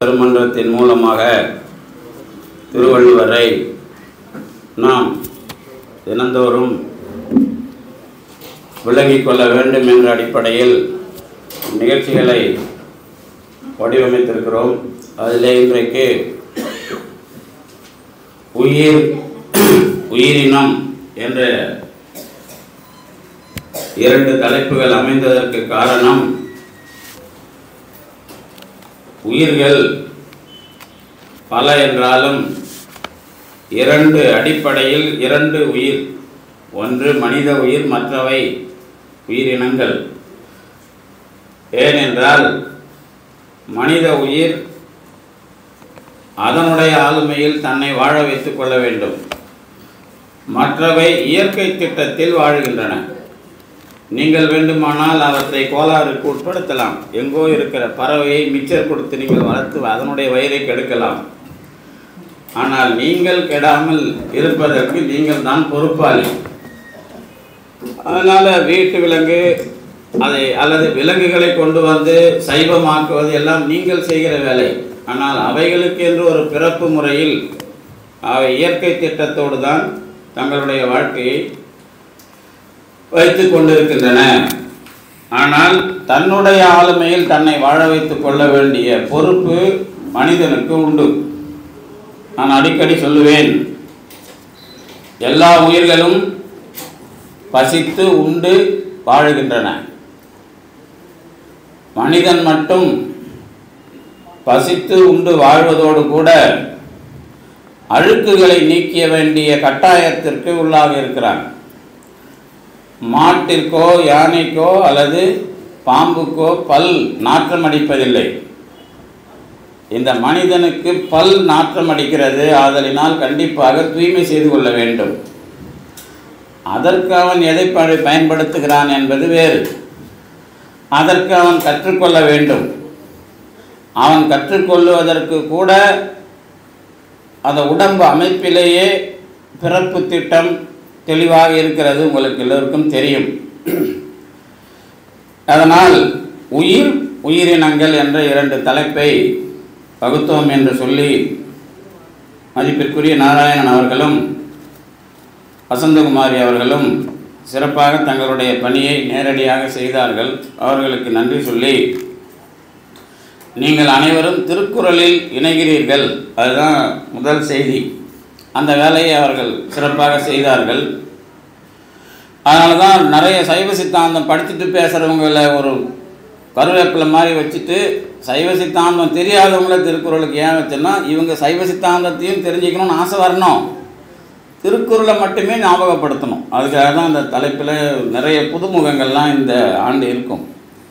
திருமன்றத்தின் மூலமாக திருவள்ளுவரை நாம் தினந்தோறும் விளங்கிக் கொள்ள வேண்டும் என்ற அடிப்படையில் நிகழ்ச்சிகளை வடிவமைத்திருக்கிறோம் அதிலே இன்றைக்கு உயிர் உயிரினம் என்ற இரண்டு தலைப்புகள் அமைந்ததற்கு காரணம் உயிர்கள் பல என்றாலும் இரண்டு அடிப்படையில் இரண்டு உயிர் ஒன்று மனித உயிர் மற்றவை உயிரினங்கள் ஏனென்றால் மனித உயிர் அதனுடைய ஆளுமையில் தன்னை வாழ வைத்துக் கொள்ள வேண்டும் மற்றவை இயற்கை திட்டத்தில் வாழுகின்றன நீங்கள் வேண்டுமானால் அவற்றை கோளாறுக்கு உட்படுத்தலாம் எங்கோ இருக்கிற பறவையை மிச்சர் கொடுத்து நீங்கள் வளர்த்து அதனுடைய வயிறை கெடுக்கலாம் ஆனால் நீங்கள் கெடாமல் இருப்பதற்கு நீங்கள் தான் பொறுப்பாளி அதனால் வீட்டு விலங்கு அதை அல்லது விலங்குகளை கொண்டு வந்து சைவமாக்குவது எல்லாம் நீங்கள் செய்கிற வேலை ஆனால் அவைகளுக்கு என்று ஒரு பிறப்பு முறையில் அவை இயற்கை திட்டத்தோடு தான் தங்களுடைய வாழ்க்கையை வைத்து கொண்டிருக்கின்றன ஆனால் தன்னுடைய ஆளுமையில் தன்னை வாழ வைத்துக் கொள்ள வேண்டிய பொறுப்பு மனிதனுக்கு உண்டு நான் அடிக்கடி சொல்லுவேன் எல்லா உயிர்களும் பசித்து உண்டு வாழுகின்றன மனிதன் மட்டும் பசித்து உண்டு வாழ்வதோடு கூட அழுக்குகளை நீக்கிய வேண்டிய கட்டாயத்திற்கு உள்ளாக இருக்கிறான் மாட்டிற்கோ யானைக்கோ அல்லது பாம்புக்கோ பல் நாற்றம் அடிப்பதில்லை இந்த மனிதனுக்கு பல் நாற்றம் அடிக்கிறது ஆதலினால் கண்டிப்பாக தூய்மை செய்து கொள்ள வேண்டும் அதற்கு அவன் எதை ப- பயன்படுத்துகிறான் என்பது வேறு அதற்கு அவன் கற்றுக்கொள்ள வேண்டும் அவன் கற்றுக்கொள்வதற்கு கூட அந்த உடம்பு அமைப்பிலேயே பிறப்பு திட்டம் தெளிவாக இருக்கிறது உங்களுக்கு எல்லோருக்கும் தெரியும் அதனால் உயிர் உயிரினங்கள் என்ற இரண்டு தலைப்பை வகுத்தோம் என்று சொல்லி மதிப்பிற்குரிய நாராயணன் அவர்களும் வசந்தகுமாரி அவர்களும் சிறப்பாக தங்களுடைய பணியை நேரடியாக செய்தார்கள் அவர்களுக்கு நன்றி சொல்லி நீங்கள் அனைவரும் திருக்குறளில் இணைகிறீர்கள் அதுதான் முதல் செய்தி அந்த வேலையை அவர்கள் சிறப்பாக செய்தார்கள் அதனால தான் நிறைய சைவ சித்தாந்தம் படிச்சுட்டு பேசுகிறவங்கள ஒரு கருவேப்பிலை மாதிரி வச்சுட்டு சைவ சித்தாந்தம் தெரியாதவங்கள திருக்குறளுக்கு ஏன் வச்சேன்னா இவங்க சைவ சித்தாந்தத்தையும் தெரிஞ்சுக்கணும்னு ஆசை வரணும் திருக்குறளை மட்டுமே ஞாபகப்படுத்தணும் அதுக்காக தான் அந்த தலைப்பில் நிறைய புதுமுகங்கள்லாம் இந்த ஆண்டு இருக்கும்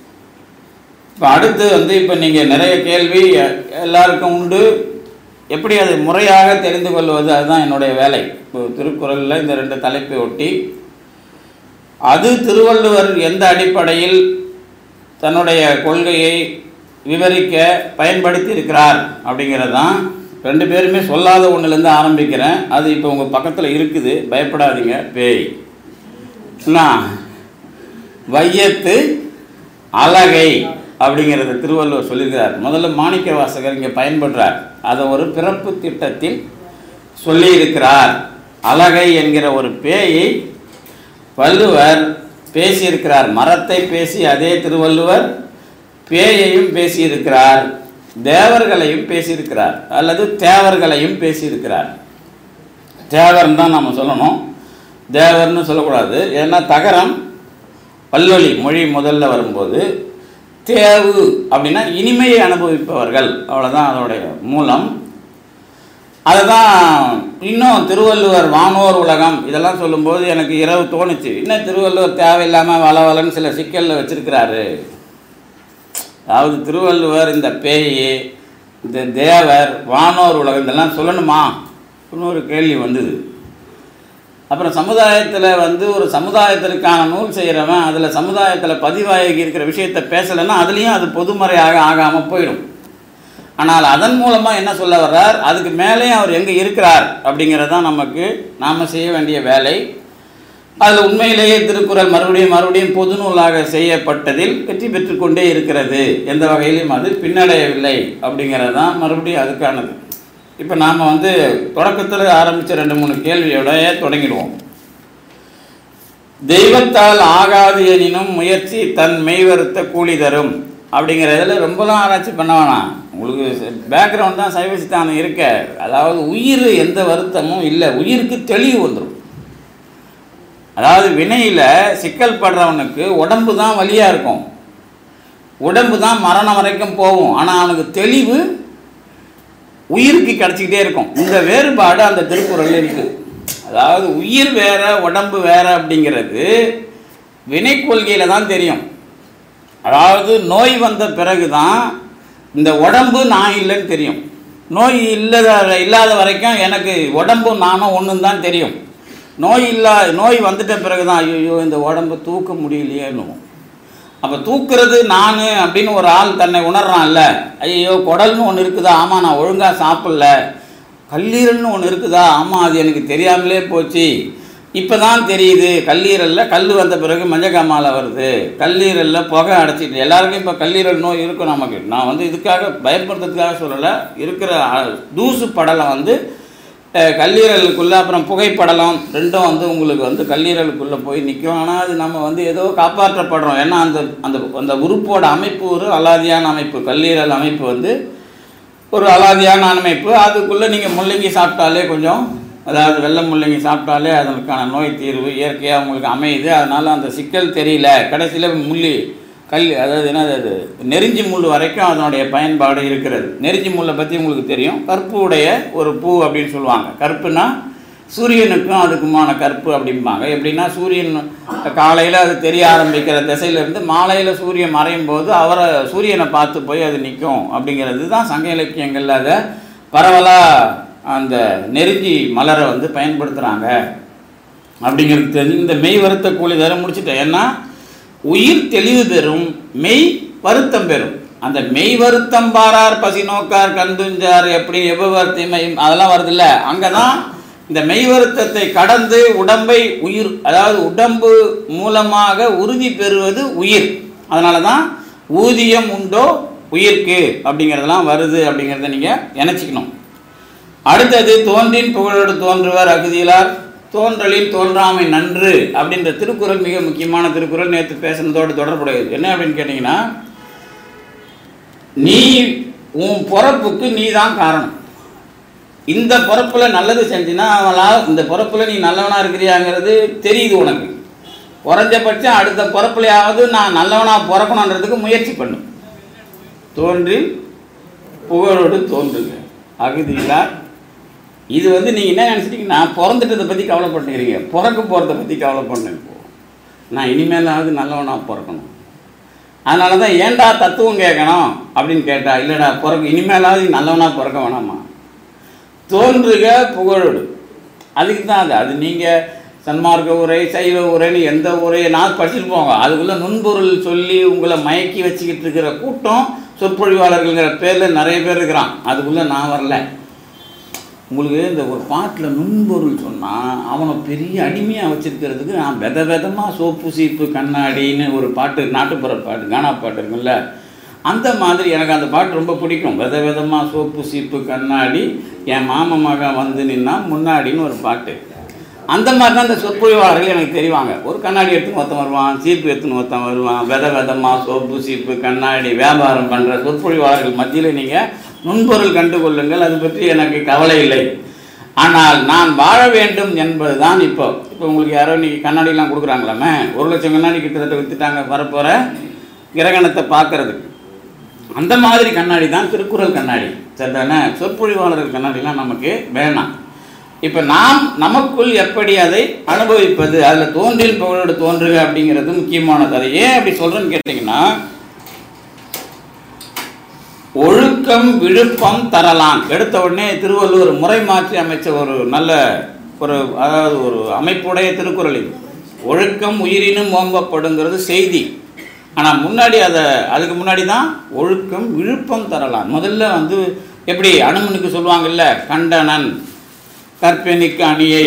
இப்போ அடுத்து வந்து இப்போ நீங்கள் நிறைய கேள்வி எ- எல்லாருக்கும் உண்டு எப்படி அதை முறையாக தெரிந்து கொள்வது அதுதான் என்னுடைய வேலை இப்போ திருக்குறளில் இந்த ரெண்டு தலைப்பை ஒட்டி அது திருவள்ளுவர் எந்த அடிப்படையில் தன்னுடைய கொள்கையை விவரிக்க பயன்படுத்தி இருக்கிறார் அப்படிங்கிறது தான் ரெண்டு பேருமே சொல்லாத ஒன்றுலேருந்து ஆரம்பிக்கிறேன் அது இப்போ உங்கள் பக்கத்தில் இருக்குது பயப்படாதீங்க பேய் என்ன வையத்து அழகை அப்படிங்கிறத திருவள்ளுவர் சொல்லியிருக்கிறார் முதல்ல மாணிக்க வாசகர் இங்கே பயன்படுறார் அதை ஒரு பிறப்பு திட்டத்தில் சொல்லியிருக்கிறார் அழகை என்கிற ஒரு பேயை வள்ளுவர் பேசியிருக்கிறார் மரத்தை பேசி அதே திருவள்ளுவர் பேயையும் பேசியிருக்கிறார் தேவர்களையும் பேசியிருக்கிறார் அல்லது தேவர்களையும் பேசியிருக்கிறார் தேவர்னு தான் நம்ம சொல்லணும் தேவர்னு சொல்லக்கூடாது ஏன்னா தகரம் பல்வழி மொழி முதல்ல வரும்போது தேவு அப்படின்னா இனிமையை அனுபவிப்பவர்கள் அவ்வளோதான் அதோடைய மூலம் அதை தான் இன்னும் திருவள்ளுவர் வானோர் உலகம் இதெல்லாம் சொல்லும்போது எனக்கு இரவு தோணுச்சு இன்னும் திருவள்ளுவர் தேவையில்லாமல் வள வளன்னு சில சிக்கலில் வச்சிருக்கிறாரு அதாவது திருவள்ளுவர் இந்த பேய் இந்த தேவர் வானோர் உலகம் இதெல்லாம் சொல்லணுமா இன்னொரு கேள்வி வந்தது அப்புறம் சமுதாயத்தில் வந்து ஒரு சமுதாயத்திற்கான நூல் செய்கிறவன் அதில் சமுதாயத்தில் பதிவாகி இருக்கிற விஷயத்தை பேசலைன்னா அதுலேயும் அது பொதுமறையாக ஆகாமல் போயிடும் ஆனால் அதன் மூலமாக என்ன சொல்ல வர்றார் அதுக்கு மேலேயும் அவர் எங்கே இருக்கிறார் அப்படிங்கிறது தான் நமக்கு நாம் செய்ய வேண்டிய வேலை அதில் உண்மையிலேயே திருக்குறள் மறுபடியும் மறுபடியும் பொது நூலாக செய்யப்பட்டதில் வெற்றி பெற்றுக்கொண்டே இருக்கிறது எந்த வகையிலும் அது பின்னடையவில்லை அப்படிங்கிறது தான் மறுபடியும் அதுக்கானது இப்போ நாம் வந்து தொடக்கத்தில் ஆரம்பித்த ரெண்டு மூணு கேள்வியோடய தொடங்கிடுவோம் தெய்வத்தால் ஆகாது எனினும் முயற்சி தன் மெய்வருத்த கூலி தரும் அப்படிங்கிறதுல ரொம்பலாம் ஆராய்ச்சி பண்ண வேணாம் உங்களுக்கு பேக்ரவுண்ட் தான் சைவ சித்தாந்தம் இருக்க அதாவது உயிர் எந்த வருத்தமும் இல்லை உயிருக்கு தெளிவு வந்துடும் அதாவது வினையில் சிக்கல் படுறவனுக்கு உடம்பு தான் வலியாக இருக்கும் உடம்பு தான் மரணம் வரைக்கும் போகும் ஆனால் அவனுக்கு தெளிவு உயிருக்கு கிடச்சிக்கிட்டே இருக்கும் இந்த வேறுபாடு அந்த திருக்குறளில் இருக்குது அதாவது உயிர் வேற உடம்பு வேற அப்படிங்கிறது வினை கொள்கையில் தான் தெரியும் அதாவது நோய் வந்த பிறகு தான் இந்த உடம்பு நான் இல்லைன்னு தெரியும் நோய் இல்லாத இல்லாத வரைக்கும் எனக்கு உடம்பும் நானும் ஒன்றும் தான் தெரியும் நோய் இல்லா நோய் வந்துட்ட பிறகு தான் ஐயோ இந்த உடம்பு தூக்க முடியலையேன்னு அப்போ தூக்குறது நான் அப்படின்னு ஒரு ஆள் தன்னை உணர்றான்ல ஐயோ குடல்னு ஒன்று இருக்குதா ஆமாம் நான் ஒழுங்காக சாப்பிடல கல்லீரல்னு ஒன்று இருக்குதா ஆமாம் அது எனக்கு தெரியாமலே போச்சு இப்போ தான் தெரியுது கல்லீரலில் கல் வந்த பிறகு மஞ்சக்காமால வருது கல்லீரலில் புகை அடைச்சிட்டு எல்லாருக்கும் இப்போ கல்லீரல் நோய் இருக்கும் நமக்கு நான் வந்து இதுக்காக பயப்படுறதுக்காக சொல்லலை இருக்கிற அ- தூசு படலை வந்து அஹ், கல்லீரலுக்குள்ளே அப்புறம் புகைப்படலம் ரெண்டும் வந்து உங்களுக்கு வந்து கல்லீரலுக்குள்ளே போய் நிற்கும் ஆனால் அது நம்ம வந்து ஏதோ காப்பாற்றப்படுறோம் ஏன்னா அந்த அந்த அந்த உறுப்போட அமைப்பு ஒரு அலாதியான அமைப்பு கல்லீரல் அமைப்பு வந்து ஒரு அலாதியான அமைப்பு அதுக்குள்ளே நீங்கள் முள்ளங்கி சாப்பிட்டாலே கொஞ்சம் அதாவது வெள்ளை முள்ளங்கி சாப்பிட்டாலே அதற்கான நோய் தீர்வு இயற்கையாக உங்களுக்கு அமையுது அதனால் அந்த சிக்கல் தெரியல கடைசியில் முள்ளி கல் அதாவது என்னது அது நெருஞ்சி முள் வரைக்கும் அதனுடைய பயன்பாடு இருக்கிறது நெருஞ்சி முள்ளை பற்றி உங்களுக்கு தெரியும் கற்பு உடைய ஒரு பூ அப்படின்னு சொல்லுவாங்க கற்புனா சூரியனுக்கும் அதுக்குமான கற்பு அப்படிம்பாங்க எப்படின்னா சூரியன் காலையில் அது தெரிய ஆரம்பிக்கிற திசையிலேருந்து மாலையில் சூரியன் மறையும் போது அவரை சூரியனை பார்த்து போய் அது நிற்கும் அப்படிங்கிறது தான் சங்க இலக்கியங்களில் அதை பரவலாக அந்த நெருஞ்சி மலரை வந்து பயன்படுத்துகிறாங்க அப்படிங்கிறது தெரிஞ்சு இந்த மெய் வருத்த கூலி தர முடிச்சுட்டேன் ஏன்னா உயிர் தெளிவு பெறும் மெய் வருத்தம் பெறும் அந்த மெய் வருத்தம் பாரார் பசி நோக்கார் கந்துஞ்சார் எப்படி எவ்வர்த்திமை அதெல்லாம் வருதுல்ல அங்கே தான் இந்த மெய் வருத்தத்தை கடந்து உடம்பை உயிர் அதாவது உடம்பு மூலமாக உறுதி பெறுவது உயிர் அதனால தான் ஊதியம் உண்டோ உயிர்க்கு அப்படிங்கிறதெல்லாம் வருது அப்படிங்கிறத நீங்கள் நினச்சிக்கணும் அடுத்தது தோன்றின் புகழோடு தோன்றுவர் அகுதியிலார் தோன்றலில் தோன்றாமை நன்று அப்படின்ற திருக்குறள் மிக முக்கியமான திருக்குறள் நேற்று பேசுனதோடு தொடர்புடையது என்ன அப்படின்னு கேட்டிங்கன்னா நீ உன் பிறப்புக்கு நீ தான் காரணம் இந்த பிறப்பில் நல்லது செஞ்சினா அவளா இந்த பிறப்பில் நீ நல்லவனா இருக்கிறியாங்கிறது தெரியுது உனக்கு குறைஞ்சபட்சம் அடுத்த பிறப்புலையாவது நான் நல்லவனா பிறக்கணுன்றதுக்கு முயற்சி பண்ணு தோன்றி புகழோடு தோன்றுங்க அகுதியிலார் இது வந்து நீங்கள் என்ன நினச்சிட்டீங்கன்னா பிறந்துட்டதை பற்றி கவலைப்பட்டுக்கிறீங்க பிறக்க போகிறத பற்றி கவலைப்படணும் இப்போ நான் இனிமேலாவது நல்லவனாக பிறக்கணும் அதனால தான் ஏன்டா தத்துவம் கேட்கணும் அப்படின்னு கேட்டா இல்லைடா பிறக்க இனிமேலாவது நல்லவனாக பிறக்க வேணாமா தோன்றுக புகழோடு அதுக்கு தான் அது அது நீங்கள் சன்மார்க்க உரை சைவ உரைன்னு எந்த உரையை நான் படிச்சுட்டு போங்க அதுக்குள்ளே நுண்பொருள் சொல்லி உங்களை மயக்கி வச்சுக்கிட்டு இருக்கிற கூட்டம் சொற்பொழிவாளர்கள்ங்கிற பேரில் நிறைய பேர் இருக்கிறான் அதுக்குள்ளே நான் வரல உங்களுக்கு இந்த ஒரு பாட்டில் நுண்பொருள் சொன்னால் அவனை பெரிய அடிமையாக வச்சிருக்கிறதுக்கு நான் வித விதமாக சோப்பு சீப்பு கண்ணாடின்னு ஒரு பாட்டு நாட்டுப்புற பாட்டு கானா பாட்டு இருக்குல்ல அந்த மாதிரி எனக்கு அந்த பாட்டு ரொம்ப பிடிக்கும் வித விதமாக சோப்பு சீப்பு கண்ணாடி என் மாம மகன் வந்து நின்னா முன்னாடின்னு ஒரு பாட்டு அந்த மாதிரி தான் இந்த சொற்பொழிவாளர்கள் எனக்கு தெரிவாங்க ஒரு கண்ணாடி எடுத்துன்னு ஒருத்தன் வருவான் சீப்பு எடுத்துன்னு ஒருத்தன் வருவான் வித விதமாக சோப்பு சீப்பு கண்ணாடி வியாபாரம் பண்ணுற சொற்பொழிவாளர்கள் மத்தியில் நீங்கள் நுண்பொருள் கண்டுகொள்ளுங்கள் அது பற்றி எனக்கு கவலை இல்லை ஆனால் நான் வாழ வேண்டும் என்பது தான் இப்போ இப்போ உங்களுக்கு யாரோ இன்னைக்கு கண்ணாடிலாம் கொடுக்குறாங்களாமே ஒரு லட்சம் கண்ணாடி கிட்டத்தட்ட விற்றுட்டாங்க வரப்போகிற கிரகணத்தை பார்க்கறதுக்கு அந்த மாதிரி கண்ணாடி தான் திருக்குறள் கண்ணாடி சரிதானே சொற்பொழிவாளர்கள் கண்ணாடிலாம் நமக்கு வேணாம் இப்போ நாம் நமக்குள் எப்படி அதை அனுபவிப்பது அதில் தோன்றில் புகழோடு தோன்றுக அப்படிங்கிறது முக்கியமானது அதை ஏன் அப்படி சொல்கிறேன்னு கேட்டிங்கன்னா ஒழுக்கம் விழுப்பம் தரலாம் எடுத்த உடனே திருவள்ளுவர் முறை மாற்றி அமைச்ச ஒரு நல்ல ஒரு அதாவது ஒரு அமைப்புடைய திருக்குறள் இது ஒழுக்கம் உயிரினும் ஓம்பப்படுங்கிறது செய்தி ஆனால் முன்னாடி அதை அதுக்கு முன்னாடி தான் ஒழுக்கம் விழுப்பம் தரலாம் முதல்ல வந்து எப்படி அனுமனுக்கு சொல்லுவாங்கல்ல கண்டனன் கற்பெனிக்கு அணியை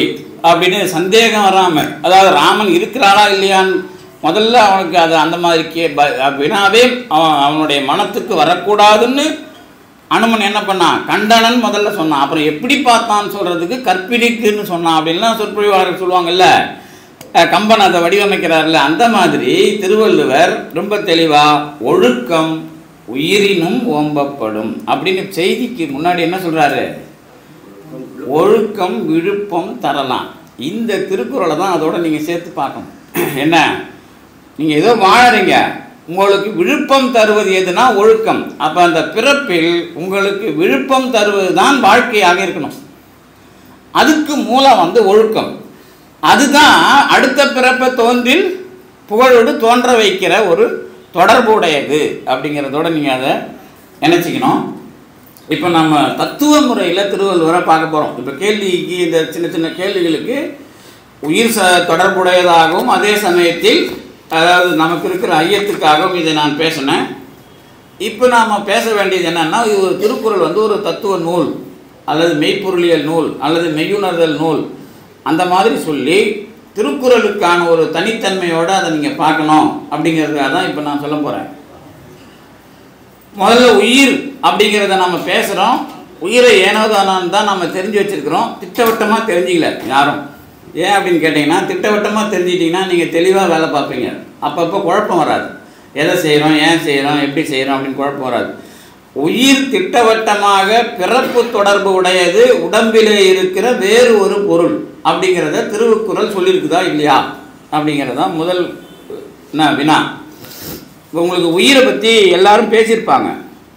அப்படின்னு சந்தேகம் வராமல் அதாவது ராமன் இருக்கிறாளா இல்லையான்னு முதல்ல அவனுக்கு அது அந்த மாதிரி கே ப- வினாவே அவன் அவனுடைய மனத்துக்கு வரக்கூடாதுன்னு அனுமன் என்ன பண்ணான் கண்டனன் முதல்ல சொன்னான் அப்புறம் எப்படி பார்த்தான்னு சொல்றதுக்கு கற்பிடிக்குன்னு சொன்னான் அப்படின்லாம் சொற்பொழிவாளர்கள் சொல்லுவாங்கல்ல அஹ் கம்பன் அதை வடிவமைக்கிறார்ல அந்த மாதிரி திருவள்ளுவர் ரொம்ப தெளிவா ஒழுக்கம் உயிரினும் ஓம்பப்படும் அப்படின்னு செய்திக்கு முன்னாடி என்ன சொல்றாரு ஒழுக்கம் விழுப்பம் தரலாம் இந்த திருக்குறளை தான் அதோட நீங்கள் சேர்த்து பார்க்கணும் என்ன நீங்கள் ஏதோ வாழறீங்க உங்களுக்கு விழுப்பம் தருவது எதுனா ஒழுக்கம் அப்போ அந்த பிறப்பில் உங்களுக்கு விழுப்பம் தருவது தான் வாழ்க்கையாக இருக்கணும் அதுக்கு மூலம் வந்து ஒழுக்கம் அதுதான் அடுத்த பிறப்பை தோன்றில் புகழோடு தோன்ற வைக்கிற ஒரு தொடர்புடையது அப்படிங்கிறதோட நீங்கள் அதை நினச்சிக்கணும் இப்போ நம்ம தத்துவ முறையில் திருவள்ளுவரை பார்க்க போகிறோம் இப்போ கேள்விக்கு இந்த சின்ன சின்ன கேள்விகளுக்கு உயிர் ச தொடர்புடையதாகவும் அதே சமயத்தில் அதாவது நமக்கு இருக்கிற ஐயத்துக்காகவும் இதை நான் பேசினேன் இப்போ நாம் பேச வேண்டியது என்னன்னா இது ஒரு திருக்குறள் வந்து ஒரு தத்துவ நூல் அல்லது மெய்ப்பொருளியல் நூல் அல்லது மெய்யுணர்தல் நூல் அந்த மாதிரி சொல்லி திருக்குறளுக்கான ஒரு தனித்தன்மையோடு அதை நீங்கள் பார்க்கணும் அப்படிங்கிறதுக்காக தான் இப்போ நான் சொல்ல போகிறேன் முதல்ல உயிர் அப்படிங்கிறத நம்ம பேசுகிறோம் உயிரை ஏனோதானான்னு தான் நம்ம தெரிஞ்சு வச்சிருக்கிறோம் திட்டவட்டமாக தெரிஞ்சிக்கல யாரும் ஏன் அப்படின்னு கேட்டிங்கன்னா திட்டவட்டமாக தெரிஞ்சிட்டிங்கன்னா நீங்கள் தெளிவாக வேலை பார்ப்பீங்க அப்பப்போ குழப்பம் வராது எதை செய்கிறோம் ஏன் செய்கிறோம் எப்படி செய்கிறோம் அப்படின்னு குழப்பம் வராது உயிர் திட்டவட்டமாக பிறப்பு தொடர்பு உடையது உடம்பிலே இருக்கிற வேறு ஒரு பொருள் அப்படிங்கிறத திருவுக்குறள் சொல்லியிருக்குதா இல்லையா அப்படிங்கிறது தான் முதல் என்ன வினா இப்போ உங்களுக்கு உயிரை பற்றி எல்லாரும் பேசியிருப்பாங்க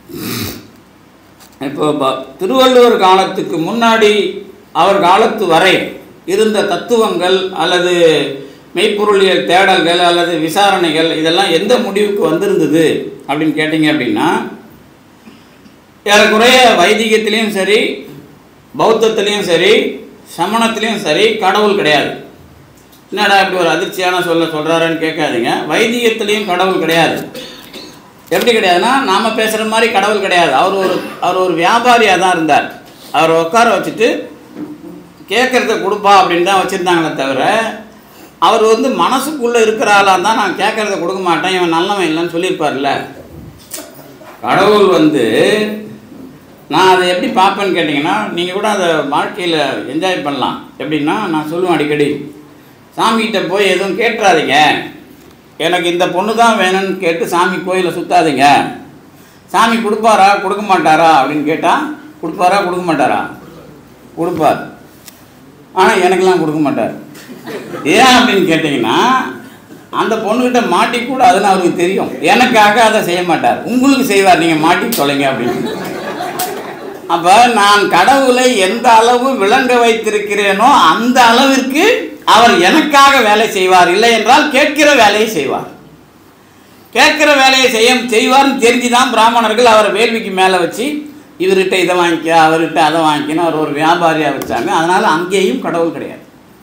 இப்போ ப- திருவள்ளுவர் காலத்துக்கு முன்னாடி அவர் காலத்து வரை இருந்த தத்துவங்கள் அல்லது மெய்ப்பொருளியல் தேடல்கள் அல்லது விசாரணைகள் இதெல்லாம் எந்த முடிவுக்கு வந்திருந்தது அப்படின்னு கேட்டிங்க அப்படின்னா ஏறக்குறைய வைதிகத்திலையும் சரி பௌத்தத்திலையும் சரி சமணத்திலையும் சரி கடவுள் கிடையாது என்னடா இப்படி ஒரு அதிர்ச்சியான சொல்ல சொல்கிறாருன்னு கேட்காதீங்க வைதிகத்திலையும் கடவுள் கிடையாது எப்படி கிடையாதுன்னா நாம் பேசுகிற மாதிரி கடவுள் கிடையாது அவர் ஒரு அவர் ஒரு வியாபாரியாக தான் இருந்தார் அவரை உட்கார வச்சுட்டு கேட்குறத கொடுப்பா அப்படின்னு தான் வச்சுருந்தாங்களே தவிர அவர் வந்து மனசுக்குள்ளே இருக்கிற ஆளாக தான் நான் கேட்குறத கொடுக்க மாட்டேன் இவன் நல்லவன் இல்லைன்னு சொல்லியிருப்பார்ல கடவுள் வந்து நான் அதை எப்படி பார்ப்பேன்னு கேட்டிங்கன்னா நீங்கள் கூட அதை வாழ்க்கையில் என்ஜாய் பண்ணலாம் எப்படின்னா நான் சொல்லுவேன் அடிக்கடி சாமிகிட்ட போய் எதுவும் கேட்டுறாதீங்க எனக்கு இந்த பொண்ணு தான் வேணும்னு கேட்டு சாமி கோயிலை சுத்தாதீங்க சாமி கொடுப்பாரா கொடுக்க மாட்டாரா அப்படின்னு கேட்டால் கொடுப்பாரா கொடுக்க மாட்டாரா கொடுப்பார் ஆனால் எனக்கெல்லாம் கொடுக்க மாட்டார் ஏன் அப்படின்னு கேட்டிங்கன்னா அந்த பொண்ணுக்கிட்ட மாட்டிக்கூடாதுன்னு அவருக்கு தெரியும் எனக்காக அதை செய்ய மாட்டார் உங்களுக்கு செய்வார் நீங்கள் மாட்டி தொலைங்க அப்படின்னு அப்போ நான் கடவுளை எந்த அளவு விளங்க வைத்திருக்கிறேனோ அந்த அளவிற்கு அவர் எனக்காக வேலை செய்வார் இல்லை என்றால் கேட்கிற வேலையை செய்வார் கேட்கிற வேலையை செய்ய செய்வார்னு தெரிஞ்சு தான் பிராமணர்கள் அவரை வேள்விக்கு மேலே வச்சு இவர்கிட்ட இதை வாங்கிக்க அவர்கிட்ட அதை வாங்கிக்கணும் அவர் ஒரு வியாபாரியாக வச்சாங்க அதனால் அங்கேயும் கடவுள் கிடையாது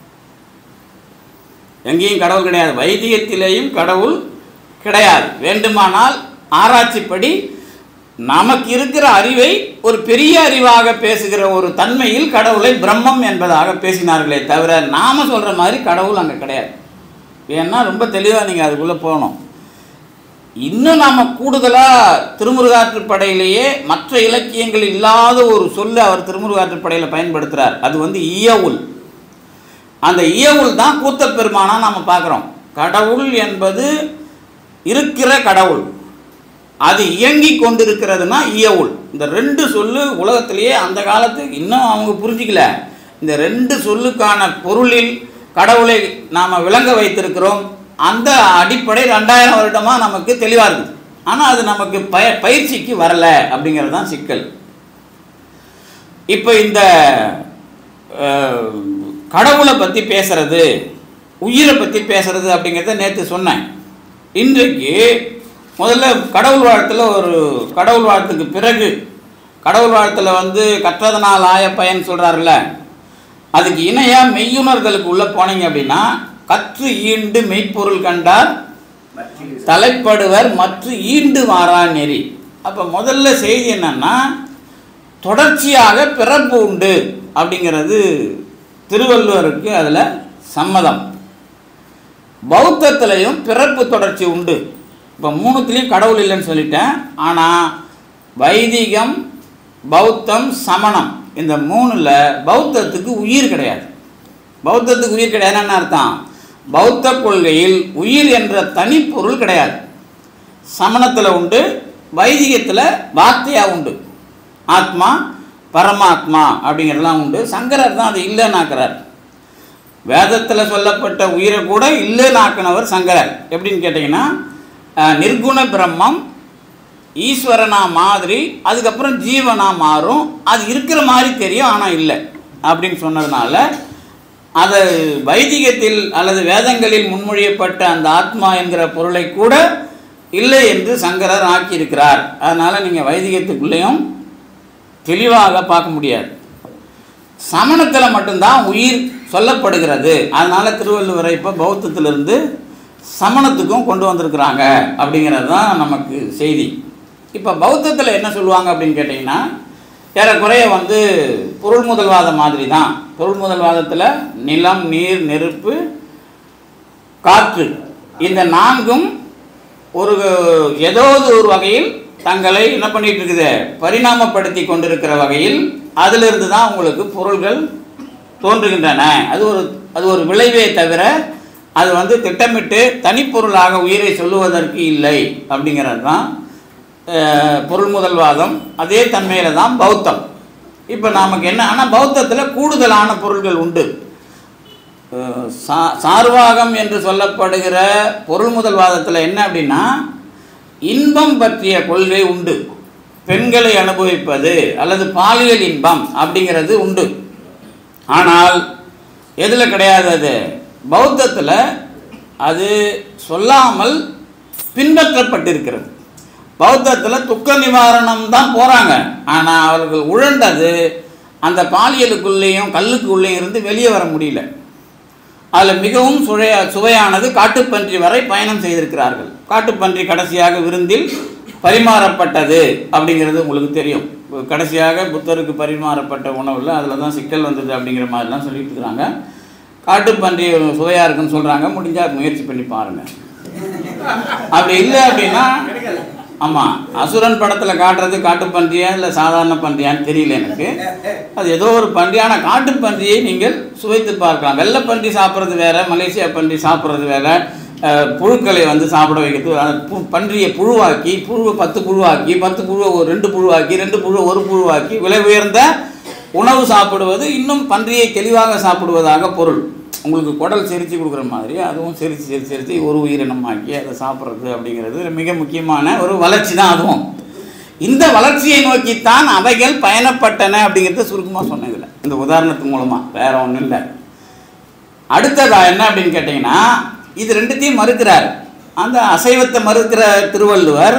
எங்கேயும் கடவுள் கிடையாது வைதிகத்திலேயும் கடவுள் கிடையாது வேண்டுமானால் ஆராய்ச்சிப்படி நமக்கு இருக்கிற அறிவை ஒரு பெரிய அறிவாக பேசுகிற ஒரு தன்மையில் கடவுளை பிரம்மம் என்பதாக பேசினார்களே தவிர நாம சொல்ற மாதிரி கடவுள் அங்கே கிடையாது ஏன்னா ரொம்ப தெளிவாக நீங்கள் அதுக்குள்ளே போகணும் இன்னும் நாம் கூடுதலாக திருமுருகாற்றுப்படையிலேயே மற்ற இலக்கியங்கள் இல்லாத ஒரு சொல்லு அவர் திருமுருகாற்றுப்படையில் பயன்படுத்துகிறார் அது வந்து இயவுல் அந்த இயவுல் தான் கூத்தப் பெருமானா நாம் பார்க்குறோம் கடவுள் என்பது இருக்கிற கடவுள் அது இயங்கி கொண்டிருக்கிறதுனா இயவுல் இந்த ரெண்டு சொல்லு உலகத்திலேயே அந்த காலத்துக்கு இன்னும் அவங்க புரிஞ்சிக்கல இந்த ரெண்டு சொல்லுக்கான பொருளில் கடவுளை நாம் விளங்க வைத்திருக்கிறோம் அந்த அடிப்படை ரெண்டாயிரம் வருடமாக நமக்கு தெளிவாக இருக்குது ஆனால் அது நமக்கு பய பயிற்சிக்கு வரல அப்படிங்கிறது தான் சிக்கல் இப்போ இந்த அஹ், கடவுளை பற்றி பேசுறது உயிரை பற்றி பேசுறது அப்படிங்கிறத நேற்று சொன்னேன் இன்றைக்கு முதல்ல கடவுள் வாழ்த்தில் ஒரு கடவுள் வாழ்த்துக்கு பிறகு கடவுள் வாழ்த்தில் வந்து கற்றதனால் ஆய பயன் சொல்கிறாருல்ல அதுக்கு இணையாக மெய்யுணர்தலுக்கு உள்ளே போனீங்க அப்படின்னா கற்று ஈண்டு மெய்ப்பொருள் கண்டார் தலைப்படுவர் மற்ற ஈண்டு மாறா நெறி அப்போ முதல்ல செய்தி என்னன்னா தொடர்ச்சியாக பிறப்பு உண்டு அப்படிங்கிறது திருவள்ளுவருக்கு அதில் சம்மதம் பௌத்தத்திலையும் பிறப்பு தொடர்ச்சி உண்டு இப்போ மூணுத்துலேயும் கடவுள் இல்லைன்னு சொல்லிட்டேன் ஆனால் வைதிகம் பௌத்தம் சமணம் இந்த மூணில் பௌத்தத்துக்கு உயிர் கிடையாது பௌத்தத்துக்கு உயிர் கிடையாது என்ன அர்த்தம் பௌத்த கொள்கையில் உயிர் என்ற தனிப்பொருள் கிடையாது சமணத்தில் உண்டு வைதிகத்தில் வார்த்தையாக உண்டு ஆத்மா பரமாத்மா அப்படிங்கிறதெல்லாம் உண்டு சங்கரர் தான் அது இல்லைன்னாக்குறார் வேதத்தில் சொல்லப்பட்ட உயிரை கூட இல்லைனாக்கினவர் சங்கரர் எப்படின்னு கேட்டிங்கன்னா அஹ், நிர்குண பிரம்மம் ஈஸ்வரனா மாதிரி அதுக்கப்புறம் ஜீவனா மாறும் அது இருக்கிற மாதிரி தெரியும் ஆனால் இல்லை அப்படின்னு சொன்னதுனால அது வைதிகத்தில் அல்லது வேதங்களில் முன்மொழியப்பட்ட அந்த ஆத்மா என்கிற பொருளை கூட இல்லை என்று சங்கரர் ஆக்கியிருக்கிறார் அதனால் நீங்கள் வைதிகத்துக்குள்ளேயும் தெளிவாக பார்க்க முடியாது சமணத்தில் மட்டும்தான் உயிர் சொல்லப்படுகிறது அதனால திருவள்ளுவரை இப்போ பௌத்தத்திலிருந்து சமணத்துக்கும் கொண்டு வந்திருக்கிறாங்க அப்படிங்கிறது தான் நமக்கு செய்தி இப்போ பௌத்தத்தில் என்ன சொல்லுவாங்க அப்படின்னு கேட்டிங்கன்னா ஏறக்குறைய வந்து பொருள் முதல்வாதம் மாதிரி தான் பொருள் முதல்வாதத்தில் நிலம் நீர் நெருப்பு காற்று இந்த நான்கும் ஒரு ஏதாவது ஒரு வகையில் தங்களை என்ன பண்ணிட்டு இருக்குது பரிணாமப்படுத்தி கொண்டிருக்கிற வகையில் அதிலிருந்து தான் உங்களுக்கு பொருள்கள் தோன்றுகின்றன அது ஒரு அது ஒரு விளைவே தவிர அது வந்து திட்டமிட்டு தனிப்பொருளாக உயிரை சொல்லுவதற்கு இல்லை அப்படிங்கிறது தான் அஹ், பொருள் முதல்வாதம் அதே தன்மையில் தான் பௌத்தம் இப்போ நமக்கு என்ன ஆனால் பௌத்தத்தில் கூடுதலான பொருள்கள் உண்டு அஹ் சா- சார்வாகம் என்று சொல்லப்படுகிற பொருள் முதல்வாதத்தில் என்ன அப்படின்னா இன்பம் பற்றிய கொள்கை உண்டு பெண்களை அனுபவிப்பது அல்லது பாலியல் இன்பம் அப்படிங்கிறது உண்டு ஆனால் எதில் கிடையாது அது பௌத்தத்தில் அது சொல்லாமல் பின்பற்றப்பட்டிருக்கிறது பௌத்தத்தில் துக்க நிவாரணம் தான் போகிறாங்க ஆனால் அவர்கள் உழண்டது அந்த பாலியலுக்குள்ளேயும் கல்லுக்குள்ளேயும் இருந்து வெளியே வர முடியல அதில் மிகவும் சுவைய சுவையானது காட்டுப்பன்றி வரை பயணம் செய்திருக்கிறார்கள் காட்டுப்பன்றி கடைசியாக விருந்தில் பரிமாறப்பட்டது அப்படிங்கிறது உங்களுக்கு தெரியும் கடைசியாக புத்தருக்கு பரிமாறப்பட்ட உணவில் அதில் தான் சிக்கல் வந்தது அப்படிங்கிற மாதிரிலாம் சொல்லிட்டு இருக்கிறாங்க காட்டுப்பன்றி சுவையாக இருக்குன்னு சொல்கிறாங்க முடிஞ்சால் முயற்சி பண்ணி பாருங்கள் அப்படி இல்லை அப்படின்னா ஆமாம் அசுரன் படத்தில் காட்டுறது காட்டுப்பன்றியா இல்லை சாதாரண பன்றியான்னு தெரியல எனக்கு அது ஏதோ ஒரு பன்றி ஆனால் காட்டுப்பன்றியை நீங்கள் சுவைத்து பார்க்கலாம் வெள்ளை பன்றி சாப்பிட்றது வேற மலேசியா பன்றி சாப்பிட்றது வேற அஹ், புழுக்களை வந்து சாப்பிட வைக்கிறது அந்த பு பன்றியை புழுவாக்கி புழுவை பத்து புழுவாக்கி பத்து புழுவை ஒரு ரெண்டு புழுவாக்கி ரெண்டு புழுவை ஒரு புழுவாக்கி விலை உயர்ந்த உணவு சாப்பிடுவது இன்னும் பன்றியை தெளிவாக சாப்பிடுவதாக பொருள் உங்களுக்கு குடல் செரித்து கொடுக்குற மாதிரி அதுவும் செரித்து செரித்து செரித்து ஒரு உயிரினமாக்கி அதை சாப்பிட்றது அப்படிங்கிறது மிக முக்கியமான ஒரு வளர்ச்சி தான் அதுவும் இந்த வளர்ச்சியை நோக்கித்தான் அவைகள் பயணப்பட்டன அப்படிங்கிறத சுருக்கமாக சொன்னேன் இதில் இந்த உதாரணத்து மூலமாக வேற ஒன்றும் இல்லை அடுத்ததா என்ன அப்படின்னு கேட்டிங்கன்னா இது ரெண்டுத்தையும் மறுக்கிறார் அந்த அசைவத்தை மறுக்கிற திருவள்ளுவர்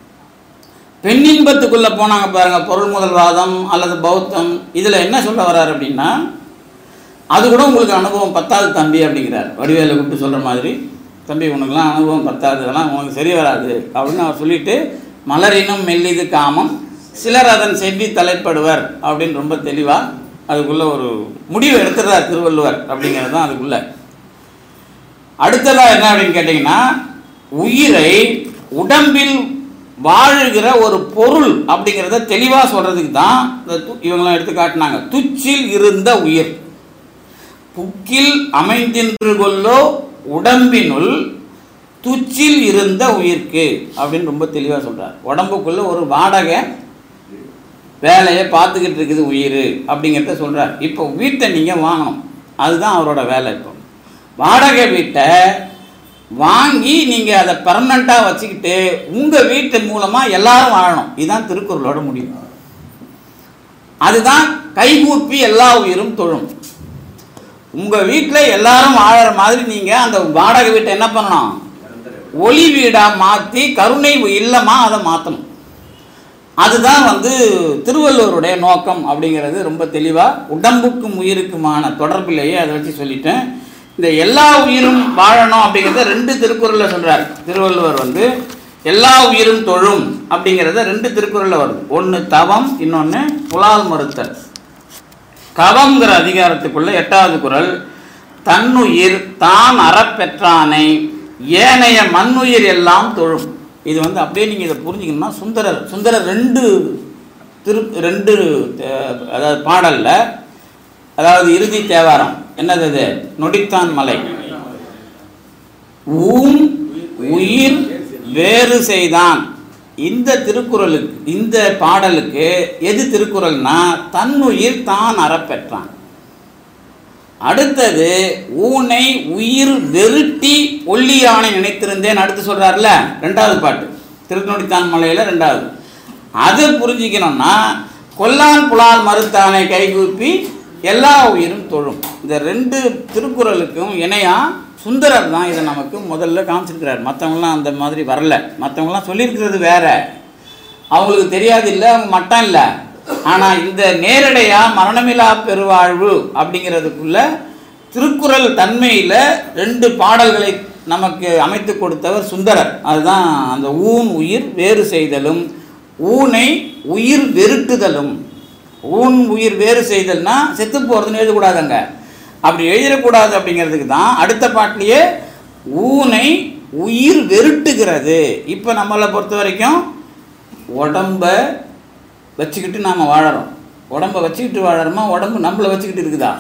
பெண்ணின்பத்துக்குள்ளே போனாங்க பாருங்க பொருள் முதல்வாதம் அல்லது பௌத்தம் இதில் என்ன சொல்ல வர்றார் அப்படின்னா அது கூட உங்களுக்கு அனுபவம் பத்தாது தம்பி அப்படிங்கிறார் வடிவேலை கூப்பிட்டு சொல்கிற மாதிரி தம்பி உனக்குலாம் அனுபவம் பத்தாது இதெல்லாம் உனக்கு சரி வராது அப்படின்னு அவர் சொல்லிட்டு மலரினும் மெல்லிது காமம் சிலர் அதன் செவ்வி தலைப்படுவர் அப்படின்னு ரொம்ப தெளிவாக அதுக்குள்ள ஒரு முடிவு எடுத்துடுறார் திருவள்ளுவர் அப்படிங்கிறது தான் அதுக்குள்ள அடுத்ததா என்ன அப்படின்னு கேட்டிங்கன்னா உயிரை உடம்பில் வாழுகிற ஒரு பொருள் அப்படிங்கிறத தெளிவாக சொல்கிறதுக்கு தான் இந்த து- இவங்களாம் எடுத்து காட்டினாங்க துச்சில் இருந்த உயிர் புக்கில் அமைந்தின்று கொள்ளோ உடம்பினுள் துச்சில் இருந்த உயிர்க்கு அப்படின்னு ரொம்ப தெளிவாக சொல்றார் உடம்புக்குள்ள ஒரு வாடகை வேலையை பார்த்துக்கிட்டு இருக்குது உயிர் அப்படிங்கிறத சொல்றார் இப்போ வீட்டை நீங்கள் வாங்கணும் அதுதான் அவரோட வேலை இப்போ வாடகை வீட்டை வாங்கி நீங்கள் அதை பர்மனண்ட்டாக வச்சுக்கிட்டு உங்கள் வீட்டு மூலமாக எல்லாரும் வாழணும் இதுதான் திருக்குறளோட முடிவு அதுதான் கைகூப்பி எல்லா உயிரும் தொழும் உங்கள் வீட்டில் எல்லாரும் வாழற மாதிரி நீங்கள் அந்த வாடகை வீட்டை என்ன பண்ணணும் ஒளி வீடாக மாற்றி கருணை இல்லமாக அதை மாற்றணும் அதுதான் வந்து திருவள்ளுவருடைய நோக்கம் அப்படிங்கிறது ரொம்ப தெளிவாக உடம்புக்கும் உயிருக்குமான தொடர்பிலேயே அதை வச்சு சொல்லிட்டேன் இந்த எல்லா உயிரும் வாழணும் அப்படிங்கிறத ரெண்டு திருக்குறளில் சொல்கிறார் திருவள்ளுவர் வந்து எல்லா உயிரும் தொழும் அப்படிங்கிறத ரெண்டு திருக்குறளில் வருது ஒன்று தவம் இன்னொன்று புலால் மறுத்தல் கவங்கிற அதிகாரத்துக்குள்ள எட்டாவது குறள் தன்னுயிர் தான் அறப்பெற்றானை ஏனைய மண்ணுயிர் எல்லாம் தொழும் இது வந்து அப்படியே நீங்கள் இதை புரிஞ்சுக்கணும்னா சுந்தரர் சுந்தரர் ரெண்டு திரு ரெண்டு அஹ், அதாவது பாடலில் அதாவது இறுதி தேவாரம் என்னது இது நொடித்தான் மலை ஊம் உயிர் வேறு செய்தான் இந்த திருக்குறளுக்கு இந்த பாடலுக்கு எது திருக்குறள்னா தன்னுயிர் தான் அறப்பெற்றான் அடுத்தது ஊனை உயிர் வெருட்டி ஒல்லியானை நினைத்திருந்தேன் அடுத்து சொல்றாருல ரெண்டாவது பாட்டு திருநொடித்தான் மலையில் ரெண்டாவது அதை புரிஞ்சிக்கணும்னா கொல்லான் புலால் மறுத்தானை கைகூப்பி எல்லா உயிரும் தொழும் இந்த ரெண்டு திருக்குறளுக்கும் இணையா சுந்தரர் தான் இதை நமக்கு முதல்ல காமிச்சிருக்கிறார் மற்றவங்களாம் அந்த மாதிரி வரல மற்றவங்களாம் சொல்லியிருக்கிறது வேற அவங்களுக்கு தெரியாது இல்லை அவங்க மட்டம் இல்லை ஆனால் இந்த நேரடியாக மரணமிலா பெருவாழ்வு அப்படிங்கிறதுக்குள்ள திருக்குறள் தன்மையில் ரெண்டு பாடல்களை நமக்கு அமைத்து கொடுத்தவர் சுந்தரர் அதுதான் அந்த ஊன் உயிர் வேறு செய்தலும் ஊனை உயிர் வெருட்டுதலும் ஊன் உயிர் வேறு செய்தல்னா செத்து போகிறதுன்னு எழுதக்கூடாதுங்க அப்படி எழுதக்கூடாது அப்படிங்கிறதுக்கு தான் அடுத்த பாட்டிலேயே ஊனை உயிர் வெருட்டுகிறது இப்போ நம்மளை பொறுத்த வரைக்கும் உடம்ப வச்சுக்கிட்டு நாம் வாழறோம் உடம்ப வச்சுக்கிட்டு வாழறோமா உடம்பு நம்மளை வச்சுக்கிட்டு இருக்குதா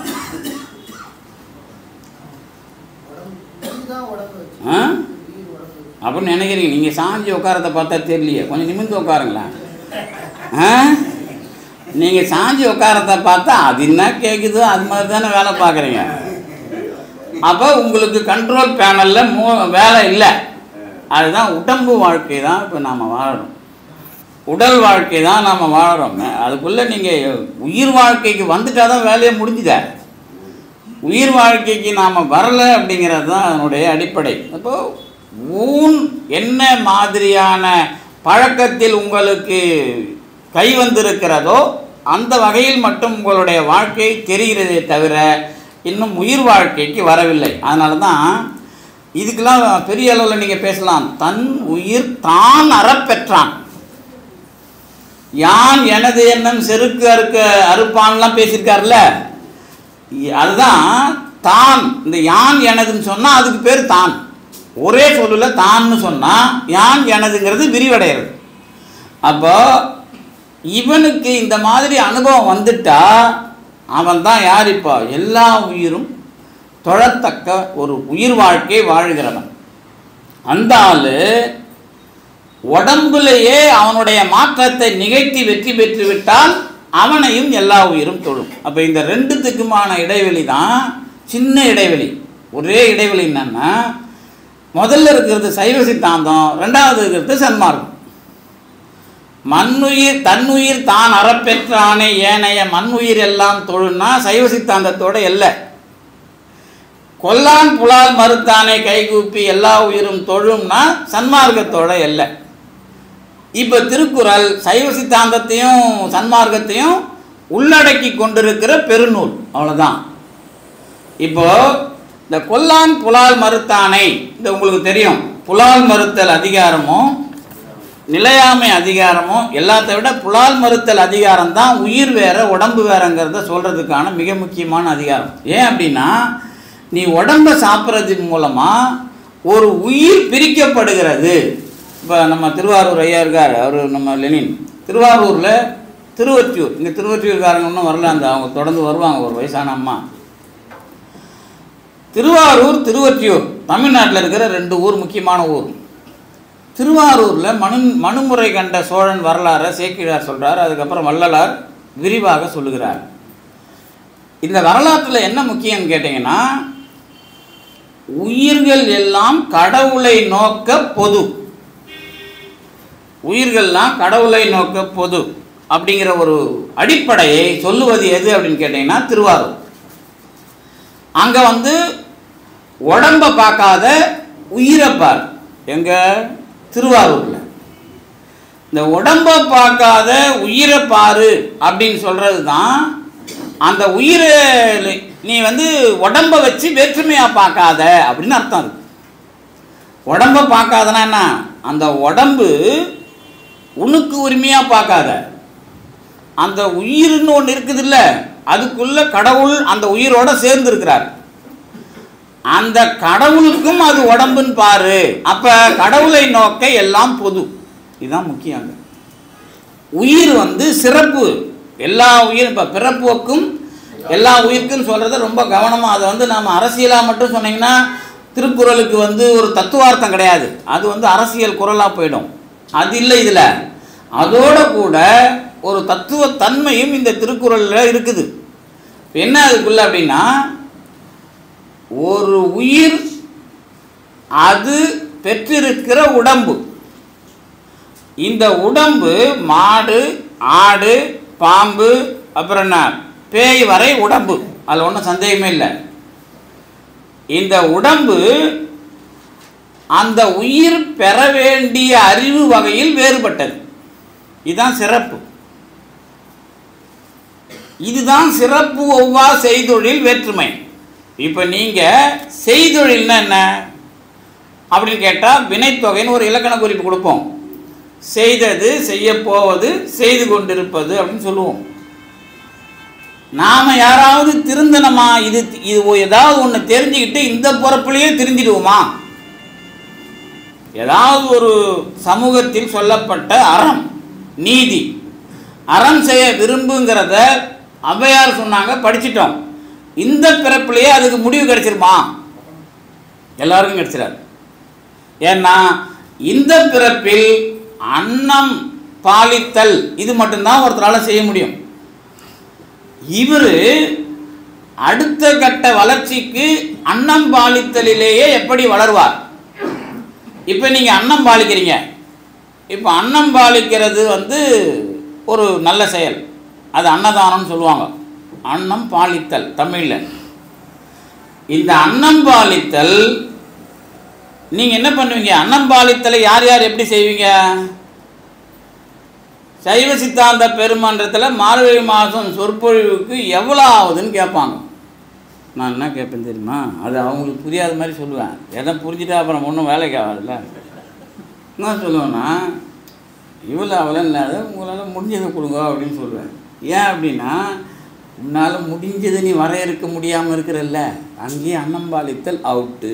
ஆ அப்படின்னு நினைக்கிறீங்க நீங்கள் சாஞ்சி உட்காரத பார்த்தா தெரியலையே கொஞ்சம் நிமிர்ந்து உட்காருங்களேன் ஆ நீங்கள் சாஞ்சி உட்காரத பார்த்தா அது என்ன கேட்குதோ அது மாதிரி தானே வேலை பார்க்குறீங்க அப்போ உங்களுக்கு கண்ட்ரோல் பேனலில் மூ வேலை இல்லை அதுதான் உடம்பு வாழ்க்கை தான் இப்போ நாம் வாழறோம் உடல் வாழ்க்கை தான் நாம் வாழறோம் அதுக்குள்ளே நீங்கள் உயிர் வாழ்க்கைக்கு வந்துட்டா தான் வேலையை முடிஞ்சுதே உயிர் வாழ்க்கைக்கு நாம் வரல அப்படிங்கிறது தான் அதனுடைய அடிப்படை அப்போ ஊன் என்ன மாதிரியான பழக்கத்தில் உங்களுக்கு கை வந்திருக்கிறதோ அந்த வகையில் மட்டும் உங்களுடைய வாழ்க்கை தெரிகிறதே தவிர இன்னும் உயிர் வாழ்க்கைக்கு வரவில்லை அதனால தான் இதுக்கெல்லாம் பெரிய அளவில் நீங்கள் பேசலாம் தன் உயிர் தான் அறப்பெற்றான் யான் எனது எண்ணம் செருக்கு அறுக்க அறுப்பான்லாம் பேசியிருக்காருல்ல இ- அதுதான் தான் இந்த யான் எனதுன்னு சொன்னால் அதுக்கு பேர் தான் ஒரே சொல்லுல தான்னு சொன்னால் யான் எனதுங்கிறது விரிவடைகிறது அப்போ இவனுக்கு இந்த மாதிரி அனுபவம் வந்துட்டா அவன் தான் யார் இப்போ எல்லா உயிரும் தொழத்தக்க ஒரு உயிர் வாழ்க்கை வாழ்கிறவன் அந்த ஆளு உடம்புலேயே அவனுடைய மாற்றத்தை நிகழ்த்தி வெற்றி பெற்று விட்டால் அவனையும் எல்லா உயிரும் தொழும் அப்போ இந்த ரெண்டுத்துக்குமான இடைவெளி தான் சின்ன இடைவெளி ஒரே இடைவெளி என்னன்னா முதல்ல இருக்கிறது சைவ சித்தாந்தம் ரெண்டாவது இருக்கிறது சன்மார்க்கம் மண்ணுயிர் தன்னுயிர் தான் அறப்பெற்றானே ஏனைய மண்ணுயிர் எல்லாம் தொழுன்னா சைவ சித்தாந்தத்தோட எல்லை கொல்லான் புலால் மறுத்தானே கைகூப்பி எல்லா உயிரும் தொழும்னா சன்மார்க்கத்தோட எல்லை இப்போ திருக்குறள் சைவ சித்தாந்தத்தையும் சன்மார்க்கத்தையும் உள்ளடக்கி கொண்டிருக்கிற பெருநூல் அவ்வளோதான் இப்போ இந்த கொல்லான் புலால் மறுத்தானை இந்த உங்களுக்கு தெரியும் புலால் மறுத்தல் அதிகாரமும் நிலையாமை அதிகாரமும் எல்லாத்தை விட புலால் மறுத்தல் அதிகாரம் தான் உயிர் வேற உடம்பு வேறங்கிறத சொல்கிறதுக்கான மிக முக்கியமான அதிகாரம் ஏன் அப்படின்னா நீ உடம்பை சாப்பிட்றது மூலமாக ஒரு உயிர் பிரிக்கப்படுகிறது இப்போ நம்ம திருவாரூர் ஐயா இருக்கார் அவர் நம்ம லெனின் திருவாரூரில் திருவொற்றியூர் இங்கே திருவொற்றியூர்காரங்க இன்னும் வரல அந்த அவங்க தொடர்ந்து வருவாங்க ஒரு வயசான அம்மா திருவாரூர் திருவொற்றியூர் தமிழ்நாட்டில் இருக்கிற ரெண்டு ஊர் முக்கியமான ஊர் திருவாரூரில் மனு மனுமுறை கண்ட சோழன் வரலாறை சேக்கிழார் சொல்கிறார் அதுக்கப்புறம் வள்ளலார் விரிவாக சொல்லுகிறார் இந்த வரலாற்றில் என்ன முக்கியம்னு கேட்டிங்கன்னா உயிர்கள் எல்லாம் கடவுளை நோக்க பொது உயிர்கள்லாம் கடவுளை நோக்க பொது அப்படிங்கிற ஒரு அடிப்படையை சொல்லுவது எது அப்படின்னு கேட்டிங்கன்னா திருவாரூர் அங்கே வந்து உடம்பை பார்க்காத உயிரை பார் எங்க திருவாரூரில் இந்த உடம்பை பார்க்காத உயிரை பாரு அப்படின்னு சொல்கிறது தான் அந்த உயிரை நீ வந்து உடம்பை வச்சு வேற்றுமையாக பார்க்காத அப்படின்னு அர்த்தம் அது உடம்பை பார்க்காதனா என்ன அந்த உடம்பு உனக்கு உரிமையாக பார்க்காத அந்த உயிர்னு ஒன்று இருக்குதுல்ல அதுக்குள்ள கடவுள் அந்த உயிரோட சேர்ந்து இருக்கிறார் அந்த கடவுளுக்கும் அது உடம்புன்னு பாரு அப்ப கடவுளை நோக்க எல்லாம் பொது இதுதான் முக்கியம் அங்க. உயிர் வந்து சிறப்பு எல்லா உயிர் இப்போ பிறப்புக்கும் எல்லா உயிருக்கும் சொல்கிறத ரொம்ப கவனமாக அதை வந்து நாம் அரசியலாக மட்டும் சொன்னீங்கன்னா திருக்குறளுக்கு வந்து ஒரு தத்துவார்த்தம் கிடையாது அது வந்து அரசியல் குரலாக போயிடும் அது இல்லை இதில் அதோட கூட ஒரு தத்துவ தன்மையும் இந்த திருக்குறளில் இருக்குது என்ன அதுக்குள்ள அப்படின்னா ஒரு உயிர் அது பெற்றிருக்கிற உடம்பு இந்த உடம்பு மாடு ஆடு பாம்பு அப்புறம் என்ன பேய் வரை உடம்பு அதில் ஒன்றும் சந்தேகமே இல்லை இந்த உடம்பு அந்த உயிர் பெற வேண்டிய அறிவு வகையில் வேறுபட்டது இதுதான் சிறப்பு இதுதான் சிறப்பு ஒவ்வா செய்தொழில் வேற்றுமை இப்போ நீங்கள் செய்தொழில்னா என்ன அப்படின்னு கேட்டால் வினைத்தொகைன்னு ஒரு இலக்கண குறிப்பு கொடுப்போம் செய்தது செய்ய போவது செய்து கொண்டிருப்பது அப்படின்னு சொல்லுவோம் நாம் யாராவது திருந்தனமா இது இது ஒ- ஏதாவது ஒன்று தெரிஞ்சுக்கிட்டு இந்த பொறுப்புலையே திருந்திடுவோமா ஏதாவது ஒரு சமூகத்தில் சொல்லப்பட்ட அறம் நீதி அறம் செய்ய விரும்புங்கிறத ஔவையார் சொன்னாங்க படிச்சிட்டோம் இந்த பிறப்பிலேயே அதுக்கு முடிவு கிடைச்சிருமா எல்லாருக்கும் கிடைச்சிடாது ஏன்னா இந்த பிறப்பில் அன்னம் பாலித்தல் இது மட்டும்தான் ஒருத்தரால் செய்ய முடியும் இவர் அடுத்த கட்ட வளர்ச்சிக்கு அன்னம் பாலித்தலிலேயே எப்படி வளருவார் இப்போ நீங்கள் அன்னம் பாலிக்கிறீங்க இப்போ அன்னம் பாலிக்கிறது வந்து ஒரு நல்ல செயல் அது அன்னதானம்னு சொல்லுவாங்க அன்னம் பாலித்தல் தமிழில் இந்த அன்னம் பாலித்தல் நீங்கள் என்ன பண்ணுவீங்க அன்னம் பாலித்தலை யார் யார் எப்படி செய்வீங்க சைவ சித்தாந்த பெருமன்றத்தில் மார்கழி மாதம் சொற்பொழிவுக்கு எவ்வளோ ஆகுதுன்னு கேட்பாங்க நான் என்ன கேட்பேன் தெரியுமா அது அவங்களுக்கு புரியாத மாதிரி சொல்லுவேன் எதை புரிஞ்சுட்டா அப்புறம் ஒன்றும் வேலைக்கு ஆகாதுல்ல என்ன சொல்லுவேன்னா இவ்வளோ அவ்வளோ இல்லாத உங்களால் முடிஞ்சதை கொடுங்க அப்படின்னு சொல்லுவேன் ஏன் அப்படின்னா உன்னால் முடிஞ்சதை நீ வரையறுக்க முடியாமல் இருக்கிறல்ல அங்கேயே அன்னம்பாலித்தல் அவுட்டு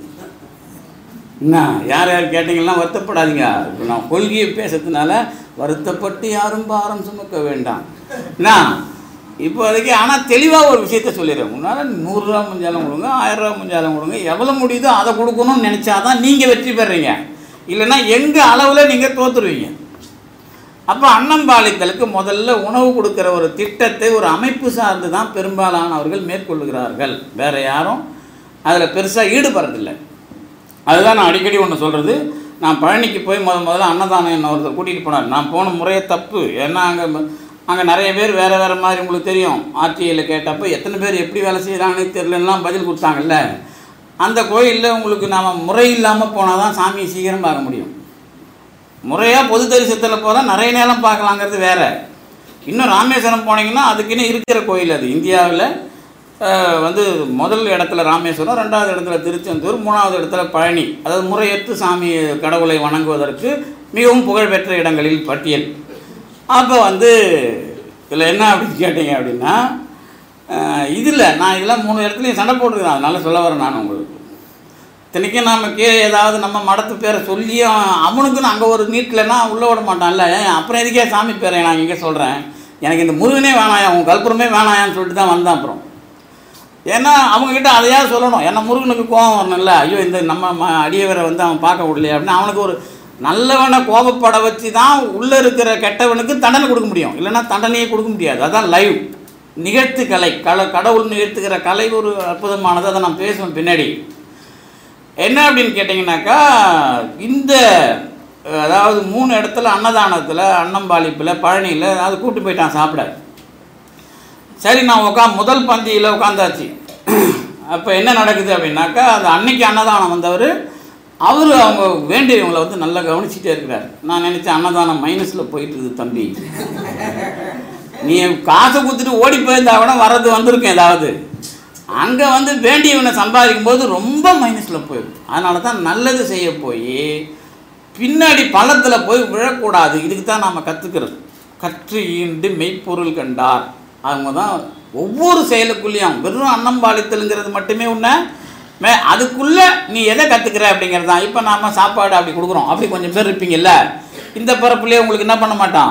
என்ன யார் யார் கேட்டீங்கன்னா வருத்தப்படாதீங்க இப்போ நான் கொள்கையை பேசுறதுனால வருத்தப்பட்டு யாரும் பாரம் சுமக்க வேண்டாம் என்ன இப்போதைக்கு ஆனால் தெளிவாக ஒரு விஷயத்த சொல்லிடுறேன் முன்னால் நூறுரூவா முஞ்சாலம் கொடுங்க ஆயிரரூவா முஞ்சாலம் கொடுங்க எவ்வளோ முடியுதோ அதை கொடுக்கணும்னு நினச்சாதான் நீங்கள் வெற்றி பெறுறீங்க இல்லைன்னா எங்கள் அளவில் நீங்கள் தோத்துருவீங்க அப்போ அன்னம்பாளித்தலுக்கு முதல்ல உணவு கொடுக்குற ஒரு திட்டத்தை ஒரு அமைப்பு சார்ந்து தான் பெரும்பாலானவர்கள் மேற்கொள்ளுகிறார்கள் வேற யாரும் அதில் பெருசாக ஈடுபடுறதில்லை அதுதான் நான் அடிக்கடி ஒன்று சொல்கிறது நான் பழனிக்கு போய் முத முதல்ல அன்னதானம் என்ன ஒருத்தர் கூட்டிகிட்டு போனார் நான் போன முறையே தப்பு ஏன்னா அங்கே அங்கே நிறைய பேர் வேறு வேறு மாதிரி உங்களுக்கு தெரியும் ஆர்டிஐயில் கேட்டப்போ எத்தனை பேர் எப்படி வேலை செய்கிறாங்கன்னு தெரியலலாம் பதில் கொடுத்தாங்கல்ல அந்த கோயிலில் உங்களுக்கு நாம் முறை இல்லாமல் போனால் தான் சாமியை சீக்கிரம் பார்க்க முடியும் முறையாக பொது தரிசனத்தில் போனால் நிறைய நேரம் பார்க்கலாங்கிறது வேற இன்னும் ராமேஸ்வரம் போனீங்கன்னா அதுக்குன்னு இருக்கிற கோயில் அது இந்தியாவில் அஹ், வந்து முதல் இடத்துல ராமேஸ்வரம் ரெண்டாவது இடத்துல திருச்செந்தூர் மூணாவது இடத்துல பழனி அதாவது முறையற்று சாமி கடவுளை வணங்குவதற்கு மிகவும் புகழ்பெற்ற இடங்களில் பட்டியல் அப்போ வந்து இதில் என்ன அப்படின்னு கேட்டீங்க அப்படின்னா இதில் நான் இதெல்லாம் மூணு இடத்துலையும் சண்டை போட்டுருக்கேன் அதனால சொல்ல வரேன் நான் உங்களுக்கு இத்தனைக்கும் நாம கீழே ஏதாவது நம்ம மடத்து பேரை சொல்லியும் அவனுக்குன்னு அங்கே ஒரு நீட்டில்னா உள்ளே விட மாட்டான்ல ஏன் அப்புறம் எதுக்கே சாமி பேரை நான் இங்கே சொல்கிறேன் எனக்கு இந்த முருகனே வேணாயா உன் கல்புரமே வேணாயான்னு சொல்லிட்டு தான் வந்தேன் அப்புறம் ஏன்னா அவங்கக்கிட்ட அதையாவது சொல்லணும் ஏன்னா முருகனுக்கு கோபம் வரணும்ல ஐயோ இந்த நம்ம ம- அடியவரை வந்து அவன் பார்க்க விடலையே அப்படின்னு அவனுக்கு ஒரு நல்லவனை கோபப்பட வச்சு தான் உள்ளே இருக்கிற கெட்டவனுக்கு தண்டனை கொடுக்க முடியும் இல்லைன்னா தண்டனையே கொடுக்க முடியாது அதான் லைவ் நிகழ்த்து கலை கல கடவுள் நிகழ்த்துகிற கலை ஒரு அற்புதமானது அதை நான் பேசுவேன் பின்னாடி என்ன அப்படின்னு கேட்டிங்கனாக்கா இந்த அஹ், அதாவது மூணு இடத்துல அன்னதானத்தில் அன்னம்பாளிப்பில் பழனியில் அது கூட்டு போயிட்டான் சாப்பிட சரி நான் உட்கா முதல் பந்தியில் உட்காந்தாச்சு அப்போ என்ன நடக்குது அப்படின்னாக்கா அந்த அன்னைக்கு அன்னதானம் வந்தவர் அவர் அவங்க வேண்டியவங்களை வந்து நல்லா கவனிச்சிட்டே இருக்கிறார் நான் நினச்சேன் அன்னதானம் மைனஸில் போயிட்டு இருக்குது தம்பி நீ காசை கொடுத்துட்டு ஓடி போயிருந்தா கூட வர்றது வந்திருக்கும் ஏதாவது அங்கே வந்து வேண்டியவனை சம்பாதிக்கும் போது ரொம்ப மைனஸில் போயிடும் அதனால தான் நல்லது செய்ய போய் பின்னாடி பள்ளத்தில் போய் விழக்கூடாது இதுக்கு தான் நாம் கற்றுக்கிறது கற்று ஈண்டு மெய்ப்பொருள் கண்டார் அவங்க தான் ஒவ்வொரு செயலுக்குள்ளேயும் வெறும் அன்னம்பாளித்தலுங்கிறது மட்டுமே உன்னை மே அதுக்குள்ளே நீ எதை கற்றுக்கிற அப்படிங்கிறது தான் இப்போ நாம் சாப்பாடு அப்படி கொடுக்குறோம் அப்படி கொஞ்சம் பேர் இருப்பீங்கல்ல இந்த பிறப்புலேயே உங்களுக்கு என்ன பண்ண மாட்டான்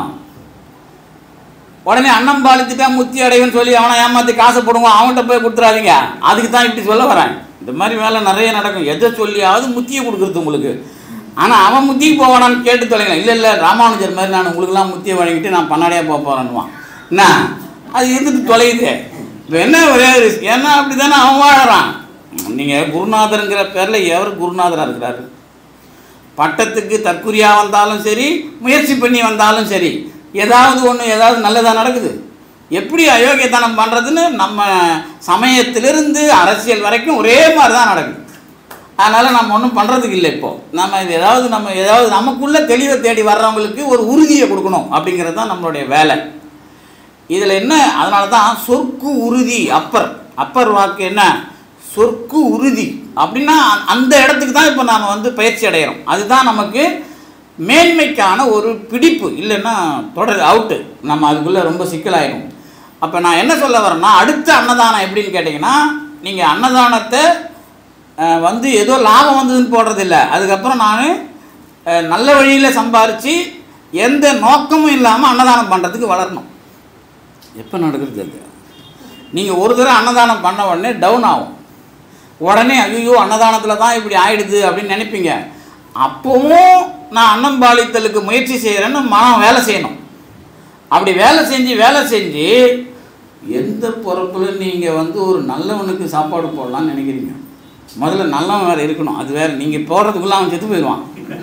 உடனே அன்னம் பாலித்துட்டா முத்தி அடைவன்னு சொல்லி அவனை ஏமாற்றி காசை போடுவான் அவன்கிட்ட போய் கொடுத்துறாதீங்க அதுக்கு தான் இப்படி சொல்ல வரேன் இந்த மாதிரி வேலை நிறைய நடக்கும் எதை சொல்லியாவது முத்தியை கொடுக்குறது உங்களுக்கு ஆனால் அவன் முத்திக்கு போவானான்னு கேட்டு தொலைங்க இல்லை இல்லை ராமானுஜர் மாதிரி நான் உங்களுக்குலாம் முத்தியை வழங்கிட்டு நான் பண்ணாடியாக போக போகிறேன்னுவான் என்ன அது இருந்துட்டு தொலையுது இப்போ என்ன ஒரே ஒரு விஷயம். ஏன்னா அப்படி தானே அவன் வாழறான் நீங்கள் குருநாதருங்கிற பேரில் எவர் குருநாதராக இருக்கிறாரு பட்டத்துக்கு தற்குறியாக வந்தாலும் சரி முயற்சி பண்ணி வந்தாலும் சரி ஏதாவது ஒன்று ஏதாவது நல்லதாக நடக்குது எப்படி அயோக்கியத்தனம் பண்ணுறதுன்னு நம்ம சமயத்திலிருந்து அரசியல் வரைக்கும் ஒரே மாதிரி தான் நடக்குது அதனால் நம்ம ஒன்றும் பண்ணுறதுக்கு இல்லை இப்போது நம்ம இது ஏதாவது நம்ம ஏதாவது நமக்குள்ளே தெளிவை தேடி வர்றவங்களுக்கு ஒரு உறுதியை கொடுக்கணும் அப்படிங்கிறது தான் நம்மளுடைய வேலை இதில் என்ன அதனால தான் சொற்கு உறுதி அப்பர் அப்பர் வாக்கு என்ன சொற்கு உறுதி அப்படின்னா அ- அந்த இடத்துக்கு தான் இப்போ நாம் வந்து பயிற்சி அடைகிறோம் அதுதான் நமக்கு மேன்மைக்கான ஒரு பிடிப்பு இல்லைன்னா தொடர் அவுட்டு நம்ம அதுக்குள்ளே ரொம்ப சிக்கலாயிடும் அப்போ நான் என்ன சொல்ல வரேன்னா அடுத்த அன்னதானம் எப்படின்னு கேட்டிங்கன்னா நீங்கள் அன்னதானத்தை அஹ், வந்து ஏதோ லாபம் வந்ததுன்னு போடுறதில்ல அதுக்கப்புறம் நான் நல்ல வழியில் சம்பாரித்து எந்த நோக்கமும் இல்லாமல் அன்னதானம் பண்ணுறதுக்கு வளரணும் எப்போ நடக்கிறது அது நீங்கள் ஒரு தடவை அன்னதானம் பண்ண உடனே டவுன் ஆகும் உடனே ஐயோ அன்னதானத்தில் தான் இப்படி ஆயிடுது அப்படின்னு நினைப்பீங்க அப்போவும் நான் அன்னம் பாலித்தலுக்கு முயற்சி செய்கிறேன்னு மனம் வேலை செய்யணும் அப்படி வேலை செஞ்சு வேலை செஞ்சு எந்த பொறுப்பில் நீங்கள் வந்து ஒரு நல்லவனுக்கு சாப்பாடு போடலாம்னு நினைக்கிறீங்க முதல்ல நல்லவன் வேறு இருக்கணும் அது வேறு நீங்கள் போடுறதுக்குள்ள அவன் செத்து போயிடுவான்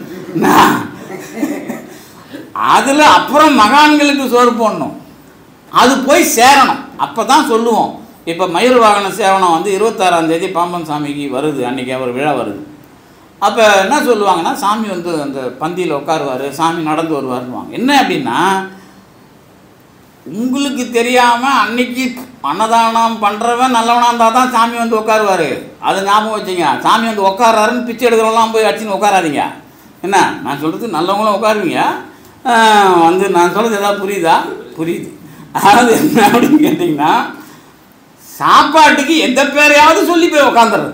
அதில் அப்புறம் மகான்களுக்கு சோறு போடணும் அது போய் சேரணும் அப்போ தான் சொல்லுவோம் இப்போ மயூர் வாகன சேவனம் வந்து இருபத்தாறாம் தேதி பாம்பன் சாமிக்கு வருது அன்றைக்கி அவர் விழா வருது அப்போ என்ன சொல்லுவாங்கன்னா சாமி வந்து அந்த பந்தியில் உட்காருவார் சாமி நடந்து வருவாருன்னுவாங்க என்ன அப்படின்னா உங்களுக்கு தெரியாமல் அன்னைக்கு அன்னதானம் பண்ணுறவன் நல்லவனாக இருந்தால் தான் சாமி வந்து உட்காருவார் அதை ஞாபகம் வச்சுங்க சாமி வந்து உட்காராருன்னு பிச்சை எடுக்கிறவங்களாம் போய் அடிச்சுன்னு உட்காராதீங்க என்ன நான் சொல்கிறது நல்லவங்களும் உட்காருவீங்க ஆஹ் வந்து நான் சொல்கிறது ஏதாவது புரியுதா புரியுது அதாவது என்ன அப்படின்னு கேட்டிங்கன்னா சாப்பாட்டுக்கு எந்த பேரையாவது சொல்லி போய் உட்காந்துறது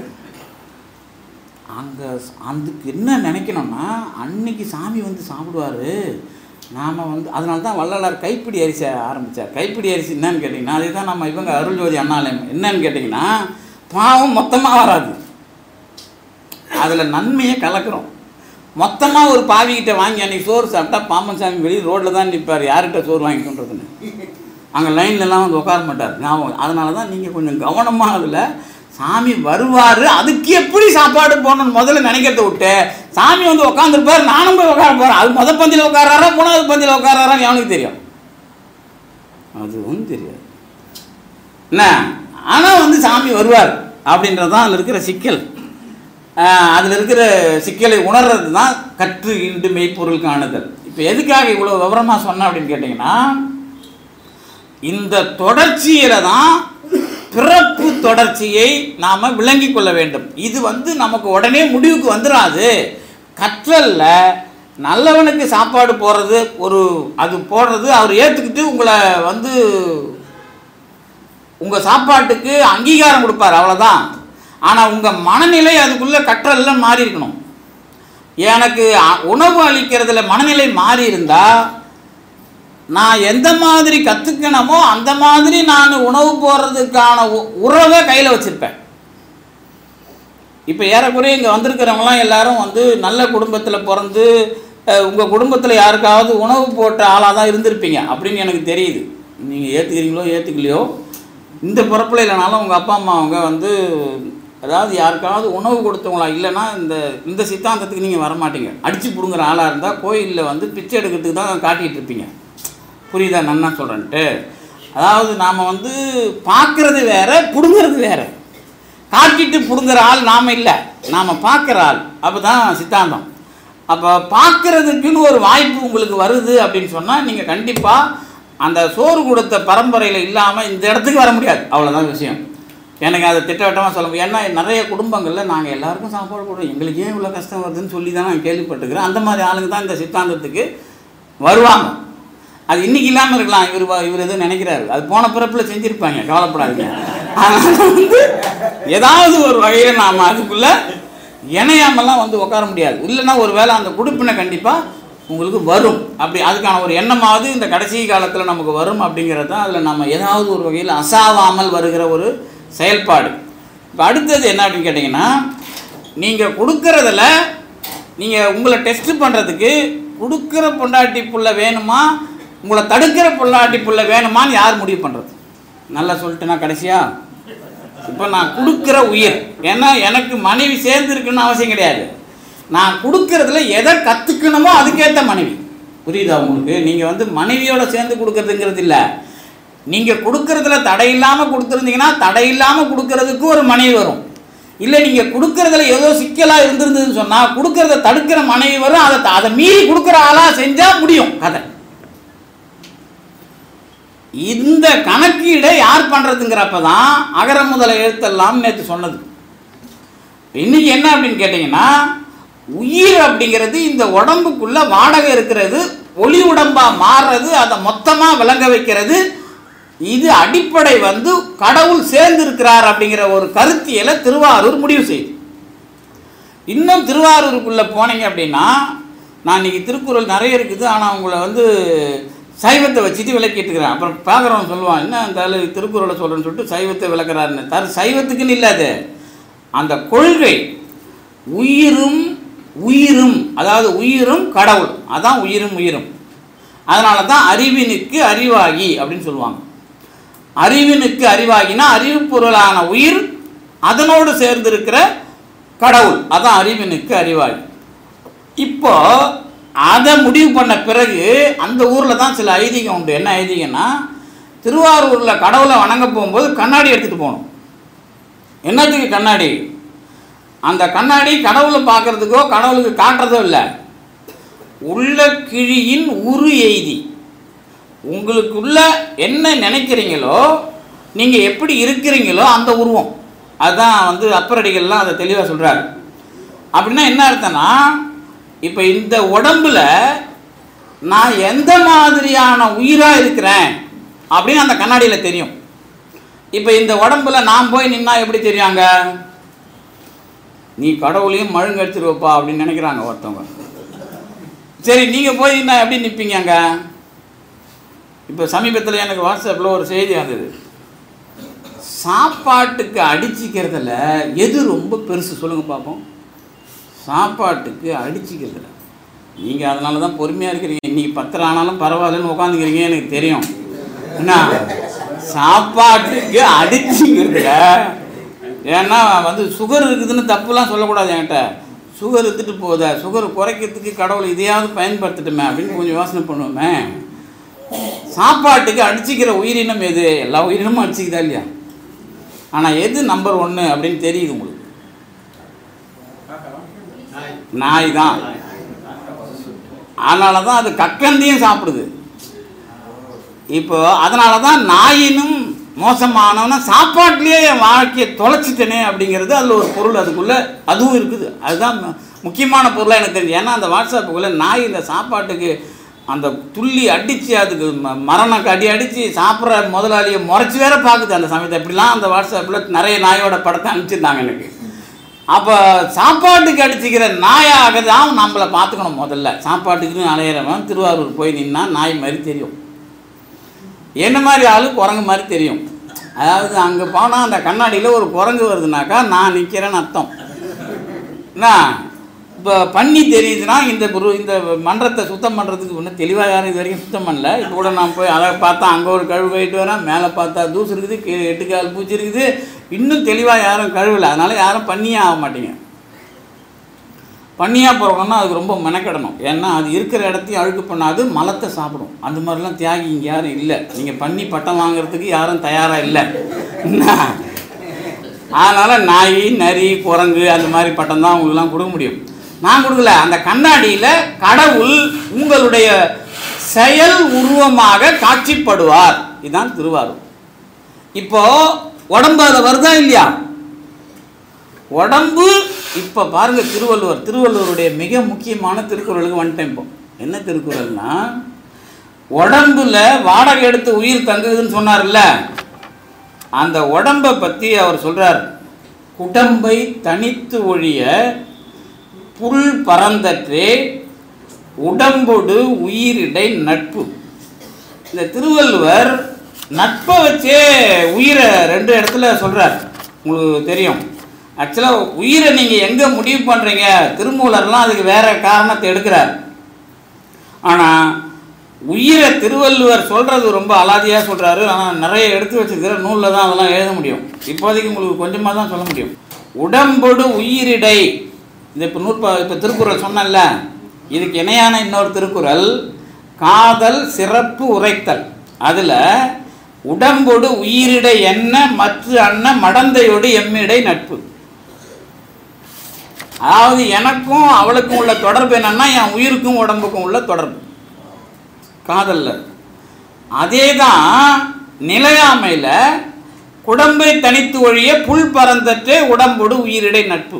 அங்கே அதுக்கு என்ன நினைக்கணும்னா அன்னைக்கு சாமி வந்து சாப்பிடுவார் நாம் வந்து அதனால தான் வள்ளலார் கைப்பிடி அரிசி ஆரம்பித்தார் கைப்பிடி அரிசி என்னன்னு கேட்டிங்கன்னா அதே தான் நம்ம இவங்க அருள்ஜோதி அண்ணாலயம் என்னன்னு கேட்டிங்கன்னா பாவம் மொத்தமாக வராது அதில் நன்மையை கலக்கிறோம் மொத்தமாக ஒரு பாவிக்கிட்ட வாங்கி அன்னைக்கு சோறு சாப்பிட்டா பாம்பன் சாமி வெளியே ரோட்டில் தான் நிற்பார் யார்கிட்ட சோறு வாங்கி கொண்டுறதுன்னு அங்கே லைன்லலாம் வந்து உட்கார மாட்டார் ஞாபகம் அதனால தான் நீங்கள் கொஞ்சம் கவனமாக அதில் சாமி வருவார் அதுக்கு எப்படி சாப்பாடு போடணும்னு முதல்ல நினைக்கிறத விட்டு சாமி வந்து உட்காந்துருப்பார் நானும் போய் உட்கார போகிறேன் அது முத பந்தியில் உட்காராரா மூணாவது பந்தியில் உட்காராரான்னு அவனுக்கு தெரியும் அதுவும் தெரியாது என்ன ஆனால் வந்து சாமி வருவார் அப்படின்றது தான் அதில் இருக்கிற சிக்கல் அதில் இருக்கிற சிக்கலை உணர்றது தான் கற்று இன்று மெய்ப்பொருள் காணுதல் இப்போ எதுக்காக இவ்வளோ விவரமாக சொன்னேன் அப்படின்னு கேட்டிங்கன்னா இந்த தொடர்ச்சியில தான் பிறப்பு தொடர்ச்சியை நாம் விளங்கி கொள்ள வேண்டும் இது வந்து நமக்கு உடனே முடிவுக்கு வந்துடாது கற்றல்ல நல்லவனுக்கு சாப்பாடு போடுறது ஒரு அது போடுறது அவர் ஏற்றுக்கிட்டு உங்களை வந்து உங்கள் சாப்பாட்டுக்கு அங்கீகாரம் கொடுப்பார் அவ்வளோதான் ஆனால் உங்கள் மனநிலை அதுக்குள்ளே கற்றல்ல மாறி இருக்கணும் எனக்கு அ- உணவு அளிக்கிறதுல மனநிலை மாறி இருந்தால் நான் எந்த மாதிரி கற்றுக்கணுமோ அந்த மாதிரி நான் உணவு போடுறதுக்கான உ- உறவை கையில் வச்சுருப்பேன் இப்போ ஏறக்குறைய இங்கே வந்திருக்கிறவங்களாம் எல்லாரும் வந்து நல்ல குடும்பத்தில் பிறந்து உங்கள் குடும்பத்தில் யாருக்காவது உணவு போட்ட ஆளாக தான் இருந்திருப்பீங்க அப்படின்னு எனக்கு தெரியுது நீங்கள் ஏற்றுக்கிறீங்களோ ஏற்றுக்கலையோ இந்த பிறப்பில் இல்லைனாலும் உங்கள் அப்பா அம்மா அவங்க வந்து அதாவது யாருக்காவது உணவு கொடுத்தவங்களா இல்லைன்னா இந்த இந்த சித்தாந்தத்துக்கு நீங்கள் வரமாட்டீங்க அடித்து பிடுங்குற ஆளாக இருந்தால் கோயிலில் வந்து பிச்சை எடுக்கிறதுக்கு தான் காட்டிகிட்டு இருப்பீங்க புரியுதா நான் என்ன சொல்கிறேன்ட்டு அதாவது நாம் வந்து பார்க்குறது வேற பிடுங்கிறது வேற காட்டிட்டு பிடுங்குற ஆள் நாம் இல்லை நாம் பார்க்குற ஆள் அப்போ தான் சித்தாந்தம் அப்போ பார்க்குறதுக்குன்னு ஒரு வாய்ப்பு உங்களுக்கு வருது அப்படின்னு சொன்னால் நீங்கள் கண்டிப்பாக அந்த சோறு கொடுத்த பரம்பரையில் இல்லாமல் இந்த இடத்துக்கு வர முடியாது அவ்வளோதான் விஷயம் எனக்கு அதை திட்டவட்டமாக சொல்ல முடியும் ஏன்னா நிறைய குடும்பங்களில் நாங்கள் எல்லாருக்கும் சாப்பாடு போடுறோம் எங்களுக்கு ஏன் இவ்வளோ கஷ்டம் வருதுன்னு சொல்லி தான் நான் கேள்விப்பட்டுக்கிறேன் அந்த மாதிரி ஆளுங்க தான் இந்த சித்தாந்தத்துக்கு வருவாங்க அது இன்னைக்கு இல்லாமல் இருக்கலாம் இவர் வ- இவர் எதுவும் நினைக்கிறாரு அது போன பிறப்பில் செஞ்சுருப்பாங்க கவலைப்படாதீங்க அதனால வந்து ஏதாவது ஒரு வகையில் நாம் அதுக்குள்ளே இணையாமலாம் வந்து உட்கார முடியாது இல்லைன்னா ஒரு வேளை அந்த குடுப்பினை கண்டிப்பாக உங்களுக்கு வரும் அப்படி அதுக்கான ஒரு எண்ணமாவது இந்த கடைசி காலத்தில் நமக்கு வரும் அப்படிங்கிறது தான் அதில் நம்ம ஏதாவது ஒரு வகையில் அசாவாமல் வருகிற ஒரு செயல்பாடு இப்போ அடுத்தது என்ன அப்படின்னு கேட்டிங்கன்னா நீங்கள் கொடுக்கறதுல நீங்கள் உங்களை டெஸ்ட் பண்ணுறதுக்கு கொடுக்குற பொண்டாட்டி புள்ள வேணுமா உங்களை தடுக்கிற பொண்டாட்டி புள்ள வேணுமான்னு யார் முடிவு பண்ணுறது நல்லா சொல்லிட்டேனா கடைசியாக இப்போ நான் கொடுக்குற உயிர் ஏன்னா எனக்கு மனைவி சேர்ந்துருக்குன்னு அவசியம் கிடையாது நான் கொடுக்கறதுல எதை கற்றுக்கணுமோ அதுக்கேற்ற மனைவி புரியுதா உங்களுக்கு நீங்கள் வந்து மனைவியோட சேர்ந்து கொடுக்கறதுங்கிறது இல்லை நீங்கள் கொடுக்கறதுல தடை இல்லாமல் கொடுத்துருந்தீங்கன்னா தடை இல்லாமல் கொடுக்கறதுக்கு ஒரு மனைவி வரும் இல்லை நீங்கள் கொடுக்கறதுல ஏதோ சிக்கலாக இருந்திருந்ததுன்னு சொன்னால் கொடுக்கறத தடுக்கிற மனைவி வரும் அதை அதை மீறி கொடுக்குற ஆளாக செஞ்சால் முடியும் கதை இந்த கணக்கீடை யார் பண்ணுறதுங்கிறப்ப தான் அகர முதல எழுத்தெல்லாம் நேற்று சொன்னது இன்னைக்கு என்ன அப்படின்னு கேட்டிங்கன்னா உயிர் அப்படிங்கிறது இந்த உடம்புக்குள்ள வாடகை இருக்கிறது ஒளி உடம்பா மாறுறது அதை மொத்தமாக விளங்க வைக்கிறது இது அடிப்படை வந்து கடவுள் சேர்ந்திருக்கிறார் அப்படிங்கிற ஒரு கருத்தியலை திருவாரூர் முடிவு செய்யுது இன்னும் திருவாரூருக்குள்ளே போனீங்க அப்படின்னா நான் இன்னைக்கு திருக்குறள் நிறைய இருக்குது ஆனால் உங்களை வந்து சைவத்தை வச்சுட்டு விளக்கிட்டு இருக்கிறேன் அப்புறம் பார்க்குறவன் சொல்லுவான் என்ன அந்த ஆளு திருக்குறளை சொல்கிறேன்னு சொல்லிட்டு சைவத்தை விளக்குறாருன்னு தர சைவத்துக்குன்னு இல்லை அது அந்த கொள்கை உயிரும் உயிரும் அதாவது உயிரும் கடவுள் அதான் உயிரும் உயிரும் அதனால தான் அறிவினுக்கு அறிவாகி அப்படின்னு சொல்லுவாங்க அறிவினுக்கு அறிவாகினா அறிவு பொருளான உயிர் அதனோடு சேர்ந்திருக்கிற கடவுள் அதான் அறிவினுக்கு அறிவாகி இப்போ அதை முடிவு பண்ண பிறகு அந்த ஊரில் தான் சில ஐதீகம் உண்டு என்ன ஐதீகம்னா திருவாரூரில் கடவுளை வணங்க போகும்போது கண்ணாடி எடுத்துகிட்டு போகணும் என்னத்துக்கு கண்ணாடி அந்த கண்ணாடி கடவுளை பார்க்கறதுக்கோ கடவுளுக்கு காட்டுறதோ இல்லை உள்ள கிழியின் உரு எய்தி உங்களுக்குள்ள என்ன நினைக்கிறீங்களோ நீங்கள் எப்படி இருக்கிறீங்களோ அந்த உருவம் அதுதான் வந்து அப்பரடிகள்லாம் அதை தெளிவாக சொல்கிறாரு அப்படின்னா என்ன அர்த்தம்னா இப்போ இந்த உடம்புல நான் எந்த மாதிரியான உயிராக இருக்கிறேன் அப்படின்னு அந்த கண்ணாடியில் தெரியும் இப்போ இந்த உடம்புல நான் போய் நின்னா எப்படி தெரியாங்க நீ கடவுளையும் மழுங்கடிச்சிருவப்பா அப்படின்னு நினைக்கிறாங்க ஒருத்தவங்க சரி நீங்கள் போய் நான் எப்படி நிற்பீங்க அங்கே இப்போ சமீபத்தில் எனக்கு வாட்ஸ்அப்பில் ஒரு செய்தி வந்தது சாப்பாட்டுக்கு அடிச்சிக்கிறதுல எது ரொம்ப பெருசு சொல்லுங்கள் பார்ப்போம் சாப்பாட்டுக்கு அடிச்சிக்கிறதுல நீங்கள் அதனால தான் பொறுமையாக இருக்கிறீங்க இன்றைக்கி பத்திரம் ஆனாலும் பரவாயில்லன்னு உட்காந்துக்கிறீங்க எனக்கு தெரியும் என்ன சாப்பாட்டுக்கு அடிச்சிக்கிறதுல ஏன்னா வந்து சுகர் இருக்குதுன்னு தப்புலாம் சொல்லக்கூடாது என்கிட்ட சுகர் எடுத்துட்டு போதா சுகர் குறைக்கிறதுக்கு கடவுள் இதையாவது பயன்படுத்தட்டுமே அப்படின்னு கொஞ்சம் யோசனை பண்ணுவோமே சாப்பாட்டுக்கு அடிச்சிக்கிற உயிரினம் எது எல்லா உயிரினமும் அடிச்சிக்குதா இல்லையா ஆனால் எது நம்பர் ஒன்று அப்படின்னு தெரியுது உங்களுக்கு நாய் தான் அதனால தான் அது கக்கந்தியும் சாப்பிடுது இப்போ அதனால தான் நாயினும் மோசமானவனா சாப்பாட்டிலேயே என் வாழ்க்கையை தொலைச்சிட்டனே அப்படிங்கிறது அதில் ஒரு பொருள் அதுக்குள்ளே அதுவும் இருக்குது அதுதான் மு- முக்கியமான பொருளாக எனக்கு தெரிஞ்சு ஏன்னா அந்த வாட்ஸ்அப்புக்குள்ளே நாய் இந்த சாப்பாட்டுக்கு அந்த துள்ளி அடித்து அதுக்கு ம- மரணம் அடி அடித்து சாப்பிட்ற முதலாளியை முறைச்சி வேற பார்க்குது அந்த சமயத்தை இப்படிலாம் அந்த வாட்ஸ்அப்பில் நிறைய நாயோட படத்தை அனுப்பிச்சிருந்தாங்க எனக்கு அப்போ சாப்பாட்டுக்கு அடிச்சுக்கிற நாயாக தான் நம்மளை பார்த்துக்கணும் முதல்ல சாப்பாட்டுக்குன்னு அலையிறவன் திருவாரூர் போய் நின்னா நாய் மாதிரி தெரியும் என்ன மாதிரி ஆளு குரங்கு மாதிரி தெரியும் அதாவது அங்கே போனால் அந்த கண்ணாடியில் ஒரு குரங்கு வருதுனாக்கா நான் நிற்கிறேன்னு அர்த்தம் என்ன இப்போ பண்ணி தெரியுதுன்னா இந்த குரு இந்த மன்றத்தை சுத்தம் பண்ணுறதுக்கு ஒன்றும் தெளிவாக யாரும் இது வரைக்கும் சுத்தம் பண்ணல இப்போ கூட நான் போய் அதை பார்த்தா அங்கே ஒரு கழுவு கழிட்டு வரேன் மேலே பார்த்தா தூசு இருக்குது கீழே எட்டு கால் பூச்சி இருக்குது இன்னும் தெளிவாக யாரும் கழுவலை அதனால் யாரும் பண்ணியே ஆக மாட்டீங்க பண்ணியாக போகிறோம்னா அதுக்கு ரொம்ப மெனக்கிடணும் ஏன்னா அது இருக்கிற இடத்தையும் அழுக்கு பண்ணாது மலத்தை சாப்பிடும் அந்த மாதிரிலாம் தியாகி இங்கே யாரும் இல்லை நீங்கள் பண்ணி பட்டம் வாங்குறதுக்கு யாரும் தயாராக இல்லை என்ன அதனால் நாய் நரி குரங்கு அந்த மாதிரி பட்டம் தான் உங்களுக்குலாம் கொடுக்க முடியும் நான் கொடுக்கல அந்த கண்ணாடியில் கடவுள் உங்களுடைய செயல் உருவமாக காட்சிப்படுவார் இதுதான் திருவாரூர் இப்போ உடம்பு அதை வருதா இல்லையா உடம்பு இப்போ பாருங்க திருவள்ளுவர் திருவள்ளுவருடைய மிக முக்கியமான திருக்குறளுக்கு வந்துட்டேன் இப்போ என்ன திருக்குறள்னா உடம்புல வாடகை எடுத்து உயிர் தங்குதுன்னு சொன்னார்ல அந்த உடம்பை பற்றி அவர் சொல்றார் குடம்பை தனித்து ஒழிய புல் பறந்தற்றே உடம்பொடு உயிரிடை நட்பு இந்த திருவள்ளுவர் நட்பை வச்சே உயிரை ரெண்டு இடத்துல சொல்றார் உங்களுக்கு தெரியும் ஆக்சுவலாக உயிரை நீங்கள் எங்கே முடிவு பண்ணுறீங்க திருமூலர்லாம் அதுக்கு வேற காரணத்தை எடுக்கிறார் ஆனால் உயிரை திருவள்ளுவர் சொல்கிறது ரொம்ப அலாதியாக சொல்கிறாரு ஆனால் நிறைய எடுத்து வச்சிருக்கிற நூலில் தான் அதெல்லாம் எழுத முடியும் இப்போதைக்கு உங்களுக்கு கொஞ்சமாக தான் சொல்ல முடியும் உடம்பொடு உயிரிடை இது இப்போ நூற்பா இப்போ திருக்குறள் சொன்னேன்ல இதுக்கு இணையான இன்னொரு திருக்குறள் காதல் சிறப்பு உரைத்தல் அதில் உடம்பொடு உயிரிடை என்ன மற்ற அன்ன மடந்தையோடு எம்மிடை நட்பு அதாவது எனக்கும் அவளுக்கும் உள்ள தொடர்பு என்னன்னா என் உயிருக்கும் உடம்புக்கும் உள்ள தொடர்பு காதல்ல அதே தான் நிலையாமையில் குடம்பை தனித்து ஒழிய புல் பறந்தற்றே உடம்போடு உயிரிடை நட்பு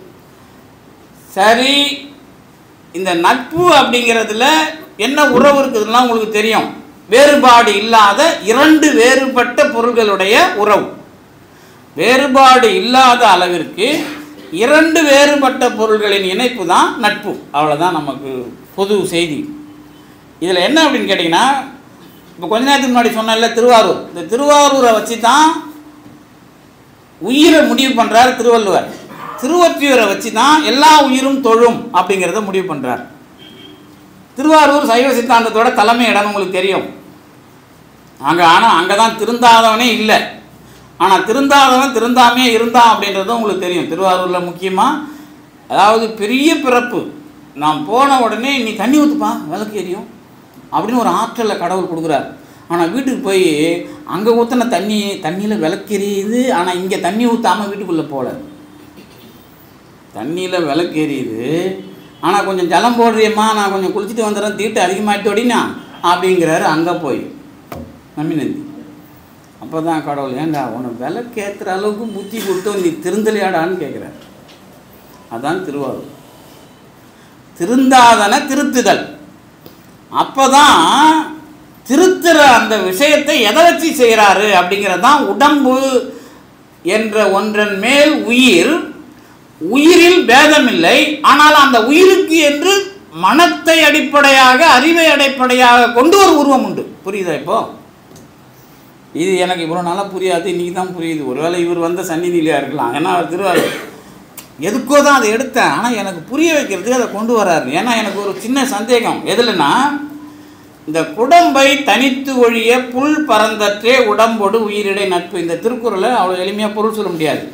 சரி இந்த நட்பு அப்படிங்கிறதுல என்ன உறவு இருக்குதுன்னா உங்களுக்கு தெரியும் வேறுபாடு இல்லாத இரண்டு வேறுபட்ட பொருள்களுடைய உறவு வேறுபாடு இல்லாத அளவிற்கு இரண்டு வேறுபட்ட பொருள்களின் இணைப்பு தான் நட்பு அவ்வளோதான் நமக்கு பொது செய்தி இதில் என்ன அப்படின்னு கேட்டிங்கன்னா இப்போ கொஞ்ச நேரத்துக்கு முன்னாடி சொன்னேன்ல திருவாரூர் இந்த திருவாரூரை வச்சு தான் உயிரை முடிவு பண்ணுறார் திருவள்ளுவர் திருவொற்றியூரை வச்சு தான் எல்லா உயிரும் தொழும் அப்படிங்கிறத முடிவு பண்ணுறார் திருவாரூர் சைவ சித்தாந்தத்தோட தலைமை இடம் உங்களுக்கு தெரியும் அங்கே ஆனால் அங்கே தான் திருந்தாதவனே இல்லை ஆனால் திருந்தாதவன் திருந்தாமே இருந்தான் அப்படின்றதும் உங்களுக்கு தெரியும் திருவாரூரில் முக்கியமாக அதாவது பெரிய பிறப்பு நான் போன உடனே நீ தண்ணி ஊற்றுப்பா விளக்கு எரியும் அப்படின்னு ஒரு ஆற்றலை கடவுள் கொடுக்குறார் ஆனால் வீட்டுக்கு போய் அங்கே ஊற்றின தண்ணி தண்ணியில் விளக்கெரியுது ஆனால் இங்கே தண்ணி ஊற்றாமல் வீட்டுக்குள்ளே போகல தண்ணியில் விளக்கு எரியுது ஆனால் கொஞ்சம் ஜலம் போடுறியம்மா நான் கொஞ்சம் குளிச்சுட்டு வந்துடுறேன் தீட்டு அதிகமாகிட்டோடினா அப்படிங்கிறாரு அங்கே போய் நம்பிநந்தி அப்போ தான் கடவுள் ஏண்டா உன்னை விளக்கு ஏற்றுற அளவுக்கு புத்தி கொடுத்து நீ திருந்தலையாடான்னு கேட்குறாரு அதான் திருவாரூர் திருந்தாதன திருத்துதல் அப்போ தான் திருத்துற அந்த விஷயத்தை எதை வச்சு செய்கிறாரு அப்படிங்கிறது தான் உடம்பு என்ற ஒன்றன் மேல் உயிர் உயிரில் பேதமில்லை ஆனால் அந்த உயிருக்கு என்று மனத்தை அடிப்படையாக அறிவை அடிப்படையாக கொண்டு ஒரு உருவம் உண்டு புரியுதா இப்போ இது எனக்கு இவ்வளோ நாளாக புரியாது இன்றைக்கி தான் புரியுது ஒருவேளை இவர் வந்த சந்நிதியிலையா இருக்கலாம் ஏன்னா அவர் திருவாரூர் எதுக்கோ தான் அதை எடுத்தேன் ஆனால் எனக்கு புரிய வைக்கிறதுக்கு அதை கொண்டு வராரு ஏன்னா எனக்கு ஒரு சின்ன சந்தேகம் எதுலன்னா இந்த குடம்பை தனித்து ஒழிய புல் பறந்தற்றே உடம்போடு உயிரிடை நட்பு இந்த திருக்குறளை அவ்வளோ எளிமையாக பொருள் சொல்ல முடியாது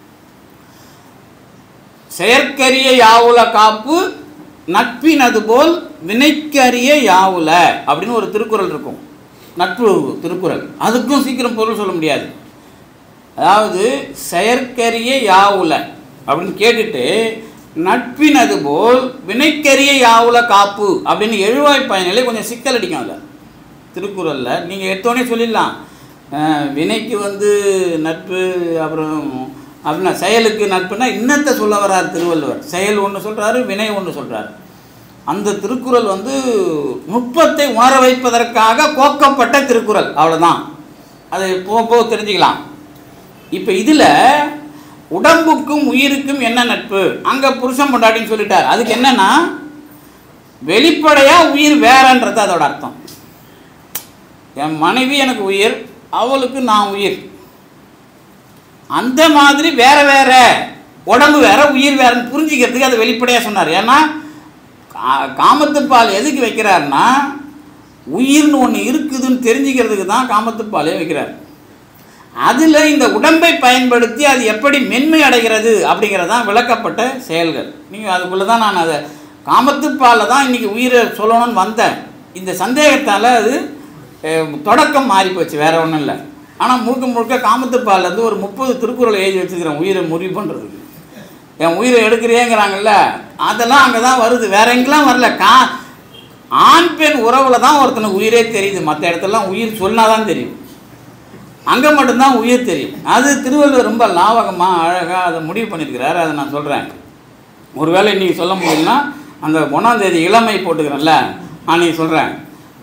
செயற்கரிய யாவுல காப்பு நட்பினது போல் வினைக்கரிய யாவுல அப்படின்னு ஒரு திருக்குறள் இருக்கும் நட்பு திருக்குறள் அதுக்கும் சீக்கிரம் பொருள் சொல்ல முடியாது அதாவது செயற்கரிய யாவுல அப்படின்னு கேட்டுட்டு நட்பினது போல் வினைக்கரிய யாவுல காப்பு அப்படின்னு எழுவாய் பயனிலே கொஞ்சம் சிக்கல் அடிக்கும் அதில் திருக்குறளில் நீங்கள் எடுத்தோடனே சொல்லிடலாம் அஹ், வினைக்கு வந்து நட்பு அப்புறம் அப்படின்னா செயலுக்கு நட்புனா இன்னத்தை சொல்ல வர்றார் திருவள்ளுவர் செயல் ஒன்று சொல்கிறாரு வினை ஒன்று சொல்கிறாரு அந்த திருக்குறள் வந்து நுட்பத்தை உணர வைப்பதற்காக கோக்கப்பட்ட திருக்குறள் அவ்வளோதான் அது போக போக தெரிஞ்சுக்கலாம் இப்போ இதில் உடம்புக்கும் உயிருக்கும் என்ன நட்பு அங்கே புருஷன் பொண்டாட்டின்னு சொல்லிட்டார் அதுக்கு என்னன்னா வெளிப்படையாக உயிர் வேறன்றது அதோட அர்த்தம் என் மனைவி எனக்கு உயிர் அவளுக்கு நான் உயிர் அந்த மாதிரி வேற வேற உடம்பு வேற உயிர் வேறன்னு புரிஞ்சுக்கிறதுக்கு அதை வெளிப்படையாக சொன்னார் ஏன்னா கா- காமத்துப்பால் எதுக்கு வைக்கிறாருன்னா உயிர்னு ஒன்று இருக்குதுன்னு தெரிஞ்சுக்கிறதுக்கு தான் காமத்துப்பாலே வைக்கிறார் அதில் இந்த உடம்பை பயன்படுத்தி அது எப்படி மென்மை அடைகிறது அப்படிங்கிறது தான் விளக்கப்பட்ட செயல்கள் நீங்கள் அதுக்குள்ளே தான் நான் அதை காமத்துப்பாலில் தான் இன்றைக்கி உயிரை சொல்லணும்னு வந்தேன் இந்த சந்தேகத்தால் அது அஹ், தொடக்கம் மாறி போச்சு வேற ஒன்றும் இல்லை ஆனால் முழுக்க முழுக்க காமத்துப்பாலில் இருந்து ஒரு முப்பது திருக்குறள் எழுதி வச்சுக்கிறேன் உயிரை முறிவு பண்ணுறதுக்கு என் உயிரை எடுக்கிறியேங்கிறாங்கல்ல அதெல்லாம் அங்கே தான் வருது வேற எங்கெல்லாம் வரல கா ஆண் பெண் உறவில் தான் ஒருத்தனுக்கு உயிரே தெரியுது மற்ற இடத்துலலாம் உயிர் சொன்னால் தான் தெரியும் அங்கே மட்டும்தான் உயிர் தெரியும் அது திருவள்ளுவர் ரொம்ப லாவகமாக அழகாக அதை முடிவு பண்ணியிருக்கிறாரு அதை நான் சொல்கிறேன் ஒருவேளை இன்றைக்கி சொல்ல முடியும்னா அந்த ஒன்றாந்தேதி இளமை போட்டுக்கிறேன்ல அன்றைக்கி சொல்கிறேன்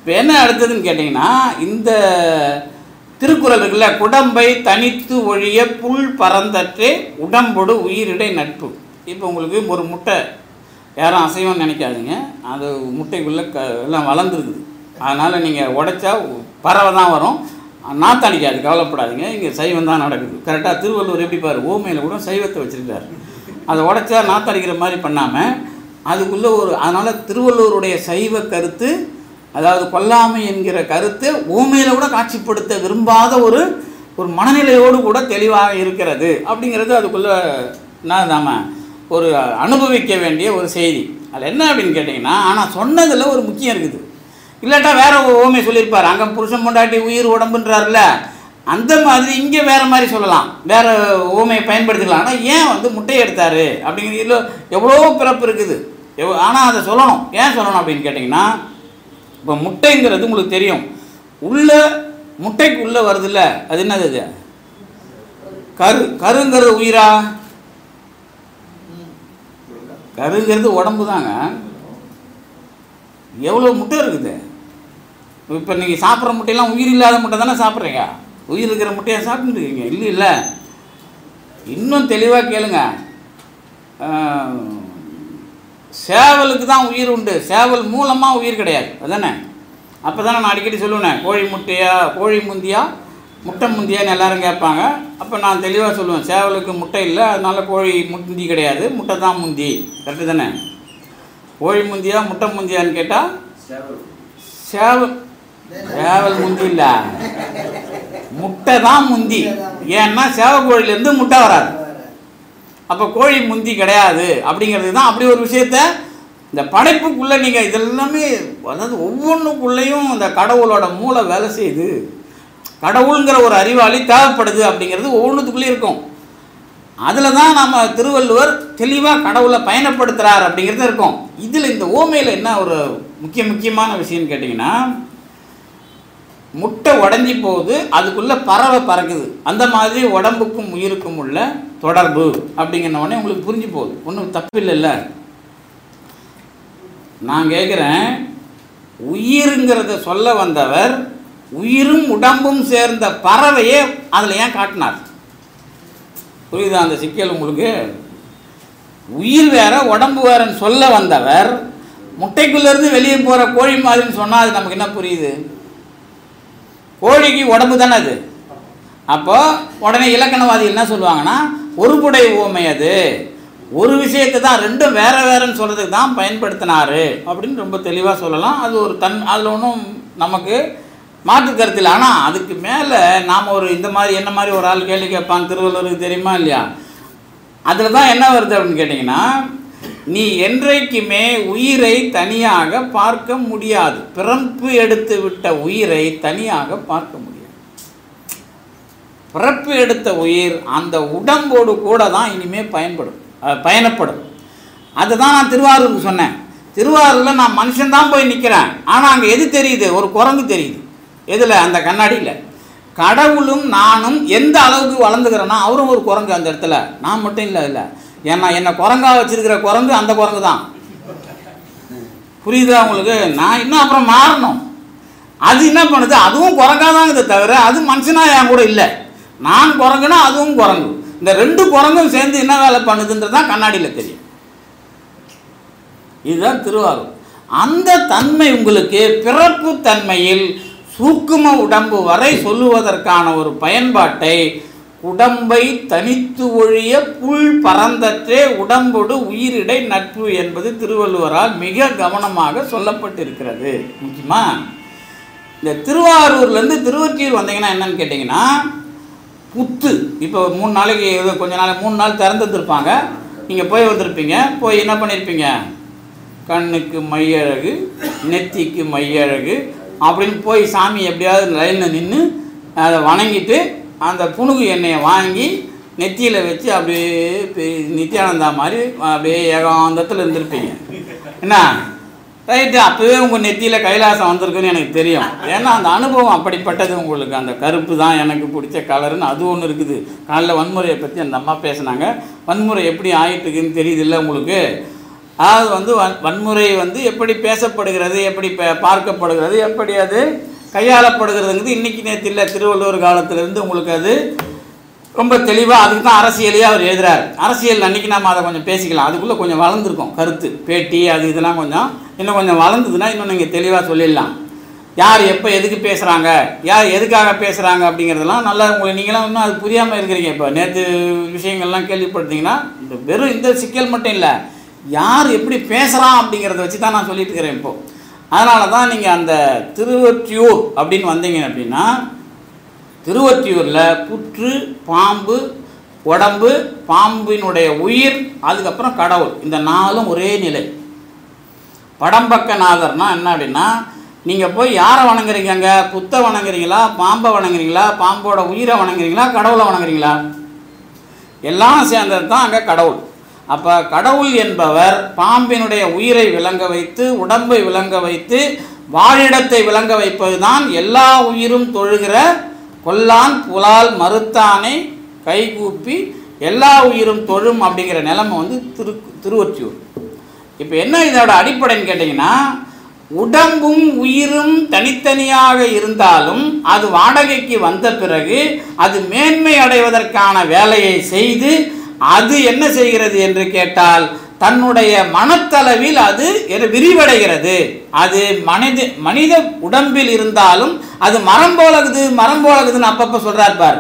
இப்போ என்ன அடுத்ததுன்னு கேட்டிங்கன்னா இந்த திருக்குறள் இருக்குல்ல குடம்பை தனித்து ஒழிய புல் பறந்தற்றே உடம்பொடு உயிரிடை நட்பு இப்போ உங்களுக்கு ஒரு முட்டை யாரும் அசைவம் நினைக்காதீங்க அது முட்டைக்குள்ளே க எல்லாம் வளர்ந்துருக்குது அதனால் நீங்கள் உடைச்சா பறவை தான் வரும் நாத்தடிக்காது கவலைப்படாதீங்க இங்கே சைவம் தான் நடக்குது கரெக்டாக திருவள்ளுவர் எப்படி பாரு ஓமையில் கூட சைவத்தை வச்சுருக்காரு அதை உடைச்சா நாத்தடிக்கிற மாதிரி பண்ணாமல் அதுக்குள்ளே ஒரு அதனால் திருவள்ளுவருடைய சைவ கருத்து அதாவது கொல்லாமை என்கிற கருத்து ஊமையில் கூட காட்சிப்படுத்த விரும்பாத ஒரு ஒரு மனநிலையோடு கூட தெளிவாக இருக்கிறது அப்படிங்கிறது அதுக்குள்ளே நான் நாம ஒரு அனுபவிக்க வேண்டிய ஒரு செய்தி அதில் என்ன அப்படின்னு கேட்டிங்கன்னா ஆனால் சொன்னதில் ஒரு முக்கியம் இருக்குது இல்லாட்டா வேற ஒரு ஓமை சொல்லியிருப்பார் அங்கே புருஷன் பொண்டாட்டி உயிர் உடம்புன்றாருல அந்த மாதிரி இங்கே வேற மாதிரி சொல்லலாம் வேற ஓமையை பயன்படுத்திக்கலாம் ஆனால் ஏன் வந்து முட்டையை எடுத்தாரு அப்படிங்கிறதுல எவ்வளோ பிறப்பு இருக்குது எவ் ஆனால் அதை சொல்லணும் ஏன் சொல்லணும் அப்படின்னு கேட்டிங்கன்னா இப்போ முட்டைங்கிறது உங்களுக்கு தெரியும் உள்ள முட்டைக்கு உள்ளே வருதுல்ல அது என்னது அது கரு கருங்கிறது உயிரா கருங்கிறது உடம்பு தாங்க எவ்வளோ முட்டை இருக்குது இப்போ நீங்கள் சாப்பிட்ற முட்டையெல்லாம் உயிர் இல்லாத முட்டை தானே சாப்பிட்றீங்க உயிர் இருக்கிற முட்டையை சாப்பிட்டுருக்கீங்க இல்லை இல்லை இன்னும் தெளிவாக கேளுங்க ஆஹ், சேவலுக்கு தான் உயிர் உண்டு சேவல் மூலமாக உயிர் கிடையாது அதானே அப்போ தானே நான் அடிக்கடி சொல்லுவேன் கோழி முட்டையா கோழி முந்தியா முட்டை முந்தியான்னு எல்லாரும் கேட்பாங்க அப்போ நான் தெளிவாக சொல்லுவேன் சேவலுக்கு முட்டை இல்லை அதனால கோழி முந்தி கிடையாது முட்டை தான் முந்தி கரெக்டு தானே கோழி முந்தியா முட்டை முந்தியான்னு கேட்டால் சேவல் சேவல் முந்தி இல்லை முட்டை தான் முந்தி ஏன்னா சேவக்கோழிலேருந்து முட்டை வராது அப்போ கோழி முந்தி கிடையாது அப்படிங்கிறது தான் அப்படி ஒரு விஷயத்த இந்த படைப்புக்குள்ளே நீங்கள் இதெல்லாமே அதாவது ஒவ்வொன்றுக்குள்ளேயும் இந்த கடவுளோட மூளை வேலை செய்யுது கடவுளுங்கிற ஒரு அறிவாளி தேவைப்படுது அப்படிங்கிறது ஒவ்வொன்றுத்துக்குள்ளேயும் இருக்கும் அதில் தான் நம்ம திருவள்ளுவர் தெளிவாக கடவுளை பயணப்படுத்துகிறார் அப்படிங்கிறது இருக்கும் இதில் இந்த ஓமையில் என்ன ஒரு முக்கிய முக்கியமான விஷயம்னு கேட்டிங்கன்னா முட்டை உடஞ்சி போகுது அதுக்குள்ளே பறவை பறக்குது அந்த மாதிரி உடம்புக்கும் உயிருக்கும் உள்ள தொடர்பு அப்படிங்கிற உடனே உங்களுக்கு புரிஞ்சு போகுது ஒன்றும் தப்பு இல்லைல்ல நான் கேட்குறேன் உயிருங்கிறத சொல்ல வந்தவர் உயிரும் உடம்பும் சேர்ந்த பறவையே அதில் ஏன் காட்டினார் புரியுதா அந்த சிக்கல் உங்களுக்கு உயிர் வேற உடம்பு வேறன்னு சொல்ல வந்தவர் முட்டைக்குள்ளேருந்து வெளியே போகிற கோழி மாதிரின்னு சொன்னால் அது நமக்கு என்ன புரியுது கோழிக்கு உடம்பு தானே அது அப்போ உடனே இலக்கணவாதிகள் என்ன சொல்லுவாங்கன்னா ஒருபுடை ஊமை அது ஒரு விஷயத்தை தான் ரெண்டும் வேற வேறன்னு சொல்கிறதுக்கு தான் பயன்படுத்தினாரு அப்படின்னு ரொம்ப தெளிவாக சொல்லலாம் அது ஒரு தன் அதில் ஒன்றும் நமக்கு மாற்று கருத்து இல்லை ஆனால் அதுக்கு மேலே நாம் ஒரு இந்த மாதிரி என்ன மாதிரி ஒரு ஆள் கேள்வி கேட்பான் திருவள்ளுவருக்கு தெரியுமா இல்லையா அதில் தான் என்ன வருது அப்படின்னு கேட்டிங்கன்னா நீ என்றைக்குமே உயிரை தனியாக பார்க்க முடியாது பிறப்பு எடுத்து விட்ட உயிரை தனியாக பார்க்க முடியாது பிறப்பு எடுத்த உயிர் அந்த உடம்போடு கூட தான் இனிமே பயன்படும் அஹ், பயணப்படும் அதுதான் நான் திருவாரூருக்கு சொன்னேன் திருவாரூரில் நான் மனுஷன்தான் போய் நிற்கிறேன் ஆனால் அங்கே எது தெரியுது ஒரு குரங்கு தெரியுது எதில் அந்த கண்ணாடியில் கடவுளும் நானும் எந்த அளவுக்கு வளர்ந்துக்கிறேன்னா அவரும் ஒரு குரங்கு அந்த இடத்துல நான் மட்டும் இல்லை இல்லை ஏன்னா என்னை குரங்கா வச்சிருக்கிற குரங்கு அந்த குரங்கு தான் புரியுதா உங்களுக்கு நான் இன்னும் அப்புறம் மாறணும் அது என்ன பண்ணுது அதுவும் குரங்கா தான் தவிர அது மனுஷனா என் கூட இல்லை நான் குரங்குனா அதுவும் குரங்கு இந்த ரெண்டு குரங்கும் சேர்ந்து என்ன வேலை பண்ணுதுன்றது தான் கண்ணாடியில் தெரியும் இதுதான் திருவாரூர் அந்த தன்மை உங்களுக்கு பிறப்பு தன்மையில் சூக்கும உடம்பு வரை சொல்லுவதற்கான ஒரு பயன்பாட்டை உடம்பை தனித்து ஒழிய புல் பறந்தற்றே உடம்பொடு உயிரிடை நட்பு என்பது திருவள்ளுவரால் மிக கவனமாக சொல்லப்பட்டிருக்கிறது முக்கியமா இந்த திருவாரூர்லேருந்து திருவொற்றியூர் வந்தீங்கன்னா என்னன்னு கேட்டிங்கன்னா புத்து இப்போ மூணு நாளைக்கு ஏதோ கொஞ்ச நாள் மூணு நாள் திறந்துருப்பாங்க நீங்கள் போய் வந்திருப்பீங்க போய் என்ன பண்ணியிருப்பீங்க கண்ணுக்கு மையழகு நெத்திக்கு மையழகு அப்படின்னு போய் சாமி எப்படியாவது லைனில் நின்று அதை வணங்கிட்டு அந்த புணுகு எண்ணெயை வாங்கி நெத்தியில் வச்சு அப்படியே பெ- நித்யானந்தா மாதிரி அப்படியே ஏகாந்தத்தில் இருந்திருப்பீங்க என்ன ரைட்டு அப்போவே உங்கள் நெத்தியில் கைலாசம் வந்திருக்குன்னு எனக்கு தெரியும் ஏன்னா அந்த அனுபவம் அப்படிப்பட்டது உங்களுக்கு அந்த கருப்பு தான் எனக்கு பிடிச்ச கலருன்னு அது ஒன்று இருக்குது காலைல வன்முறையை பற்றி அந்த அம்மா பேசுனாங்க வன்முறை எப்படி ஆயிட்டு இருக்குன்னு தெரியுதுல்ல உங்களுக்கு அதாவது வந்து வன் வன்முறை வந்து எப்படி பேசப்படுகிறது எப்படி பே- பார்க்கப்படுகிறது எப்படி அது கையாளப்படுகிறதுங்கிறது இன்னைக்கு நேற்று இல்லை திருவள்ளுவர் காலத்திலிருந்து உங்களுக்கு அது ரொம்ப தெளிவாக அதுக்கு தான் அரசியலையே அவர் எழுதுறாரு அரசியல் அன்னைக்கு நம்ம அதை கொஞ்சம் பேசிக்கலாம் அதுக்குள்ளே கொஞ்சம் வளர்ந்துருக்கும் கருத்து பேட்டி அது இதெல்லாம் கொஞ்சம் இன்னும் கொஞ்சம் வளர்ந்ததுன்னா இன்னும் நீங்கள் தெளிவாக சொல்லிடலாம் யார் எப்போ எதுக்கு பேசுகிறாங்க யார் எதுக்காக பேசுகிறாங்க அப்படிங்கிறதெல்லாம் நல்லா உங்களுக்கு நீங்களாம் இன்னும் அது புரியாமல் இருக்கிறீங்க இப்போ நேற்று விஷயங்கள்லாம் கேள்விப்பட்டீங்கன்னா இந்த வெறும் இந்த சிக்கல் மட்டும் இல்லை யார் எப்படி பேசுகிறான் அப்படிங்கிறத வச்சு தான் நான் சொல்லிட்டு இருக்கிறேன் இப்போது அதனால தான் நீங்கள் அந்த திருவொற்றியூர் அப்படின்னு வந்தீங்க அப்படின்னா திருவொற்றியூரில் புற்று பாம்பு உடம்பு பாம்பினுடைய உயிர் அதுக்கப்புறம் கடவுள் இந்த நாலும் ஒரே நிலை படம்பக்கநாதர்னா என்ன அப்படின்னா நீங்கள் போய் யாரை வணங்குறீங்க புத்தை வணங்குறீங்களா பாம்பை வணங்குறீங்களா பாம்போட உயிரை வணங்குறீங்களா கடவுளை வணங்குறீங்களா எல்லாம் சேர்ந்தது தான் அங்கே கடவுள் அப்போ கடவுள் என்பவர் பாம்பினுடைய உயிரை விளங்க வைத்து உடம்பை விளங்க வைத்து வாழிடத்தை விளங்க வைப்பது தான் எல்லா உயிரும் தொழுகிற கொல்லான் புலால் மறுத்தானை கைகூப்பி எல்லா உயிரும் தொழும் அப்படிங்கிற நிலைமை வந்து திரு திருவொற்றியூர் இப்போ என்ன இதோட அடிப்படைன்னு கேட்டிங்கன்னா உடம்பும் உயிரும் தனித்தனியாக இருந்தாலும் அது வாடகைக்கு வந்த பிறகு அது மேன்மை அடைவதற்கான வேலையை செய்து அது என்ன செய்கிறது என்று கேட்டால் தன்னுடைய மனத்தளவில் அது என விரிவடைகிறது அது மனித மனித உடம்பில் இருந்தாலும் அது மரம் போலகுது மரம் போலகுதுன்னு அப்பப்போ சொல்றார் பார்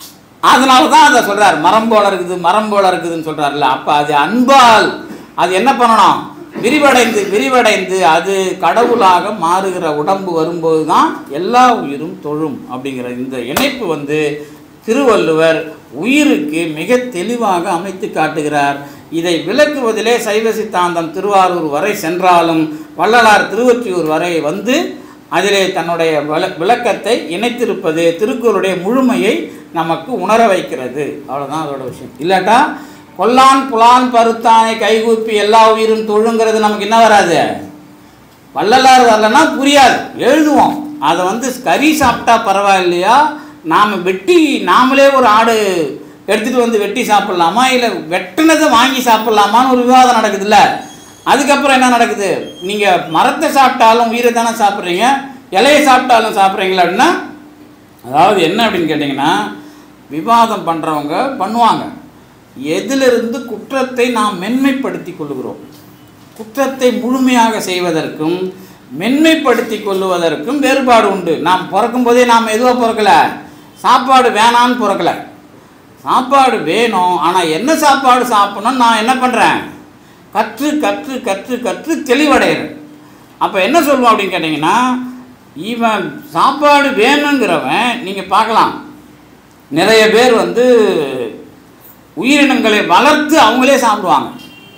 அதனால தான் அதை சொல்றார் மரம் போல இருக்குது மரம் போல இருக்குதுன்னு சொல்றாருல்ல அப்போ அது அன்பால் அது என்ன பண்ணணும் விரிவடைந்து விரிவடைந்து அது கடவுளாக மாறுகிற உடம்பு வரும்போது தான் எல்லா உயிரும் தொழும் அப்படிங்கிற இந்த இணைப்பு வந்து திருவள்ளுவர் உயிருக்கு மிக தெளிவாக அமைத்து காட்டுகிறார் இதை விளக்குவதிலே சைவ சித்தாந்தம் திருவாரூர் வரை சென்றாலும் வள்ளலார் திருவொற்றியூர் வரை வந்து அதிலே தன்னுடைய விள- விளக்கத்தை இணைத்திருப்பது திருக்குறளுடைய முழுமையை நமக்கு உணர வைக்கிறது அவ்வளவுதான் அதோட விஷயம் இல்லாட்டா கொல்லான் புலான் பருத்தானை கைகூப்பி எல்லா உயிரும் தொழுங்கிறது நமக்கு என்ன வராது வள்ளலார் வரலன்னா புரியாது எழுதுவோம் அதை வந்து கறி சாப்பிட்டா பரவாயில்லையா நாம் வெட்டி நாமளே ஒரு ஆடு எடுத்துகிட்டு வந்து வெட்டி சாப்பிட்லாமா இல்லை வெட்டினதை வாங்கி சாப்பிட்லாமான்னு ஒரு விவாதம் நடக்குதுல்ல அதுக்கப்புறம் என்ன நடக்குது நீங்கள் மரத்தை சாப்பிட்டாலும் உயிரை தானே சாப்பிட்றீங்க இலையை சாப்பிட்டாலும் சாப்பிட்றீங்களா அப்படின்னா அதாவது என்ன அப்படின்னு கேட்டிங்கன்னா விவாதம் பண்ணுறவங்க பண்ணுவாங்க எதிலிருந்து குற்றத்தை நாம் மென்மைப்படுத்தி கொள்கிறோம் குற்றத்தை முழுமையாக செய்வதற்கும் மென்மைப்படுத்தி கொள்ளுவதற்கும் வேறுபாடு உண்டு நாம் பிறக்கும் போதே நாம் எதுவாக பிறக்கல சாப்பாடு வேணான்னு பிறக்கல சாப்பாடு வேணும் ஆனால் என்ன சாப்பாடு சாப்பிடணும்னு நான் என்ன பண்ணுறேன் கற்று கற்று கற்று கற்று தெளிவடைகிறேன் அப்போ என்ன சொல்லுவோம் அப்படின்னு கேட்டிங்கன்னா இவன் சாப்பாடு வேணுங்கிறவன் நீங்கள் பார்க்கலாம் நிறைய பேர் வந்து உயிரினங்களை வளர்த்து அவங்களே சாப்பிடுவாங்க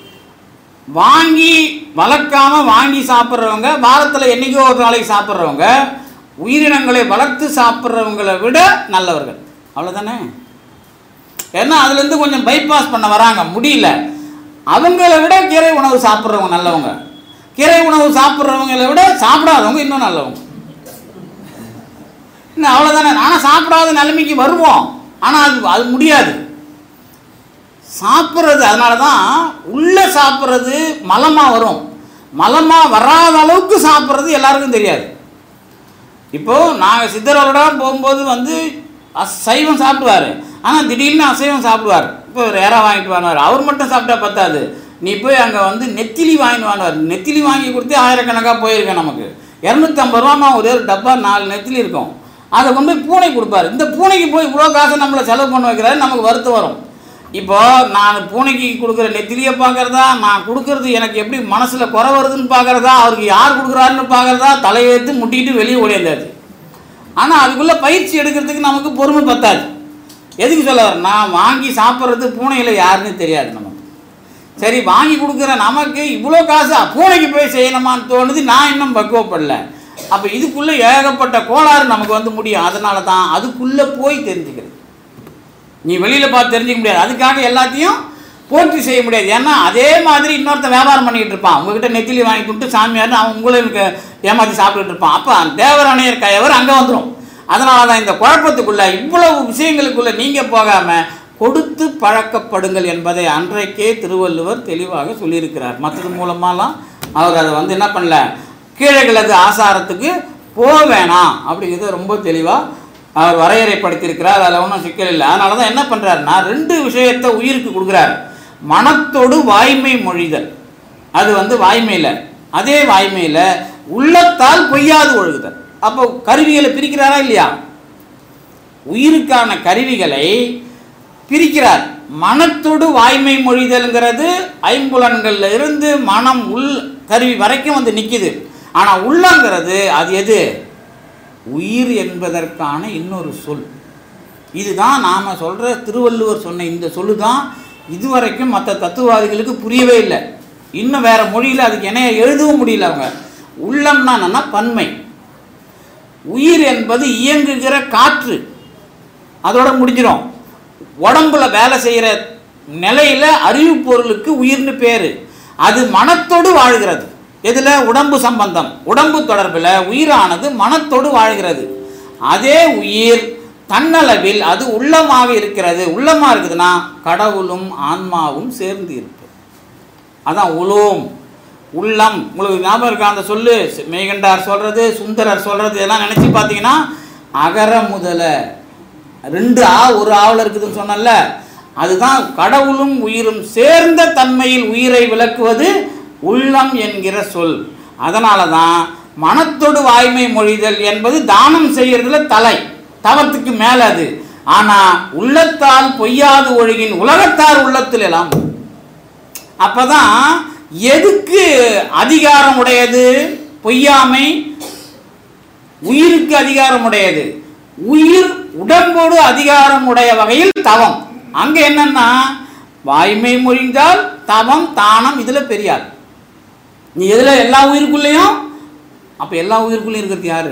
வாங்கி வளர்க்காம வாங்கி சாப்பிட்றவங்க வாரத்தில் என்னைக்கோ ஒரு நாளைக்கு சாப்பிட்றவங்க உயிரினங்களை வளர்த்து சாப்பிட்றவங்களை விட நல்லவர்கள் அவ்வளோதானே ஏன்னா அதுலேருந்து கொஞ்சம் பைபாஸ் பண்ண வராங்க முடியல அவங்கள விட கீரை உணவு சாப்பிட்றவங்க நல்லவங்க கீரை உணவு சாப்பிட்றவங்கள விட சாப்பிடாதவங்க இன்னும் நல்லவங்க இன்னும் அவ்வளோதானே ஆனால் சாப்பிடாத நிலைமைக்கு வருவோம் ஆனால் அது அது முடியாது சாப்பிட்றது அதனால தான் உள்ளே சாப்பிட்றது மலமாக வரும் மலமாக வராத அளவுக்கு சாப்பிட்றது எல்லாருக்கும் தெரியாது இப்போது நாங்கள் சித்தரோட போகும்போது வந்து அஸ்- சைவம் சாப்பிடுவார் ஆனால் திடீர்னு அசைவம் சாப்பிடுவார் இப்போ ரேரா வாங்கிட்டு வாங்குவார் அவர் மட்டும் சாப்பிட்டா பத்தாது நீ போய் அங்கே வந்து நெத்திலி வாங்கிட்டு வாங்குவார் நெத்திலி வாங்கி கொடுத்து ஆயிரக்கணக்காக போயிருக்கேன் நமக்கு இரநூத்தம்பது ரூபாமா ஒரே ஒரு டப்பா நாலு நெத்திலி இருக்கும் அதை கொண்டு போய் பூனை கொடுப்பாரு இந்த பூனைக்கு போய் இவ்வளோ காசை நம்மளை செலவு பண்ண வைக்கிறாரு நமக்கு வருத்தம் வரும் இப்போ நான் பூனைக்கு கொடுக்குற நெத்திலியை பார்க்கறதா நான் கொடுக்கறது எனக்கு எப்படி மனசில் குறை வருதுன்னு பார்க்கறதா அவருக்கு யார் கொடுக்குறாருன்னு பார்க்கறதா தலையெழுத்து முட்டிட்டு வெளியே ஓடியாந்தாச்சு ஆனால் அதுக்குள்ளே பயிற்சி எடுக்கிறதுக்கு நமக்கு பொறுமை பத்தாது எதுக்கு சொல்ல வரேன் நான் வாங்கி சாப்பிட்றது பூனையில் யாருன்னு தெரியாது நமக்கு சரி வாங்கி கொடுக்குற நமக்கு இவ்வளோ காசு பூனைக்கு போய் செய்யணுமான்னு தோணுது நான் இன்னும் பக்குவப்படல அப்போ இதுக்குள்ளே ஏகப்பட்ட கோளாறு நமக்கு வந்து முடியும் அதனால தான் அதுக்குள்ளே போய் தெரிஞ்சுக்கிறது நீ வெளியில் பார்த்து தெரிஞ்சுக்க முடியாது அதுக்காக எல்லாத்தையும் போற்றி செய்ய முடியாது ஏன்னா அதே மாதிரி இன்னொருத்தன் வியாபாரம் பண்ணிக்கிட்டு இருப்பான் உங்ககிட்ட நெத்திலி வாங்கி கொடுத்து சாமியார்னு அவன் உங்களுக்கு ஏமாற்றி சாப்பிட்டுட்டு இருப்பான் அப்போ தேவரணையர் கயவர் அங்கே வந்துடும் அதனால தான் இந்த குழப்பத்துக்குள்ள இவ்வளவு விஷயங்களுக்குள்ள நீங்கள் போகாமல் கொடுத்து பழக்கப்படுங்கள் என்பதை அன்றைக்கே திருவள்ளுவர் தெளிவாக சொல்லியிருக்கிறார் மற்றது மூலமாலாம் அவர் அதை வந்து என்ன பண்ணல கீழே கிழக்கு ஆசாரத்துக்கு போக வேணாம் அப்படிங்கிறது ரொம்ப தெளிவாக அவர் வரையறைப்படுத்தியிருக்கிறார் அதில் ஒன்றும் சிக்கல் இல்லை அதனால தான் என்ன பண்ணுறாருன்னா ரெண்டு விஷயத்தை உயிருக்கு கொடுக்குறாரு மனத்தோடு வாய்மை மொழிதல் அது வந்து வாய்மையில் அதே வாய்மையில் உள்ளத்தால் பொய்யாது ஒழுகுதல் அப்போ கருவிகளை பிரிக்கிறாரா இல்லையா உயிருக்கான கருவிகளை பிரிக்கிறார் மனத்தோடு வாய்மை மொழிதல்ங்கிறது ஐம்புலன்கள்ல இருந்து மனம் உள் கருவி வரைக்கும் வந்து நிற்கிது ஆனால் உள்ளங்கிறது அது எது உயிர் என்பதற்கான இன்னொரு சொல் இதுதான் நாம் சொல்கிற திருவள்ளுவர் சொன்ன இந்த சொல்லு தான் இதுவரைக்கும் மற்ற தத்துவவாதிகளுக்கு புரியவே இல்லை இன்னும் வேற மொழியில் அதுக்கு இணைய எழுதவும் முடியல அவங்க உள்ளம்னா என்னன்னா பன்மை உயிர் என்பது இயங்குகிற காற்று அதோட முடிஞ்சிடும் உடம்புல வேலை செய்கிற நிலையில் அறிவு பொருளுக்கு உயிர்னு பேர் அது மனத்தோடு வாழ்கிறது எதில் உடம்பு சம்பந்தம் உடம்பு தொடர்பில் உயிரானது மனத்தோடு வாழ்கிறது அதே உயிர் தன்னளவில் அது உள்ளமாக இருக்கிறது உள்ளமாக இருக்குதுன்னா கடவுளும் ஆன்மாவும் சேர்ந்து இருப்பது அதான் உலோம் உள்ளம் உங்களுக்கு ஞாபகம் இருக்கா அந்த சொல்லு மேகண்டார் சொல்கிறது சுந்தரர் சொல்கிறது இதெல்லாம் நினச்சி பார்த்தீங்கன்னா அகர முதல ரெண்டு ஆ ஒரு ஆவல இருக்குதுன்னு சொன்னல அதுதான் கடவுளும் உயிரும் சேர்ந்த தன்மையில் உயிரை விளக்குவது உள்ளம் என்கிற சொல் அதனால தான் மனத்தோடு வாய்மை மொழிதல் என்பது தானம் செய்யறதுல தலை தவத்துக்கு மேலே அது ஆனால் உள்ளத்தால் பொய்யாது ஒழுகின் உலகத்தார் உள்ளத்தில் எல்லாம் அப்பதான் எதுக்கு அதிகாரம் உடையது பொய்யாமை உயிருக்கு அதிகாரம் உடையது உயிர் உடம்போடு அதிகாரம் உடைய வகையில் தவம் அங்க என்னன்னா வாய்மை மொழிந்தால் தவம் தானம் இதுல பெரியார் நீ எதுல எல்லா உயிருக்குள்ளேயும் அப்ப எல்லா உயிருக்குள்ளேயும் இருக்கிறது யாரு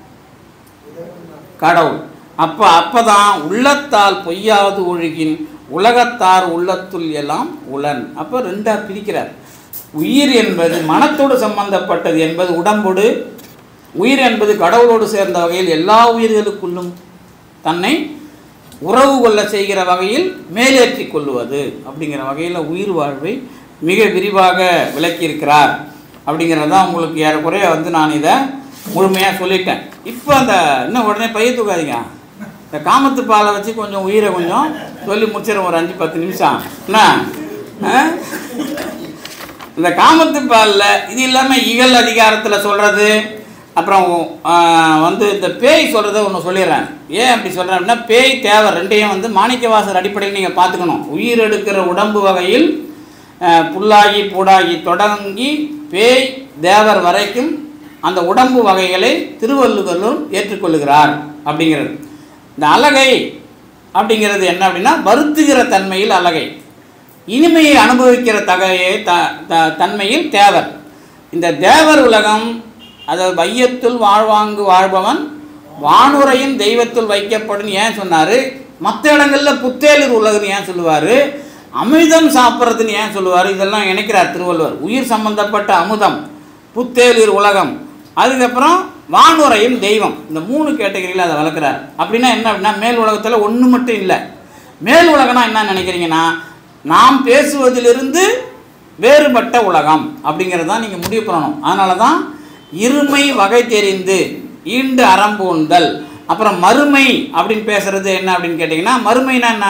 கடவுள் அப்போ அப்பதான் உள்ளத்தால் பொய்யாது ஒழுகின் உலகத்தார் உள்ளத்துள் எல்லாம் உளன் அப்போ ரெண்டா பிரிக்கிறார் உயிர் என்பது மனத்தோடு சம்பந்தப்பட்டது என்பது உடம்போடு உயிர் என்பது கடவுளோடு சேர்ந்த வகையில் எல்லா உயிர்களுக்குள்ளும் தன்னை உறவு கொள்ள செய்கிற வகையில் மேலேற்றி கொள்ளுவது அப்படிங்கிற வகையில் உயிர் வாழ்வை மிக விரிவாக விளக்கியிருக்கிறார் அப்படிங்கிறது தான் உங்களுக்கு ஏறக்குறைய வந்து நான் இதை முழுமையாக சொல்லிட்டேன் இப்போ அந்த இன்னும் உடனே பைய தூக்காதீங்க இந்த காமத்து பாலை வச்சு கொஞ்சம் உயிரை கொஞ்சம் சொல்லி முடிச்சிடும் ஒரு அஞ்சு பத்து நிமிஷம் என்ன ஆ? இந்த காமத்து பாலில் இது இல்லாமல் இகல் அதிகாரத்தில் சொல்கிறது அப்புறம் ஆ, வந்து இந்த பேய் சொல்கிறத ஒன்று சொல்லிடுறேன் ஏன் அப்படி சொல்கிறேன் அப்படின்னா பேய் தேவை ரெண்டையும் வந்து மாணிக்கவாசர் அடிப்படையில் நீங்கள் பார்த்துக்கணும் உயிர் எடுக்கிற உடம்பு வகையில் ஆ, புல்லாகி பூடாகி தொடங்கி பேய் தேவர் வரைக்கும் அந்த உடம்பு வகைகளை திருவள்ளுவரும் ஏற்றுக்கொள்ளுகிறார் அப்படிங்கிறது இந்த அலகை அப்படிங்கிறது என்ன அப்படின்னா வருத்துகிற தன்மையில் அலகை இனிமையை அனுபவிக்கிற தகையை த த- தன்மையில் தேவர் இந்த தேவர் உலகம் அதாவது வையத்துள் வாழ்வாங்கு வாழ்பவன் வானுரையின் தெய்வத்துள் வைக்கப்படும் ஏன் சொன்னார் மற்ற இடங்களில் புத்தேலூர் உலகம்னு ஏன் சொல்லுவார் அமிர்தம் சாப்பிட்றதுன்னு ஏன் சொல்லுவார் இதெல்லாம் இணைக்கிறார் திருவள்ளுவர் உயிர் சம்பந்தப்பட்ட அமுதம் புத்தேலூர் உலகம் அதுக்கப்புறம் வானுரையும் தெய்வம் இந்த மூணு கேட்டகரியில் அதை வளர்க்குறார் அப்படின்னா என்ன அப்படின்னா மேல் உலகத்தில் ஒன்று மட்டும் இல்லை மேல் உலகம்னா என்ன நினைக்கிறீங்கன்னா நாம் பேசுவதிலிருந்து வேறுபட்ட உலகம் அப்படிங்கிறது தான் நீங்கள் முடிவு பண்ணணும் அதனால தான் இருமை வகை தெரிந்து ஈண்டு அறம்பூண்டல் அப்புறம் மறுமை அப்படின்னு பேசுறது என்ன அப்படின்னு கேட்டிங்கன்னா மறுமைனா என்ன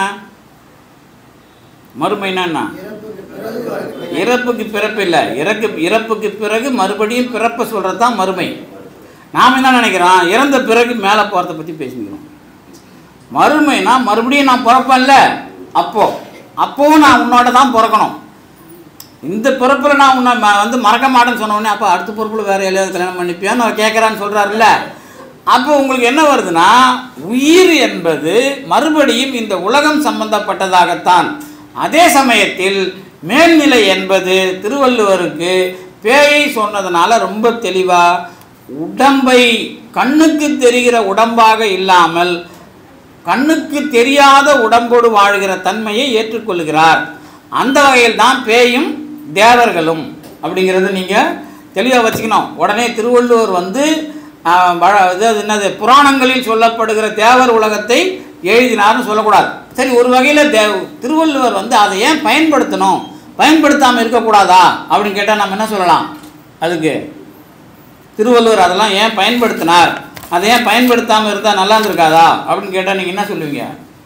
மறுமைனா என்ன இறப்புக்கு பிறப்பு இல்லை இறக்கு இறப்புக்கு பிறகு மறுபடியும் பிறப்பை சொல்கிறது தான் மறுமை நாம் என்ன நினைக்கிறோம் இறந்த பிறகு மேலே போகிறத பற்றி பேசிக்கிறோம் மறுமைனா மறுபடியும் நான் பிறப்பேன்ல அப்போ அப்போவும் நான் உன்னோட தான் பிறக்கணும் இந்த பிறப்பில் நான் உன்னை ம- வந்து மறக்க மாட்டேன்னு சொன்ன உடனே அப்போ அடுத்த பிறப்பில் வேறு எதையாவது கல்யாணம் பண்ணிப்பியான்னு அவர் கேட்குறான்னு சொல்கிறாருல்ல அப்போ உங்களுக்கு என்ன வருதுன்னா உயிர் என்பது மறுபடியும் இந்த உலகம் சம்பந்தப்பட்டதாகத்தான் அதே சமயத்தில் மேல்நிலை என்பது திருவள்ளுவருக்கு பேயை சொன்னதுனால ரொம்ப தெளிவாக உடம்பை கண்ணுக்கு தெரிகிற உடம்பாக இல்லாமல் கண்ணுக்கு தெரியாத உடம்போடு வாழ்கிற தன்மையை ஏற்றுக்கொள்கிறார் அந்த வகையில் தான் பேயும் தேவர்களும் அப்படிங்கிறது நீங்கள் தெளிவாக வச்சுக்கணும் உடனே திருவள்ளுவர் வந்து ஆஹ், வழ- இது அது என்னது புராணங்களில் சொல்லப்படுகிற தேவர் உலகத்தை எழுதினார்னு சொல்லக்கூடாது சரி ஒரு வகையில் தே திருவள்ளுவர் வந்து அதை ஏன் பயன்படுத்தணும் பயன்படுத்தாமல் இருக்கக்கூடாதா அப்படின்னு கேட்டால் நம்ம என்ன சொல்லலாம் அதுக்கு திருவள்ளுவர் அதெல்லாம் ஏன் பயன்படுத்தினார் அதை ஏன் பயன்படுத்தாமல் இருந்தால் நல்லா இருந்திருக்காதா அப்படின்னு கேட்டால் நீங்கள் என்ன சொல்லுவீங்க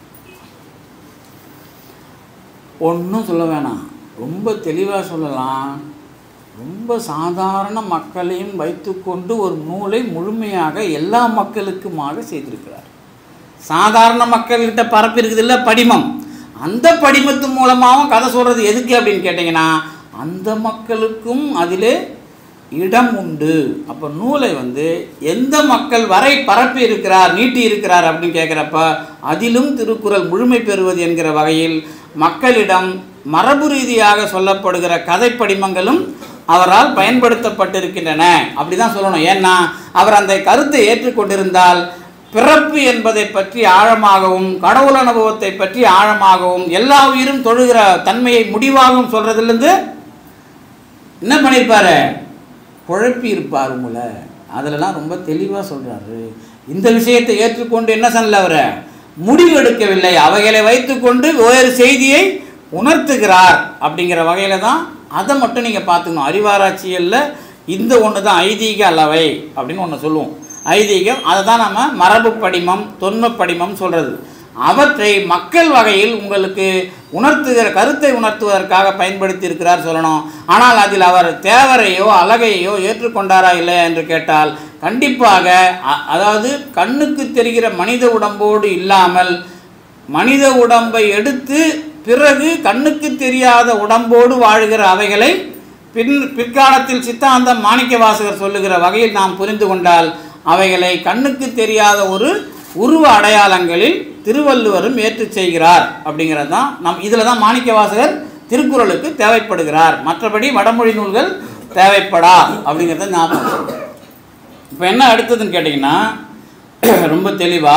ஒன்றும் சொல்ல வேணாம் ரொம்ப தெளிவாக சொல்லலாம் ரொம்ப சாதாரண மக்களையும் வைத்துக்கொண்டு ஒரு நூலை முழுமையாக எல்லா மக்களுக்குமாக செய்திருக்கிறார் சாதாரண மக்கள்கிட்ட பரப்பு இருக்குது இல்லை படிமம் அந்த படிமத்து மூலமாகவும் கதை சொல்கிறது எதுக்கு அப்படின்னு கேட்டிங்கன்னா அந்த மக்களுக்கும் அதிலே இடம் உண்டு அப்போ நூலை வந்து எந்த மக்கள் வரை பரப்பி இருக்கிறார் நீட்டி இருக்கிறார் அப்படின்னு கேட்குறப்ப அதிலும் திருக்குறள் முழுமை பெறுவது என்கிற வகையில் மக்களிடம் மரபு ரீதியாக சொல்லப்படுகிற கதை படிமங்களும் அவரால் பயன்படுத்தப்பட்டிருக்கின்றன அப்படி தான் சொல்லணும் ஏன்னா அவர் அந்த கருத்தை ஏற்றுக்கொண்டிருந்தால் பிறப்பு என்பதை பற்றி ஆழமாகவும் கடவுள் அனுபவத்தை பற்றி ஆழமாகவும் எல்லா உயிரும் தொழுகிற தன்மையை முடிவாகவும் சொல்றதுலேருந்து என்ன பண்ணியிருப்பாரு குழப்பி இருப்பார் உங்களை அதிலலாம் ரொம்ப தெளிவாக சொல்கிறாரு இந்த விஷயத்தை ஏற்றுக்கொண்டு என்ன சொல்லல அவரை முடிவு எடுக்கவில்லை அவைகளை வைத்துக்கொண்டு வேறு செய்தியை உணர்த்துகிறார் அப்படிங்கிற வகையில் தான் அதை மட்டும் நீங்கள் பார்த்துக்கணும் அறிவாராய்ச்சியலில் இந்த ஒன்று தான் ஐதீக அளவை அப்படின்னு ஒன்று சொல்லுவோம் ஐதீகம் அதை தான் நம்ம மரபு படிமம் தொன்ம படிமம் சொல்கிறது அவற்றை மக்கள் வகையில் உங்களுக்கு உணர்த்துகிற கருத்தை உணர்த்துவதற்காக பயன்படுத்தி இருக்கிறார் சொல்லணும் ஆனால் அதில் அவர் தேவரையோ அழகையோ ஏற்றுக்கொண்டாரா இல்லையா என்று கேட்டால் கண்டிப்பாக அ- அதாவது கண்ணுக்கு தெரிகிற மனித உடம்போடு இல்லாமல் மனித உடம்பை எடுத்து பிறகு கண்ணுக்கு தெரியாத உடம்போடு வாழ்கிற அவைகளை பின் பிற்காலத்தில் சித்தாந்தம் மாணிக்க வாசகர் சொல்லுகிற வகையில் நாம் புரிந்து கொண்டால் அவைகளை கண்ணுக்கு தெரியாத ஒரு உருவ அடையாளங்களில் திருவள்ளுவரும் ஏற்றுச் செய்கிறார் அப்படிங்கிறது தான் நம் இதில் தான் மாணிக்க வாசகர் திருக்குறளுக்கு தேவைப்படுகிறார் மற்றபடி வடமொழி நூல்கள் தேவைப்படா அப்படிங்கிறத ஞாபகம் இப்போ என்ன அடுத்ததுன்னு கேட்டிங்கன்னா ரொம்ப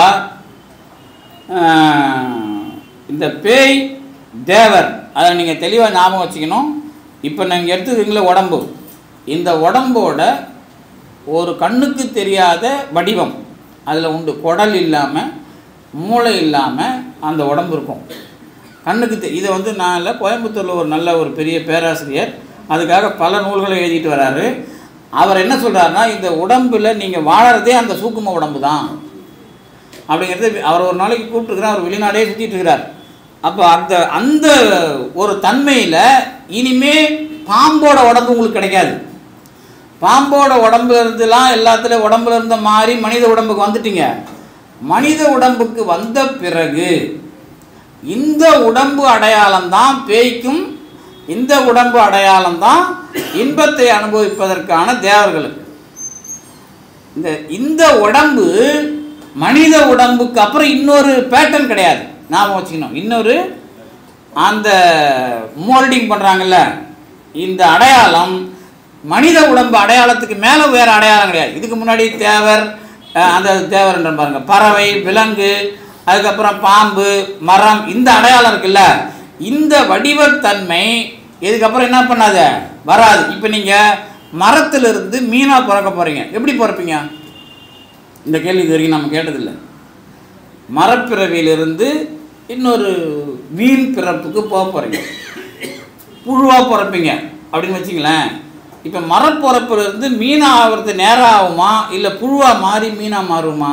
தெளிவாக இந்த பேய் தேவர் அதை நீங்கள் தெளிவாக ஞாபகம் வச்சுக்கணும் இப்போ நீங்கள் எடுத்துக்கிறீங்களே உடம்பு இந்த உடம்போட ஒரு கண்ணுக்கு தெரியாத வடிவம் அதில் உண்டு குடல் இல்லாமல் மூளை இல்லாமல் அந்த உடம்பு இருக்கும் கண்ணுக்கு தெ இதை வந்து நான் இல்லை கோயம்புத்தூரில் ஒரு நல்ல ஒரு பெரிய பேராசிரியர் அதுக்காக பல நூல்களை எழுதிட்டு வராரு அவர் என்ன சொல்றாருன்னா இந்த உடம்பில் நீங்கள் வாழறதே அந்த சூக்கும உடம்பு தான் அப்படிங்கிறது அவர் ஒரு நாளைக்கு கூப்பிட்டுருக்கிறார் அவர் வெளிநாடே சுற்றிட்டு இருக்கிறார் அப்போ அந்த அந்த ஒரு தன்மையில் இனிமே பாம்போட உடம்பு உங்களுக்கு கிடைக்காது பாம்போட உடம்புல இருந்துலாம் எல்லாத்துலேயும் உடம்புல இருந்த மாறி மனித உடம்புக்கு வந்துட்டீங்க மனித உடம்புக்கு வந்த பிறகு இந்த உடம்பு அடையாளம் தான் பேய்க்கும் இந்த உடம்பு அடையாளம் தான் இன்பத்தை அனுபவிப்பதற்கான தேவர்களுக்கு இந்த இந்த உடம்பு மனித உடம்புக்கு அப்புறம் இன்னொரு பேட்டர்ன் கிடையாது ஞாபகம் வச்சுக்கணும் இன்னொரு அந்த மோல்டிங் பண்ணுறாங்கல்ல இந்த அடையாளம் மனித உடம்பு அடையாளத்துக்கு மேலே வேறு அடையாளம் கிடையாது இதுக்கு முன்னாடி தேவர் அஹ், அந்த தேவர்ன்ற பாருங்க பறவை விலங்கு அதுக்கப்புறம் பாம்பு மரம் இந்த அடையாளம் இருக்குல்ல இந்த வடிவத்தன்மை இதுக்கப்புறம் என்ன பண்ணாத வராது இப்போ நீங்கள் மரத்திலிருந்து மீனாக பிறக்க போகிறீங்க எப்படி பிறப்பீங்க இந்த கேள்வி இது வரைக்கும் நம்ம கேட்டதில்லை மரப்பிறவியிலிருந்து இன்னொரு மீன் பிறப்புக்கு போக போகிறீங்க புழுவாக பிறப்பீங்க அப்படின்னு வச்சிங்களேன் இப்போ மரப்பிறப்புலேருந்து மீனாக ஆகிறது நேரம் ஆகுமா இல்லை புழுவாக மாறி மீனாக மாறுமா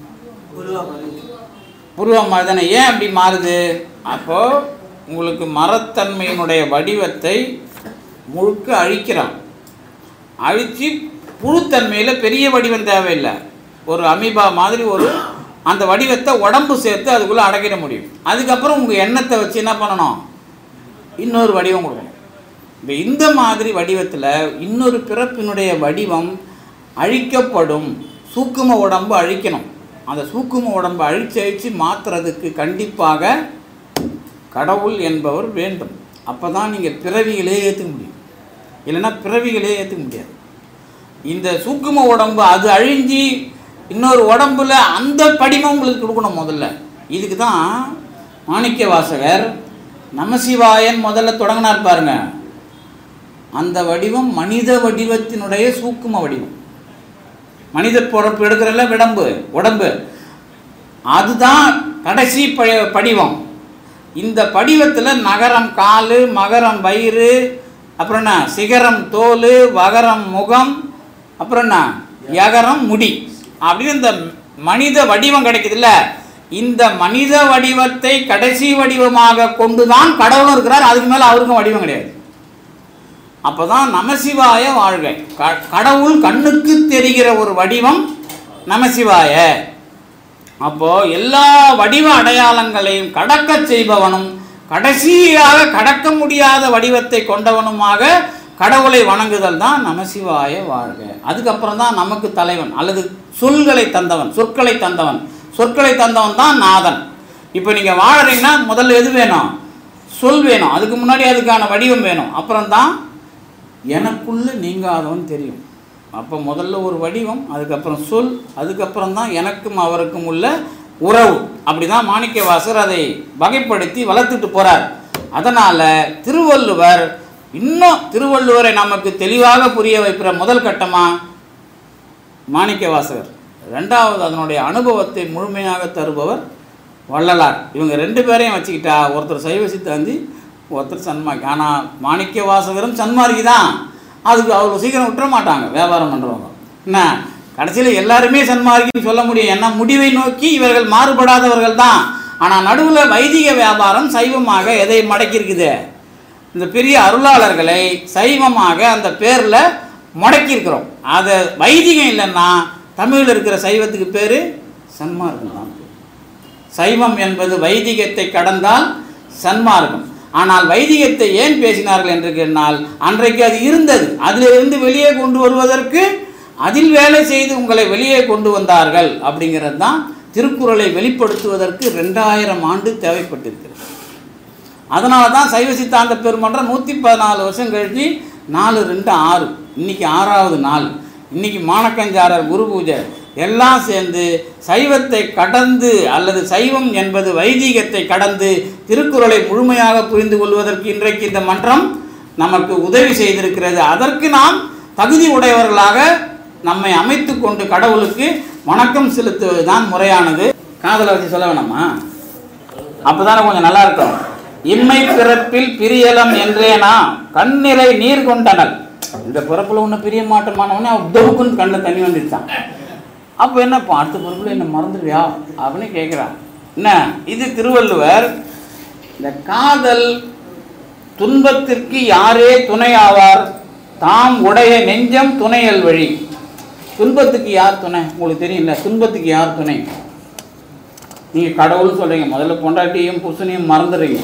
புருவம் மாதிரி தானே ஏன் அப்படி மாறுது அப்போது உங்களுக்கு மரத்தன்மையினுடைய வடிவத்தை முழுக்க அழிக்கிறான் அழித்து புழுத்தன்மையில் பெரிய வடிவம் தேவையில்லை ஒரு அமீபா மாதிரி ஒரு அந்த வடிவத்தை உடம்பு சேர்த்து அதுக்குள்ளே அடக்கிட முடியும் அதுக்கப்புறம் உங்கள் எண்ணத்தை வச்சு என்ன பண்ணணும் இன்னொரு வடிவம் கொடுக்கணும் இப்போ இந்த மாதிரி வடிவத்தில் இன்னொரு பிறப்பினுடைய வடிவம் அழிக்கப்படும் சூக்கும உடம்பு அழிக்கணும் அந்த சூக்கும உடம்பு அழிச்சு அழித்து மாற்றுறதுக்கு கண்டிப்பாக கடவுள் என்பவர் வேண்டும் அப்போ தான் நீங்கள் பிறவிகளே ஏற்றுக்க முடியும் இல்லைன்னா பிறவிகளே ஏற்றுக்க முடியாது இந்த சூக்கும உடம்பு அது அழிஞ்சு இன்னொரு உடம்புல அந்த படிமம் உங்களுக்கு கொடுக்கணும் முதல்ல இதுக்கு தான் மாணிக்க வாசகர் நமசிவாயன் முதல்ல தொடங்கினார் பாருங்க அந்த வடிவம் மனித வடிவத்தினுடைய சூக்கும வடிவம் மனித பிறப்பு எடுக்கிறல்ல விடம்பு உடம்பு அதுதான் கடைசி ப- படிவம் இந்த படிவத்தில் நகரம் காலு மகரம் வயிறு அப்புறம் என்ன சிகரம் தோல் வகரம் முகம் அப்புறம் என்ன யகரம் முடி அப்படின்னு இந்த மனித வடிவம் கிடைக்குதுல்ல இந்த மனித வடிவத்தை கடைசி வடிவமாக கொண்டுதான் கடவுளும் இருக்கிறார் அதுக்கு மேலே அவருக்கும் வடிவம் கிடையாது அப்பதான் நமசிவாய வாழ்க க- கடவுள் கண்ணுக்கு தெரிகிற ஒரு வடிவம் நமசிவாய அப்போ எல்லா வடிவ அடையாளங்களையும் கடக்கச் செய்பவனும் கடைசியாக கடக்க முடியாத வடிவத்தை கொண்டவனுமாக கடவுளை வணங்குதல் தான் நமசிவாய வாழ்க அதுக்கப்புறம் தான் நமக்கு தலைவன் அல்லது சொல்களை தந்தவன் சொற்களை தந்தவன் சொற்களை தந்தவன் தான் நாதன் இப்போ நீங்கள் வாழறீங்கன்னா முதல்ல எது வேணும் சொல் வேணும் அதுக்கு முன்னாடி அதுக்கான வடிவம் வேணும் அப்புறம் தான் எனக்குள்ள நீங்காதவன் தெரியும் அப்போ முதல்ல ஒரு வடிவம் அதுக்கப்புறம் சொல் அதுக்கப்புறம் தான் எனக்கும் அவருக்கும் உள்ள உறவு அப்படி தான் மாணிக்கவாசகர் அதை வகைப்படுத்தி வளர்த்துட்டு போகிறார் அதனால் திருவள்ளுவர் இன்னும் திருவள்ளுவரை நமக்கு தெளிவாக புரிய வைக்கிற முதல் கட்டமாக மாணிக்கவாசகர் ரெண்டாவது அதனுடைய அனுபவத்தை முழுமையாக தருபவர் வள்ளலார் இவங்க ரெண்டு பேரையும் வச்சுக்கிட்டா ஒருத்தர் சைவ சித்தாந்தி ஒருத்தர் சன்மார்க்கி ஆனால் மாணிக்க வாசகரும் சன்மார்க்கி தான் அதுக்கு அவ்வளோ சீக்கிரம் விட்டுற மாட்டாங்க வியாபாரம் பண்ணுறவங்க என்ன கடைசியில் எல்லாருமே சன்மார்க்கின்னு சொல்ல முடியும் ஏன்னா முடிவை நோக்கி இவர்கள் மாறுபடாதவர்கள் தான் ஆனால் நடுவில் வைதிக வியாபாரம் சைவமாக எதை மடக்கியிருக்குது இந்த பெரிய அருளாளர்களை சைவமாக அந்த பேரில் முடக்கியிருக்கிறோம் அதை வைதிகம் இல்லைன்னா தமிழில் இருக்கிற சைவத்துக்கு பேர் சன்மார்க்கம் தான் சைவம் என்பது வைதிகத்தை கடந்தால் சன்மார்க்கம் ஆனால் வைதிகத்தை ஏன் பேசினார்கள் என்று கேட்டால் அன்றைக்கு அது இருந்தது அதிலிருந்து வெளியே கொண்டு வருவதற்கு அதில் வேலை செய்து உங்களை வெளியே கொண்டு வந்தார்கள் அப்படிங்கிறது தான் திருக்குறளை வெளிப்படுத்துவதற்கு ரெண்டாயிரம் ஆண்டு தேவைப்பட்டிருக்கிறது அதனால தான் சைவ சித்தாந்த பெருமன்றம் நூற்றி பதினாலு வருஷம் கழிச்சு நாலு ரெண்டு ஆறு இன்னைக்கு ஆறாவது நாள் இன்னைக்கு மானக்கஞ்சாரர் குரு பூஜை எல்லாம் சேர்ந்து சைவத்தை கடந்து அல்லது சைவம் என்பது வைதீகத்தை கடந்து திருக்குறளை முழுமையாக புரிந்து கொள்வதற்கு இன்றைக்கு இந்த மன்றம் நமக்கு உதவி செய்திருக்கிறது அதற்கு நாம் தகுதி உடையவர்களாக நம்மை அமைத்து கொண்டு கடவுளுக்கு வணக்கம் செலுத்துவது தான் முறையானது காதலை வச்சு சொல்ல வேணாமா அப்பதானே கொஞ்சம் நல்லா இருக்கும் இம்மை பிறப்பில் பிரியலம் என்றேனா கண்ணிறை நீர் கொண்டனல் இந்த பிறப்புல ஒன்று பிரிய மாட்டோமானவனே அவன் தொகுக்குன்னு கண்ணில் தண்ணி வந்துடுச்சான் அப்போ என்னப்பா அடுத்த பிறப்புல என்ன மறந்துடுவியா அப்படின்னு கேட்குறான் என்ன இது திருவள்ளுவர் இந்த காதல் துன்பத்திற்கு யாரே துணை ஆவார் தாம் உடைய நெஞ்சம் துணையல் வழி துன்பத்துக்கு யார் துணை உங்களுக்கு தெரியும்ல துன்பத்துக்கு யார் துணை நீங்கள் கடவுள்னு சொல்கிறீங்க முதல்ல பொண்டாட்டியும் புருஷனையும் மறந்துடுறீங்க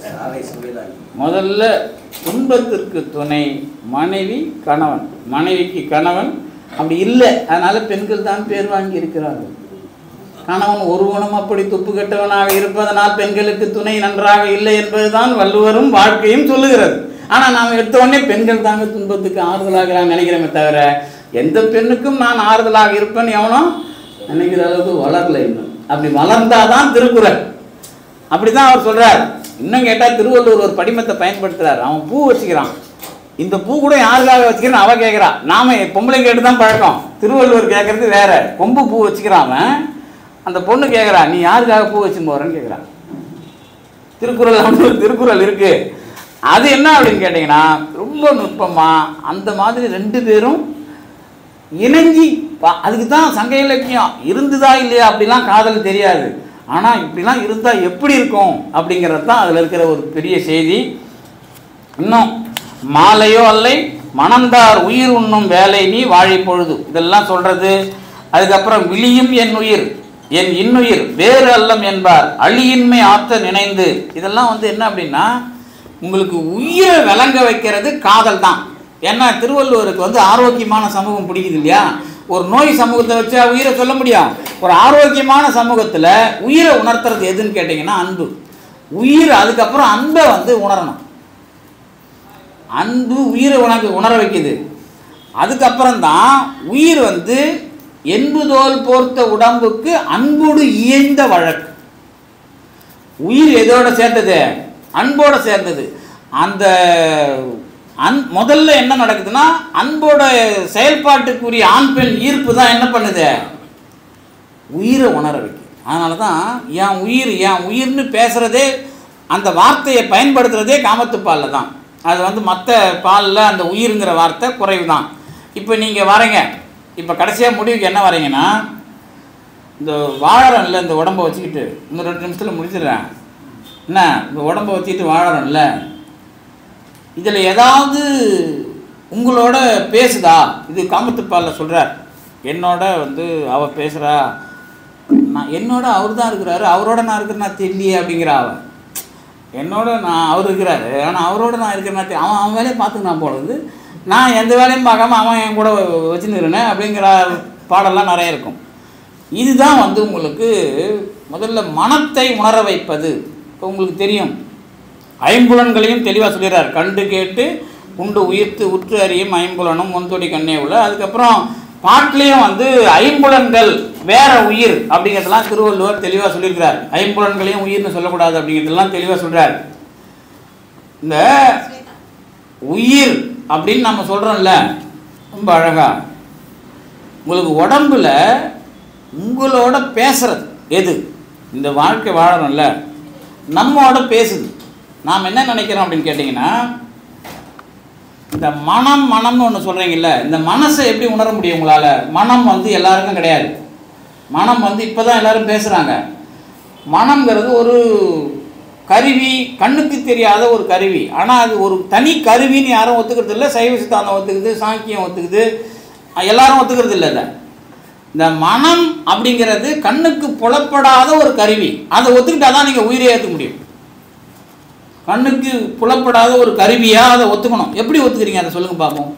முதல்ல துன்பத்திற்கு துணை மனைவி கணவன் மனைவிக்கு கணவன் அப்படி இல்லை அதனால பெண்கள் தான் பேர் வாங்கி இருக்கிறார்கள் கணவன் ஒருவனும் அப்படி துப்பு கெட்டவனாக இருப்பதனால் பெண்களுக்கு துணை நன்றாக இல்லை என்பதுதான் வள்ளுவரும் வாழ்க்கையும் சொல்லுகிறது ஆனால் நாம் எடுத்த உடனே பெண்கள் தாங்க துன்பத்துக்கு ஆறுதலாக நான் நினைக்கிறோமே தவிர எந்த பெண்ணுக்கும் நான் ஆறுதலாக இருப்பேன் எவனும் நினைக்கிற அளவுக்கு வளரல இன்னும் அப்படி வளர்ந்தாதான் திருக்குறள் அப்படிதான் அவர் சொல்றார் இன்னும் கேட்டால் திருவள்ளுவர் ஒரு படிமத்தை பயன்படுத்துறார் அவன் பூ வச்சுக்கிறான் இந்த பூ கூட யாருக்காக வச்சுக்கிறேன்னு அவ கேட்குறா நாம பொம்பளை கேட்டு தான் பழக்கம் திருவள்ளுவர் கேட்கறது வேற கொம்பு பூ வச்சுக்கிறான் அவன் அந்த பொண்ணு கேட்குறா நீ யாருக்காக பூ வச்சுன்னு போறேன்னு கேட்குறான் திருக்குறள் அப்படின்னு ஒரு திருக்குறள் இருக்கு அது என்ன அப்படின்னு கேட்டிங்கன்னா ரொம்ப நுட்பமா அந்த மாதிரி ரெண்டு பேரும் இணைஞ்சி பா- அதுக்கு தான் சங்க இலக்கியம் இருந்துதா இல்லையா அப்படிலாம் காதல் தெரியாது ஆனால் இப்படிலாம் இருந்தால் எப்படி இருக்கும் அப்படிங்கிறது தான் அதில் இருக்கிற ஒரு பெரிய செய்தி இன்னும் மாலையோ அல்லை மணந்தார் உயிர் உண்ணும் வேலை நீ வாழை பொழுது இதெல்லாம் சொல்றது அதுக்கப்புறம் விழியும் என் உயிர் என் இன்னுயிர் வேறு அல்லம் என்பார் அழியின்மை ஆத்த நினைந்து இதெல்லாம் வந்து என்ன அப்படின்னா உங்களுக்கு உயிரை விளங்க வைக்கிறது காதல் தான் ஏன்னா திருவள்ளுவருக்கு வந்து ஆரோக்கியமான சமூகம் பிடிக்குது இல்லையா ஒரு நோய் சமூகத்தை வச்சா உயிரை சொல்ல முடியும் ஒரு ஆரோக்கியமான சமூகத்தில் உயிரை உணர்த்துறது எதுன்னு கேட்டிங்கன்னா அன்பு உயிர் அதுக்கப்புறம் அன்பை வந்து உணரணும் அன்பு உயிரை உனக்கு உணர வைக்குது அதுக்கப்புறம் தான் உயிர் வந்து என்புதோல் போர்த்த உடம்புக்கு அன்போடு இயைந்த வழக்கு உயிர் எதோட சேர்ந்தது அன்போட சேர்ந்தது அந்த அன் முதல்ல என்ன நடக்குதுன்னா அன்போட செயல்பாட்டுக்குரிய ஆண் பெண் ஈர்ப்பு தான் என்ன பண்ணுது உயிரை உணர வைக்கும் அதனால தான் என் உயிர் என் உயிர்னு பேசுகிறதே அந்த வார்த்தையை பயன்படுத்துகிறதே காமத்துப்பாலில் தான் அது வந்து மற்ற பாலில் அந்த உயிருங்கிற வார்த்தை குறைவு தான் இப்போ நீங்கள் வரீங்க இப்போ கடைசியாக முடிவுக்கு என்ன வரீங்கன்னா இந்த வாழறோம்ல இந்த உடம்பை வச்சுக்கிட்டு இன்னும் ரெண்டு நிமிஷத்தில் முடிச்சிடுறேன் என்ன இந்த உடம்பை வச்சுக்கிட்டு வாழறோம்ல இதில் ஏதாவது உங்களோட பேசுதா இது காமத்துப்பாலில் சொல்கிறார் என்னோட வந்து அவள் பேசுகிறா நான் என்னோட அவர் தான் இருக்கிறாரு அவரோட நான் இருக்கிறேன்னா தெரியலையே அப்படிங்கிறா அவன் என்னோட நான் அவர் இருக்கிறாரு ஆனால் அவரோட நான் இருக்கிறேன்னா தெ- அவன் அவன் வேலையை பார்த்துக்கினான் போலது நான் எந்த வேலையும் பார்க்காம அவன் என் கூட வச்சுருக்கிறேன் அப்படிங்கிற பாடெல்லாம் நிறைய இருக்கும் இதுதான் வந்து உங்களுக்கு முதல்ல மனத்தை உணர வைப்பது இப்போ உங்களுக்கு தெரியும் ஐம்புலன்களையும் தெளிவாக சொல்லிடுறார் கண்டு கேட்டு உண்டு உயிர்த்து உற்று அறியும் ஐம்புலனும் முன்தொடி கண்ணே உள்ள அதுக்கப்புறம் பாட்டிலையும் வந்து ஐம்புலன்கள் வேற உயிர் அப்படிங்கிறதெல்லாம் திருவள்ளுவர் தெளிவாக சொல்லியிருக்கிறார் ஐம்புலன்களையும் உயிர்னு சொல்லக்கூடாது அப்படிங்கிறதெல்லாம் தெளிவாக சொல்கிறார் இந்த உயிர் அப்படின்னு நம்ம சொல்கிறோம்ல ரொம்ப அழகா உங்களுக்கு உடம்புல உங்களோட பேசுறது எது இந்த வாழ்க்கை வாழறோம்ல நம்மோட பேசுது நாம் என்ன நினைக்கிறோம் அப்படின்னு கேட்டிங்கன்னா இந்த மனம் மனம்னு ஒன்று சொல்கிறீங்கல்ல இந்த மனசை எப்படி உணர முடியும் உங்களால் மனம் வந்து எல்லாருக்கும் கிடையாது மனம் வந்து இப்போ தான் எல்லாரும் பேசுகிறாங்க மனம்ங்கிறது ஒரு கருவி கண்ணுக்கு தெரியாத ஒரு கருவி ஆனால் அது ஒரு தனி கருவின்னு யாரும் ஒத்துக்கிறது இல்லை சைவ சித்தாந்தம் ஒத்துக்குது சாங்கியம் ஒத்துக்குது எல்லாரும் ஒத்துக்கிறது இல்லை இதை இந்த மனம் அப்படிங்கிறது கண்ணுக்கு புலப்படாத ஒரு கருவி அதை ஒத்துக்கிட்டா தான் நீங்கள் உயிரை ஏற்றுக்க முடியும் கண்ணுக்கு புலப்படாத ஒரு கருவியா அதை ஒத்துக்கணும் எப்படி ஒத்துக்கிறீங்க அதை சொல்லுங்க பார்ப்போம்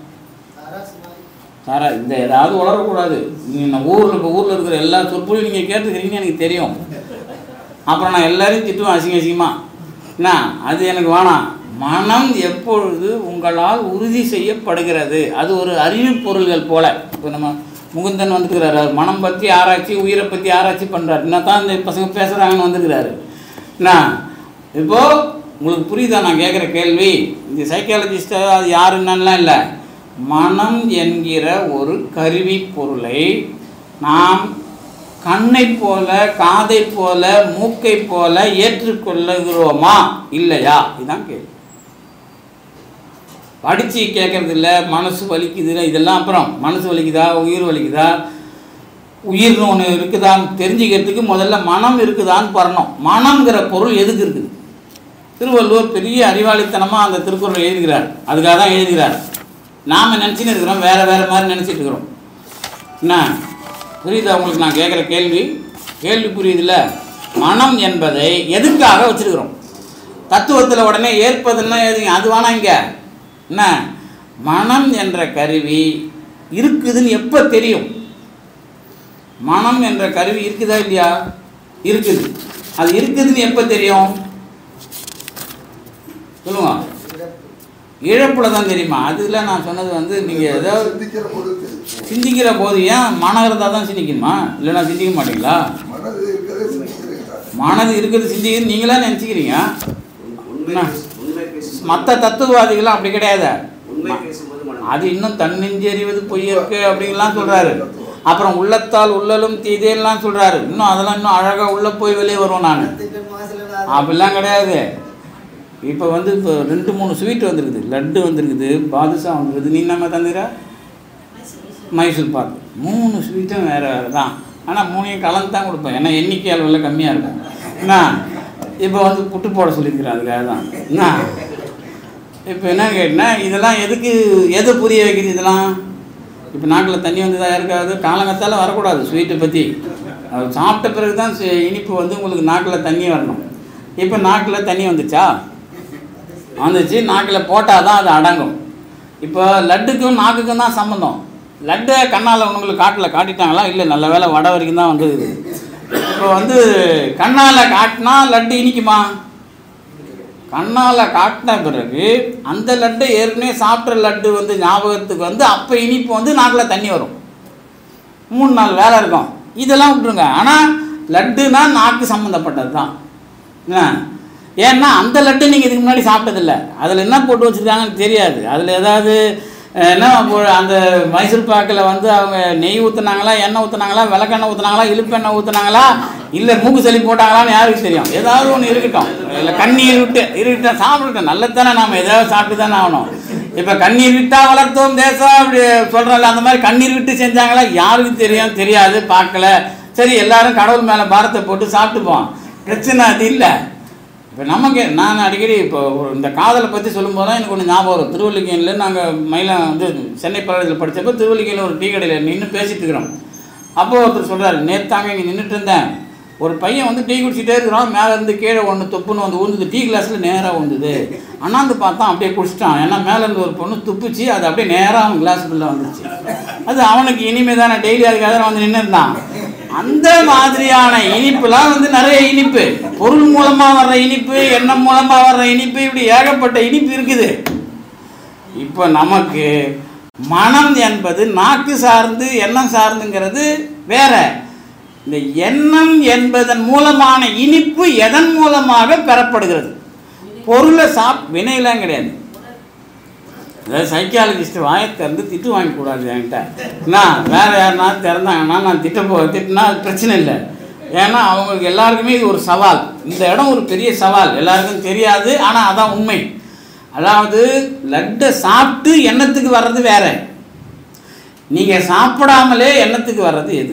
சாரா இந்த ஏதாவது உளரக்கூடாது நீங்கள் ஊரில் இப்போ ஊரில் இருக்கிற எல்லா சொற்பொழியும் நீங்கள் கேட்டுக்கிறீங்கன்னு எனக்கு தெரியும் அப்புறம் நான் எல்லாரையும் திட்டுவேன் அசிங்க அசிங்கமா என்ன அது எனக்கு வேணாம் மனம் எப்பொழுது உங்களால் உறுதி செய்யப்படுகிறது அது ஒரு அறிவு பொருள்கள் போல இப்போ நம்ம முகுந்தன் வந்துருக்கிறாரு அவர் மனம் பற்றி ஆராய்ச்சி உயிரை பற்றி ஆராய்ச்சி பண்ணுறாரு என்ன தான் இந்த பசங்க பேசுகிறாங்கன்னு வந்துருக்கிறாரு என்ன இப்போ உங்களுக்கு புரியுதா நான் கேட்குற கேள்வி இந்த சைக்காலஜிஸ்டாக அது யார் என்னன்னுலாம் இல்லை மனம் என்கிற ஒரு கருவி பொருளை நாம் கண்ணை போல காதை போல மூக்கை போல ஏற்றுக்கொள்ளுகிறோமா இல்லையா இதுதான் கேள்வி படித்து கேட்கறது இல்லை மனசு வலிக்குது இதெல்லாம் அப்புறம் மனசு வலிக்குதா உயிர் வலிக்குதா உயிர்னு ஒன்று இருக்குதான்னு தெரிஞ்சுக்கிறதுக்கு முதல்ல மனம் இருக்குதான்னு வரணும் மனம்ங்கிற பொருள் எதுக்கு இருக்குது திருவள்ளுவர் பெரிய அறிவாளித்தனமாக அந்த திருக்குறளை எழுதுகிறார் அதுக்காக தான் எழுதுகிறார் நாம் நினச்சின்னு இருக்கிறோம் வேறு வேறு மாதிரி நினச்சிட்டு இருக்கிறோம் என்ன புரியுதா உங்களுக்கு நான் கேட்குற கேள்வி கேள்வி புரியுதுல்ல மனம் என்பதை எதுக்காக வச்சிருக்கிறோம் தத்துவத்தில் உடனே ஏற்பதுன்னா எதுங்க அது வேணாம் இங்கே என்ன மனம் என்ற கருவி இருக்குதுன்னு எப்போ தெரியும் மனம் என்ற கருவி இருக்குதா இல்லையா இருக்குது அது இருக்குதுன்னு எப்போ தெரியும் சொல்லுங்க இழப்புல தான் தெரியுமா அதில் நான் சொன்னது வந்து நீங்கள் ஏதாவது சிந்திக்கிற போது தெரியும். சிந்திக்கிற போது ஏன் மனம் இருந்தால் தான் சிந்திக்கணுமா இல்லைன்னா சிந்திக்க மாட்டீங்களா மனது இருக்கிறதே சிந்திக்கிறீர்கள் மனது இருக்கிறது சிந்திக்கிறது நீங்களா நினச்சிக்கிறீங்க உண்மை பேசு- உண்மை பேசும் மற்ற தத்துவவாதிகள்லாம் அப்படி கிடையாது உண்மை பேசும்போது மனம் அது இன்னும் தன்னெஞ்சு அறிவது பொய்யற்கு அப்படின்லாம் சொல்கிறாரு அப்புறம் உள்ளத்தால் உள்ளலும் தீதேன்லாம் சொல்கிறாரு இன்னும் அதெல்லாம் இன்னும் அழகாக உள்ளே போய் வெளியே வருவோம் நான் அப்படிலாம் கிடையாது இப்போ வந்து இப்போ ரெண்டு மூணு ஸ்வீட் வந்திருக்குது லட்டு வந்திருக்குது பாதுஷா வந்திருக்குது நீ நம்ம தந்துடுற மைசூர் பாக்கு மூணு ஸ்வீட்டும் வேறு வேறு தான் ஆனால் மூணையும் கலந்து தான் கொடுப்பேன் ஏன்னா எண்ணிக்கை அளவில் கம்மியாக இருக்கும் என்ன இப்போ வந்து புட்டு போட சொல்லியிருக்கிறேன் அதுக்காக தான் என்ன இப்போ என்ன கேட்டினா இதெல்லாம் எதுக்கு எதை புரிய வைக்குது இதெல்லாம் இப்போ நாக்கில் தண்ணி வந்ததா இருக்காது காலங்கத்தால் வரக்கூடாது ஸ்வீட்டை பற்றி அது சாப்பிட்ட பிறகு தான் சி- இனிப்பு வந்து உங்களுக்கு நாக்கில் தண்ணி வரணும் இப்போ நாக்கில் தண்ணி வந்துச்சா வந்துச்சு நாக்கில் போட்டால் தான் அது அடங்கும் இப்போ லட்டுக்கும் நாக்குக்கும் தான் சம்மந்தம் லட்டை கண்ணால் உங்களுக்கு காட்டில் காட்டிட்டாங்களா இல்லை நல்ல வேளை வடை வரைக்கும் தான் வந்தது இப்போ வந்து கண்ணால் காட்டினா லட்டு இனிக்குமா கண்ணால் காட்டின பிறகு அந்த லட்டை ஏற்கனவே சாப்பிட்ற லட்டு வந்து ஞாபகத்துக்கு வந்து அப்போ இனிப்பு வந்து நாக்கில் தண்ணி வரும் மூணு நாள் வேலை இருக்கும் இதெல்லாம் விட்டுருங்க ஆனால் லட்டுனா நாக்கு சம்மந்தப்பட்டது தான் என்ன ஏன்னா அந்த லட்டு நீங்கள் இதுக்கு முன்னாடி சாப்பிட்டதில்ல அதில் என்ன போட்டு வச்சுருக்காங்கன்னு தெரியாது அதில் ஏதாவது என்ன இப்போ அந்த மைசூர் பாக்கில் வந்து அவங்க நெய் ஊற்றுனாங்களா எண்ணெய் ஊற்றுனாங்களா விளக்கெண்ணெய் ஊற்றுனாங்களா இழுப்பெண்ணெய் ஊற்றுனாங்களா இல்லை மூக்கு சளி போட்டாங்களான்னு யாருக்கு தெரியும் ஏதாவது ஒன்று இருக்கட்டும் இல்லை கண்ணீர் விட்டு இருக்கட்டும் சாப்பிடட்டும் நல்லதானே நாம் ஏதாவது சாப்பிட்டு தானே ஆகணும் இப்போ கண்ணீர் விட்டா வளர்த்தோம் தேசம் அப்படி சொல்கிறோம்ல அந்த மாதிரி கண்ணீர் விட்டு செஞ்சாங்களா யாருக்கு தெரியும் தெரியாது பார்க்கல சரி எல்லாரும் கடவுள் மேலே பாரத்தை போட்டு சாப்பிட்டுப்போம் பிரச்சனை அது இல்லை இப்போ நமக்கு நான் அடிக்கடி இப்போ ஒரு இந்த காதலை பற்றி சொல்லும்போது தான் எனக்கு ஒன்று ஞாபகம் வரும் திருவல்லிக்கேணியில் நாங்கள் மயிலம் வந்து சென்னை பல்கலைக்கழகத்தில் படித்தப்போ திருவல்லிக்கேணியில் ஒரு டீ கடையில் நின்று பேசிட்டு இருக்கிறோம் அப்போ ஒருத்தர் சொல்கிறார் நேத்தாங்க இங்கே நின்றுட்டு இருந்தேன் ஒரு பையன் வந்து டீ குடிச்சிட்டே இருக்கிறான் மேலே இருந்து கீழே ஒன்று தொப்புன்னு வந்து ஊந்துது டீ கிளாஸில் நேராக ஊந்துது அண்ணாந்து பார்த்தா அப்படியே குடிச்சிட்டான் ஏன்னா மேலே இருந்து ஒரு பொண்ணு துப்புச்சு அது அப்படியே நேராக அவன் கிளாஸுக்குள்ளே வந்துச்சு அது அவனுக்கு இனிமே தானே டெய்லி அதுக்காக வந்து நின்று இருந்தான் அந்த மாதிரியான இனிப்புலாம் வந்து நிறைய இனிப்பு பொருள் மூலமா வர்ற இனிப்பு எண்ணம் மூலமா வர்ற இனிப்பு இப்படி ஏகப்பட்ட இனிப்பு இருக்குது இப்போ நமக்கு மனம் என்பது நாக்கு சார்ந்து எண்ணம் சார்ந்துங்கிறது வேற இந்த எண்ணம் என்பதன் மூலமான இனிப்பு எதன் மூலமாக பெறப்படுகிறது பொருளை சாப் வினையெல்லாம் கிடையாது அதாவது சைக்காலஜிஸ்ட் வாயை திறந்து திட்டு வாங்கக்கூடாது என்கிட்ட நான் வேறு யாருனா திறந்தாங்கன்னா நான் திட்ட போ திட்டினா அது பிரச்சனை இல்லை ஏன்னா அவங்களுக்கு எல்லாருக்குமே இது ஒரு சவால் இந்த இடம் ஒரு பெரிய சவால் எல்லாருக்கும் தெரியாது ஆனால் அதான் உண்மை அதாவது லட்டை சாப்பிட்டு எண்ணத்துக்கு வர்றது வேற நீங்கள் சாப்பிடாமலே எண்ணத்துக்கு வர்றது எது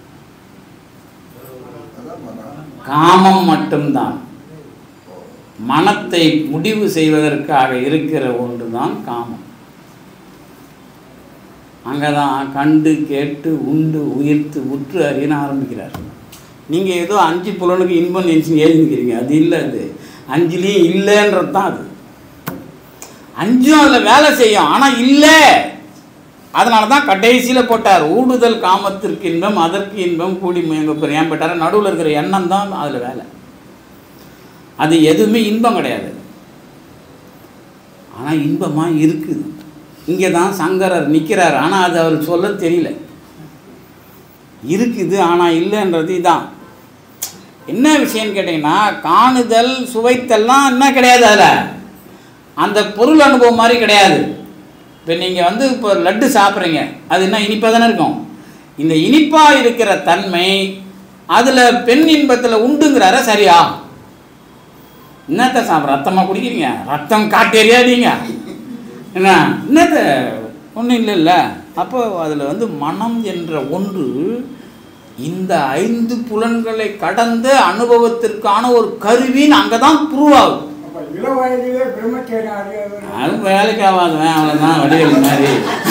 அதான் மனம். காமம் மட்டும்தான் மனத்தை முடிவு செய்வதற்காக இருக்கிற ஒன்று தான் காமம் அங்கதான் கண்டு கேட்டு உண்டு உயிர்த்து உற்று அறியன்னு ஆரம்பிக்கிறார் நீங்கள் ஏதோ அஞ்சு புலனுக்கு இன்பம் நினச்சி எழுதிக்கிறீங்க அது இல்லை அது அஞ்சுலேயும் இல்லைன்றது தான் அது அஞ்சும் அதில் வேலை செய்யும் ஆனால் இல்லை அதனால தான் கடைசியில் போட்டார் ஊடுதல் காமத்திற்கு இன்பம் அதற்கு இன்பம் கூடி எங்க ஏன் போட்டார் நடுவில் இருக்கிற எண்ணம் தான் அதில் வேலை அது எதுவுமே இன்பம் கிடையாது ஆனால் இன்பமாக இருக்குது இங்கே தான் சங்கரர் நிற்கிறார் ஆனால் அது அவருக்கு சொல்ல தெரியல இருக்குது ஆனால் இல்லைன்றது இதான் என்ன விஷயம்னு கேட்டிங்கன்னா காணுதல் சுவைத்தல்லாம் என்ன கிடையாது அதில் அந்த பொருள் அனுபவம் மாதிரி கிடையாது இப்போ நீங்கள் வந்து இப்போ லட்டு சாப்பிட்றீங்க அது என்ன இனிப்பாக தானே இருக்கும் இந்த இனிப்பாக இருக்கிற தன்மை அதில் பெண் இன்பத்தில் உண்டுங்கிறார சரியா என்னத்த சாப்பிட்ற ரத்தமாக குடிக்கிறீங்க ரத்தம் காட்டேரியா நீங்கள் என்ன என்னத்த ஒன்றும் இல்லைல்ல அப்போ அதில் வந்து மனம் என்ற ஒன்று இந்த ஐந்து புலன்களை கடந்த அனுபவத்திற்கான ஒரு கருவின்னு அங்கே தான் ப்ரூவ் ஆகுது அப்ப இள வயதிலே பிரம்மச்சரியம் அடையவர் அது வேலைக்கு ஆகாதுவேன் அவ்வளோதான் வடிவேல் மாதிரி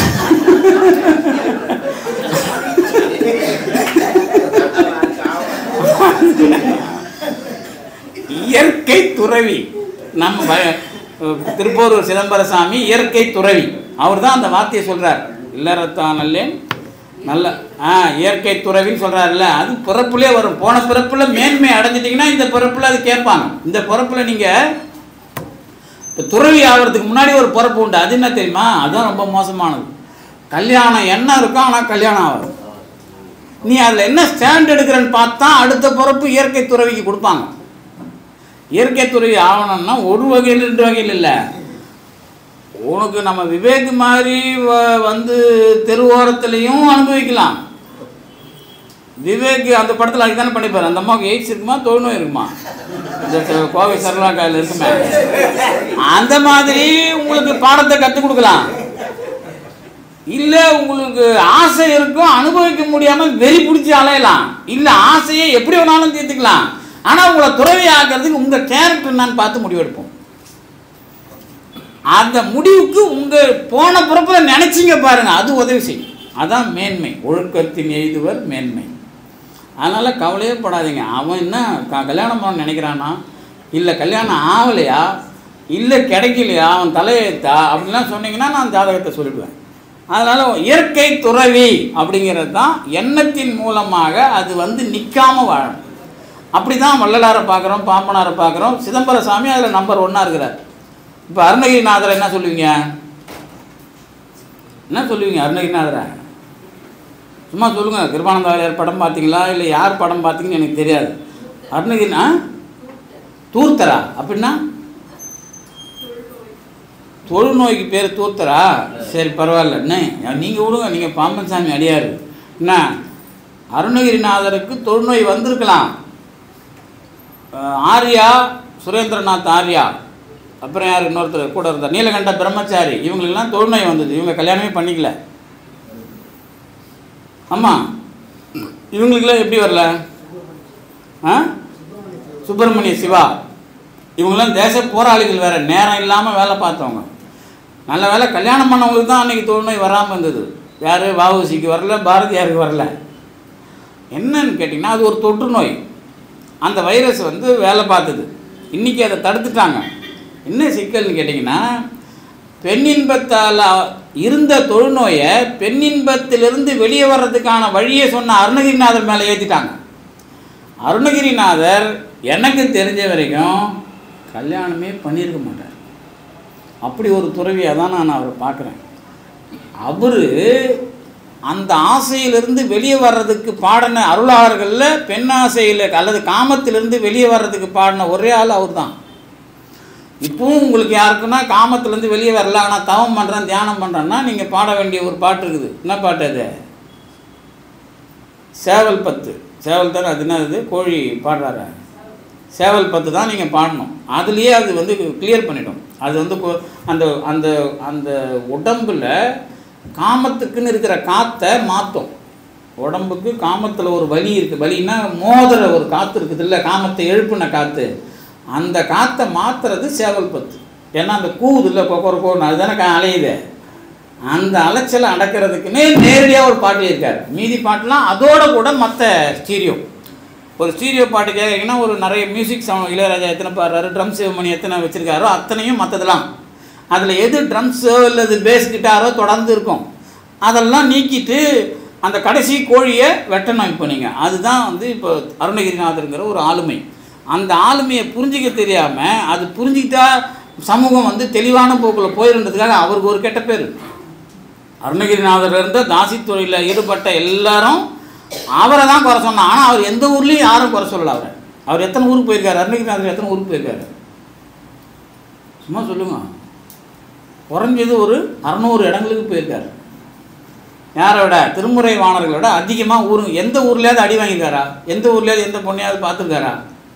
இயற்கை துறவி நம்ம ப- திருப்பூர் சிதம்பரசாமி இயற்கை துறவி அவர் தான் அந்த வார்த்தையை சொல்றார் இல்லறத்தான் நல்லேன் நல்ல ஆ இயற்கை துறவின்னு சொல்றாருல்ல அது பிறப்புலே வரும் போன பிறப்புல மேன்மை அடைஞ்சிட்டிங்கன்னா இந்த பிறப்புல அது கேட்பாங்க இந்த பிறப்புல நீங்கள் இப்போ துறவி ஆகிறதுக்கு முன்னாடி ஒரு பிறப்பு உண்டு அது என்ன தெரியுமா அதுதான் ரொம்ப மோசமானது கல்யாணம் என்ன இருக்கும் ஆனால் கல்யாணம் ஆகாது நீ அதில் என்ன ஸ்டாண்ட் எடுக்கிறன்னு பார்த்தா அடுத்த பிறப்பு இயற்கை துறவிக்கு கொடுப்பாங்க இயற்கை துறவி ஆகணும்னா ஒரு வகையில் ரெண்டு வகையில் இல்லை உனக்கு நம்ம விவேக் மாதிரி வ- வந்து தெருவோரத்துலேயும் அனுபவிக்கலாம் விவேக் அந்த படத்தில் அதுக்கு தானே பண்ணிப்பாரு அந்த அம்மாவுக்கு எய்ட்ஸ் இருக்குமா தொழுநோய் இருக்குமா இந்த ச- கோவை சரளா காயில் இருக்குமே அந்த மாதிரி உங்களுக்கு பாடத்தை கற்றுக் கொடுக்கலாம் இல்லை உங்களுக்கு ஆசை இருக்கும் அனுபவிக்க முடியாமல் வெறி பிடிச்சி அலையலாம் இல்லை ஆசையை எப்படி வேணாலும் தீர்த்துக்கலாம் ஆனால் உங்களை துறவி ஆக்கிறதுக்கு உங்கள் கேரக்டர் என்னன்னு பார்த்து முடிவெடுப்போம் அந்த முடிவுக்கு உங்கள் போன பிறப்புல நினச்சிங்க பாருங்க அது உதவி செய்யும் அதான் மேன்மை ஒழுக்கத்தின் எய்துவர் மேன்மை அதனால் கவலையே படாதீங்க அவன் என்ன க- கல்யாணம் பண்ண நினைக்கிறானா இல்லை கல்யாணம் ஆகலையா இல்லை கிடைக்கலையா அவன் தலையெழுத்தா அப்படிலாம் சொன்னீங்கன்னா நான் ஜாதகத்தை சொல்லிடுவேன் அதனால் இயற்கை துறவி அப்படிங்கிறது தான் எண்ணத்தின் மூலமாக அது வந்து நிற்காம வாழும் அப்படி தான் வள்ளலாரை பார்க்குறோம் பாம்பனாரை பார்க்குறோம் சிதம்பர சாமி அதில் நம்பர் ஒன்றா இருக்கிறார் இப்போ அருணகிரிநாதரை என்ன சொல்லுவீங்க என்ன சொல்லுவீங்க அருணகிரிநாதரை சும்மா சொல்லுங்கள் கிருபானந்த வாரியார் படம் பார்த்தீங்களா இல்லை யார் படம் பார்த்தீங்கன்னு எனக்கு தெரியாது அருணகிரினா தூர்த்தரா அப்படின்னா தொழுநோய்க்கு பேர் தூர்த்தரா சரி பரவாயில்ல என்ன நீங்கள் விடுங்க நீங்கள் பாம்பன் சாமி அடியாரு என்ன அருணகிரிநாதருக்கு தொழுநோய் வந்திருக்கலாம் அஹ் ஆர்யா சுரேந்திரநாத் ஆர்யா அப்புறம் யார் இன்னொருத்தர் கூட இருந்தார் நீலகண்ட பிரம்மச்சாரி இவங்களுக்கெல்லாம் தொழுநோய் வந்தது இவங்க கல்யாணமே பண்ணிக்கல ஆமாம் இவங்களுக்கெல்லாம் எப்படி வரல ஆ சுப்பிரமணிய சிவா இவங்களாம் தேச போராளிகள் வேற நேரம் இல்லாமல் வேலை பார்த்தவங்க நல்ல வேலை கல்யாணம் பண்ணவங்களுக்கு தான் அன்றைக்கி தொழுநோய் வராமல் இருந்தது யார் வஉசிக்கு வரல பாரதியாருக்கு வரல என்னன்னு கேட்டிங்கன்னா அது ஒரு தொற்று நோய் அந்த வைரஸ் வந்து வேலை பார்த்தது இன்றைக்கி அதை தடுத்துட்டாங்க என்ன சிக்கல்னு கேட்டிங்கன்னா பெண்ணின்பத்தால் இருந்த தொழுநோயை பெண்ணின்பத்திலிருந்து வெளியே வர்றதுக்கான வழியை சொன்ன அருணகிரிநாதர் மேலே ஏற்றிட்டாங்க அருணகிரிநாதர் எனக்கு தெரிஞ்ச வரைக்கும் கல்யாணமே பண்ணியிருக்க மாட்டார் அப்படி ஒரு துறவியாக தான் நான் அவரை பார்க்குறேன் அவர் அந்த ஆசையிலிருந்து வெளியே வர்றதுக்கு பாடின அருளாளர்களில் பெண் ஆசையில் அல்லது காமத்திலிருந்து வெளியே வர்றதுக்கு பாடின ஒரே ஆள் அவர் தான் இப்பவும் உங்களுக்கு யாருக்குன்னா காமத்திலேருந்து வெளியே வரல ஆனால் தவம் பண்ணுறேன் தியானம் பண்ணுறேன்னா நீங்கள் பாட வேண்டிய ஒரு பாட்டு இருக்குது என்ன பாட்டு அது சேவல் பத்து சேவல் தானே அது என்ன அது கோழி பாடுறாரு சேவல் பத்து தான் நீங்கள் பாடணும் அதுலேயே அது வந்து கிளியர் பண்ணிடும் அது வந்து கொ- அந்த அந்த அந்த உடம்புல காமத்துக்குன்னு இருக்கிற காற்றை மாற்றும் உடம்புக்கு காமத்தில் ஒரு வலி இருக்குது வலின்னா மோதுற ஒரு காற்று இருக்குது இல்லை காமத்தை எழுப்புன காற்று அந்த காற்றை மாற்றுறது சேவல் பத்து ஏன்னா அந்த கூவுது இல்லை கொக்கர கோன்னு அதுதானே கா- அலையுது அந்த அலைச்சலை அடக்கிறதுக்குன்னே நேரடியாக ஒரு பாட்டு இருக்கார் மீதி பாட்டுலாம் அதோட கூட மற்ற ஸ்டீரியோ ஒரு ஸ்டீரியோ பாட்டு கேட்குறீங்கன்னா ஒரு நிறைய மியூசிக் சவுண்ட் இளையராஜா எத்தனை பாடுறாரு ட்ரம் சிவமணி எத்தனை வச்சுருக்காரோ அத்தனையும் மற்றதெல்லாம் அதில் எது ட்ரம்ஸோ இல்லது பேஸ் கிட்டாரோ தொடர்ந்து இருக்கும் அதெல்லாம் நீக்கிட்டு அந்த கடைசி கோழியை வெட்டணும் இப்போ நீங்கள் அதுதான் வந்து இப்போ அருணகிரிநாதருங்கிற ஒரு ஆளுமை அந்த ஆளுமையை புரிஞ்சிக்க தெரியாமல் அது புரிஞ்சுக்கிட்டா சமூகம் வந்து தெளிவான போக்கில் போயிருன்றதுக்காக அவருக்கு ஒரு கெட்ட பேர் அருணகிரிநாதர் இருந்த தாசி தொழிலில் ஈடுபட்ட எல்லாரும் அவரை தான் குறை சொன்னான் ஆனால் அவர் எந்த ஊர்லேயும் யாரும் குறை சொல்லல அவரை அவர் எத்தனை ஊருக்கு போயிருக்காரு அருணகிரிநாதர் எத்தனை ஊருக்கு போயிருக்காரு சும்மா சொல்லுங்க குறைஞ்சது ஒரு அறநூறு இடங்களுக்கு போயிருக்காரு யாரை விட திருமுறை வாணர்களை விட அதிகமாக ஊரு எந்த ஊர்லேயாவது அடி வாங்கியிருக்காரா எந்த ஊர்லேயாவது எந்த பொண்ணையாவது பார்த்துருக்காரா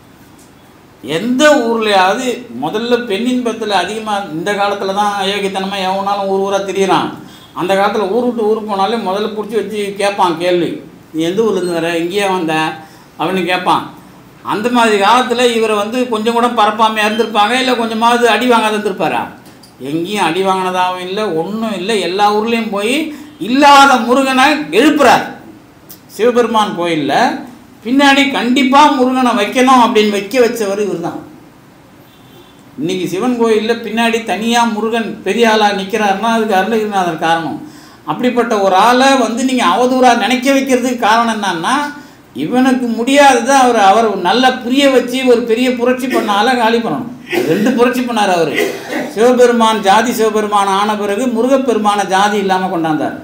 எந்த ஊர்லையாவது முதல்ல பெண்ணின்பத்தில் அதிகமாக இந்த காலத்தில் தான் அயோக்கியத்தனமாக எவனாலும் ஊர் ஊராக திரியிறான் அந்த காலத்தில் ஊர் விட்டு ஊர் போனாலே முதல்ல பிடிச்சி வச்சு கேட்பான் கேள்வி நீ எந்த ஊர்லேருந்து வர இங்கேயே வந்த அப்படின்னு கேட்பான் அந்த மாதிரி காலத்தில் இவரை வந்து கொஞ்சம் கூட பரப்பாமல் இருந்திருப்பாங்க இல்லை கொஞ்சமாவது அடி வாங்காத இருந்திருப்பாரா எங்கேயும் அடி வாங்கினதாகவும் இல்லை ஒன்றும் இல்லை எல்லா ஊர்லேயும் போய் இல்லாத முருகனை எழுப்புறார் சிவபெருமான் கோயிலில் பின்னாடி கண்டிப்பாக முருகனை வைக்கணும் அப்படின்னு வைக்க வச்சவர் இவர் தான் இன்னைக்கு சிவன் கோயிலில் பின்னாடி தனியாக முருகன் பெரிய ஆளாக நிற்கிறாருன்னா அதுக்கு அருணகிரிநாதர் காரணம் அப்படிப்பட்ட ஒரு ஆளை வந்து நீங்கள் அவதூறாக நினைக்க வைக்கிறதுக்கு காரணம் என்னன்னா இவனுக்கு முடியாததை அவர் அவர் நல்லா புரிய வச்சு ஒரு பெரிய புரட்சி பண்ண ஆளை காலி பண்ணணும் ரெண்டு புரட்சி பண்ணார் அவர் சிவபெருமான் ஜாதி சிவபெருமான் ஆன பிறகு முருகப்பெருமான ஜாதி இல்லாமல் கொண்டாந்தார்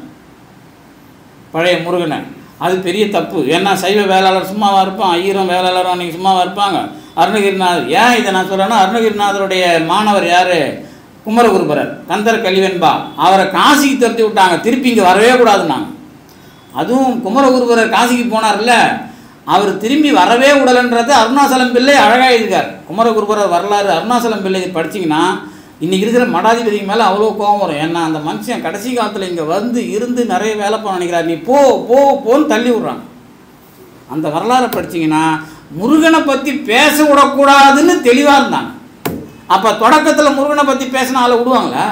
பழைய முருகனை அது பெரிய தப்பு ஏன்னா சைவ வேளாளர் சும்மாவாக இருப்பான் ஐயரும் வேளாளரும் அன்றைக்கி சும்மாவாக இருப்பாங்க அருணகிரிநாதர் ஏன் இதை நான் சொல்கிறேன்னா அருணகிரிநாதருடைய மாணவர் யார் குமரகுருபரர் கந்தர் கலிவென்பா அவரை காசிக்கு துரத்தி விட்டாங்க திருப்பி இங்கே வரவே கூடாதுன்னாங்க அதுவும் குமரகுருபரர் காசிக்கு போனார்ல அவர் திரும்பி வரவே விடலைன்றது அருணாசலம் பிள்ளை அழகாக இருக்கார் குமரகுருபரர் வரலாறு அருணாசலம் பிள்ளை படிச்சிங்கன்னா இன்றைக்கி இருக்கிற மடாதிபதிக்கு மேலே அவ்வளோ கோபம் வரும் ஏன்னா அந்த மனுஷன் கடைசி காலத்தில் இங்கே வந்து இருந்து நிறைய வேலை பண்ண நினைக்கிறார் நீ போ போ போன்னு தள்ளி விட்றாங்க அந்த வரலாறை படிச்சீங்கன்னா முருகனை பற்றி பேச விடக்கூடாதுன்னு தெளிவாக இருந்தாங்க அப்போ தொடக்கத்தில் முருகனை பற்றி பேசின ஆளை விடுவாங்களா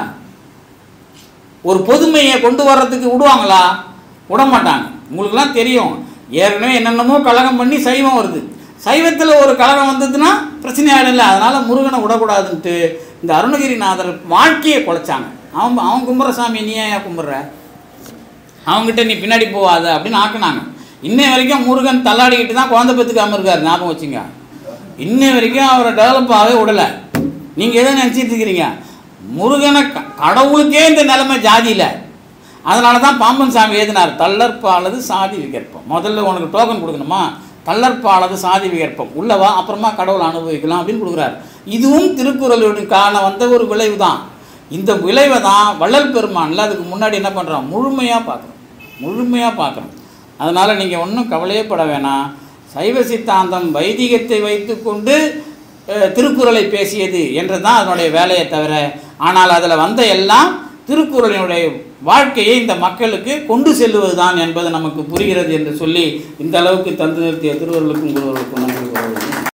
ஒரு பொதுமையை கொண்டு வர்றதுக்கு விடுவாங்களா விட மாட்டாங்க உங்களுக்குலாம் தெரியும் ஏற்கனவே என்னென்னமோ கலகம் பண்ணி சைவம் வருது சைவத்தில் ஒரு கலகம் வந்ததுன்னா பிரச்சனையாக இல்லை அதனால் முருகனை விடக்கூடாதுன்ட்டு இந்த அருணகிரிநாதர் வாழ்க்கையை குலைச்சாங்க அவன் அவன் கும்புறசாமி நீ ஏன் கும்பிட்ற அவங்ககிட்ட நீ பின்னாடி போவாத அப்படின்னு ஆக்குனாங்க இன்னை வரைக்கும் முருகன் தள்ளாடிக்கிட்டு தான் குழந்தை பெற்றுக்காம இருக்கார் ஞாபகம் வச்சுங்க இன்னை வரைக்கும் அவரை டெவலப் ஆகவே விடலை நீங்கள் எதை நினச்சிட்டு இருக்கிறீங்க முருகனை க- கடவுளுக்கே இந்த நிலைமை ஜாதியில் அதனால தான் பாம்பன் சாமி எழுதினார் தள்ளற்பாலது சாதி விகற்பம் முதல்ல உனக்கு டோக்கன் கொடுக்கணுமா தள்ளற்பாலது சாதி விகற்பம் உள்ளவா அப்புறமா கடவுளை அனுபவிக்கலாம் அப்படின்னு கொடுக்குறாரு இதுவும் திருக்குறளுக்கான வந்த ஒரு விளைவு தான் இந்த விளைவை தான் வள்ளல் பெருமான்ல அதுக்கு முன்னாடி என்ன பண்ணுறோம் முழுமையாக பார்க்குறோம் முழுமையாக பார்க்குறோம் அதனால் நீங்கள் ஒன்றும் கவலையே பட வேணாம் சைவ சித்தாந்தம் வைதிகத்தை வைத்துக்கொண்டு அஹ், திருக்குறளை பேசியது என்று தான் அதனுடைய வேலையை தவிர ஆனால் அதில் வந்த எல்லாம் திருக்குறளினுடைய வாழ்க்கையை இந்த மக்களுக்கு கொண்டு செல்லுவதுதான் என்பது நமக்கு புரிகிறது என்று சொல்லி இந்த அளவுக்கு தந்து நிறுத்திய திருவள்ளுக்கும் குருவர்களுக்கும் நன்றி கூறுகிறேன்.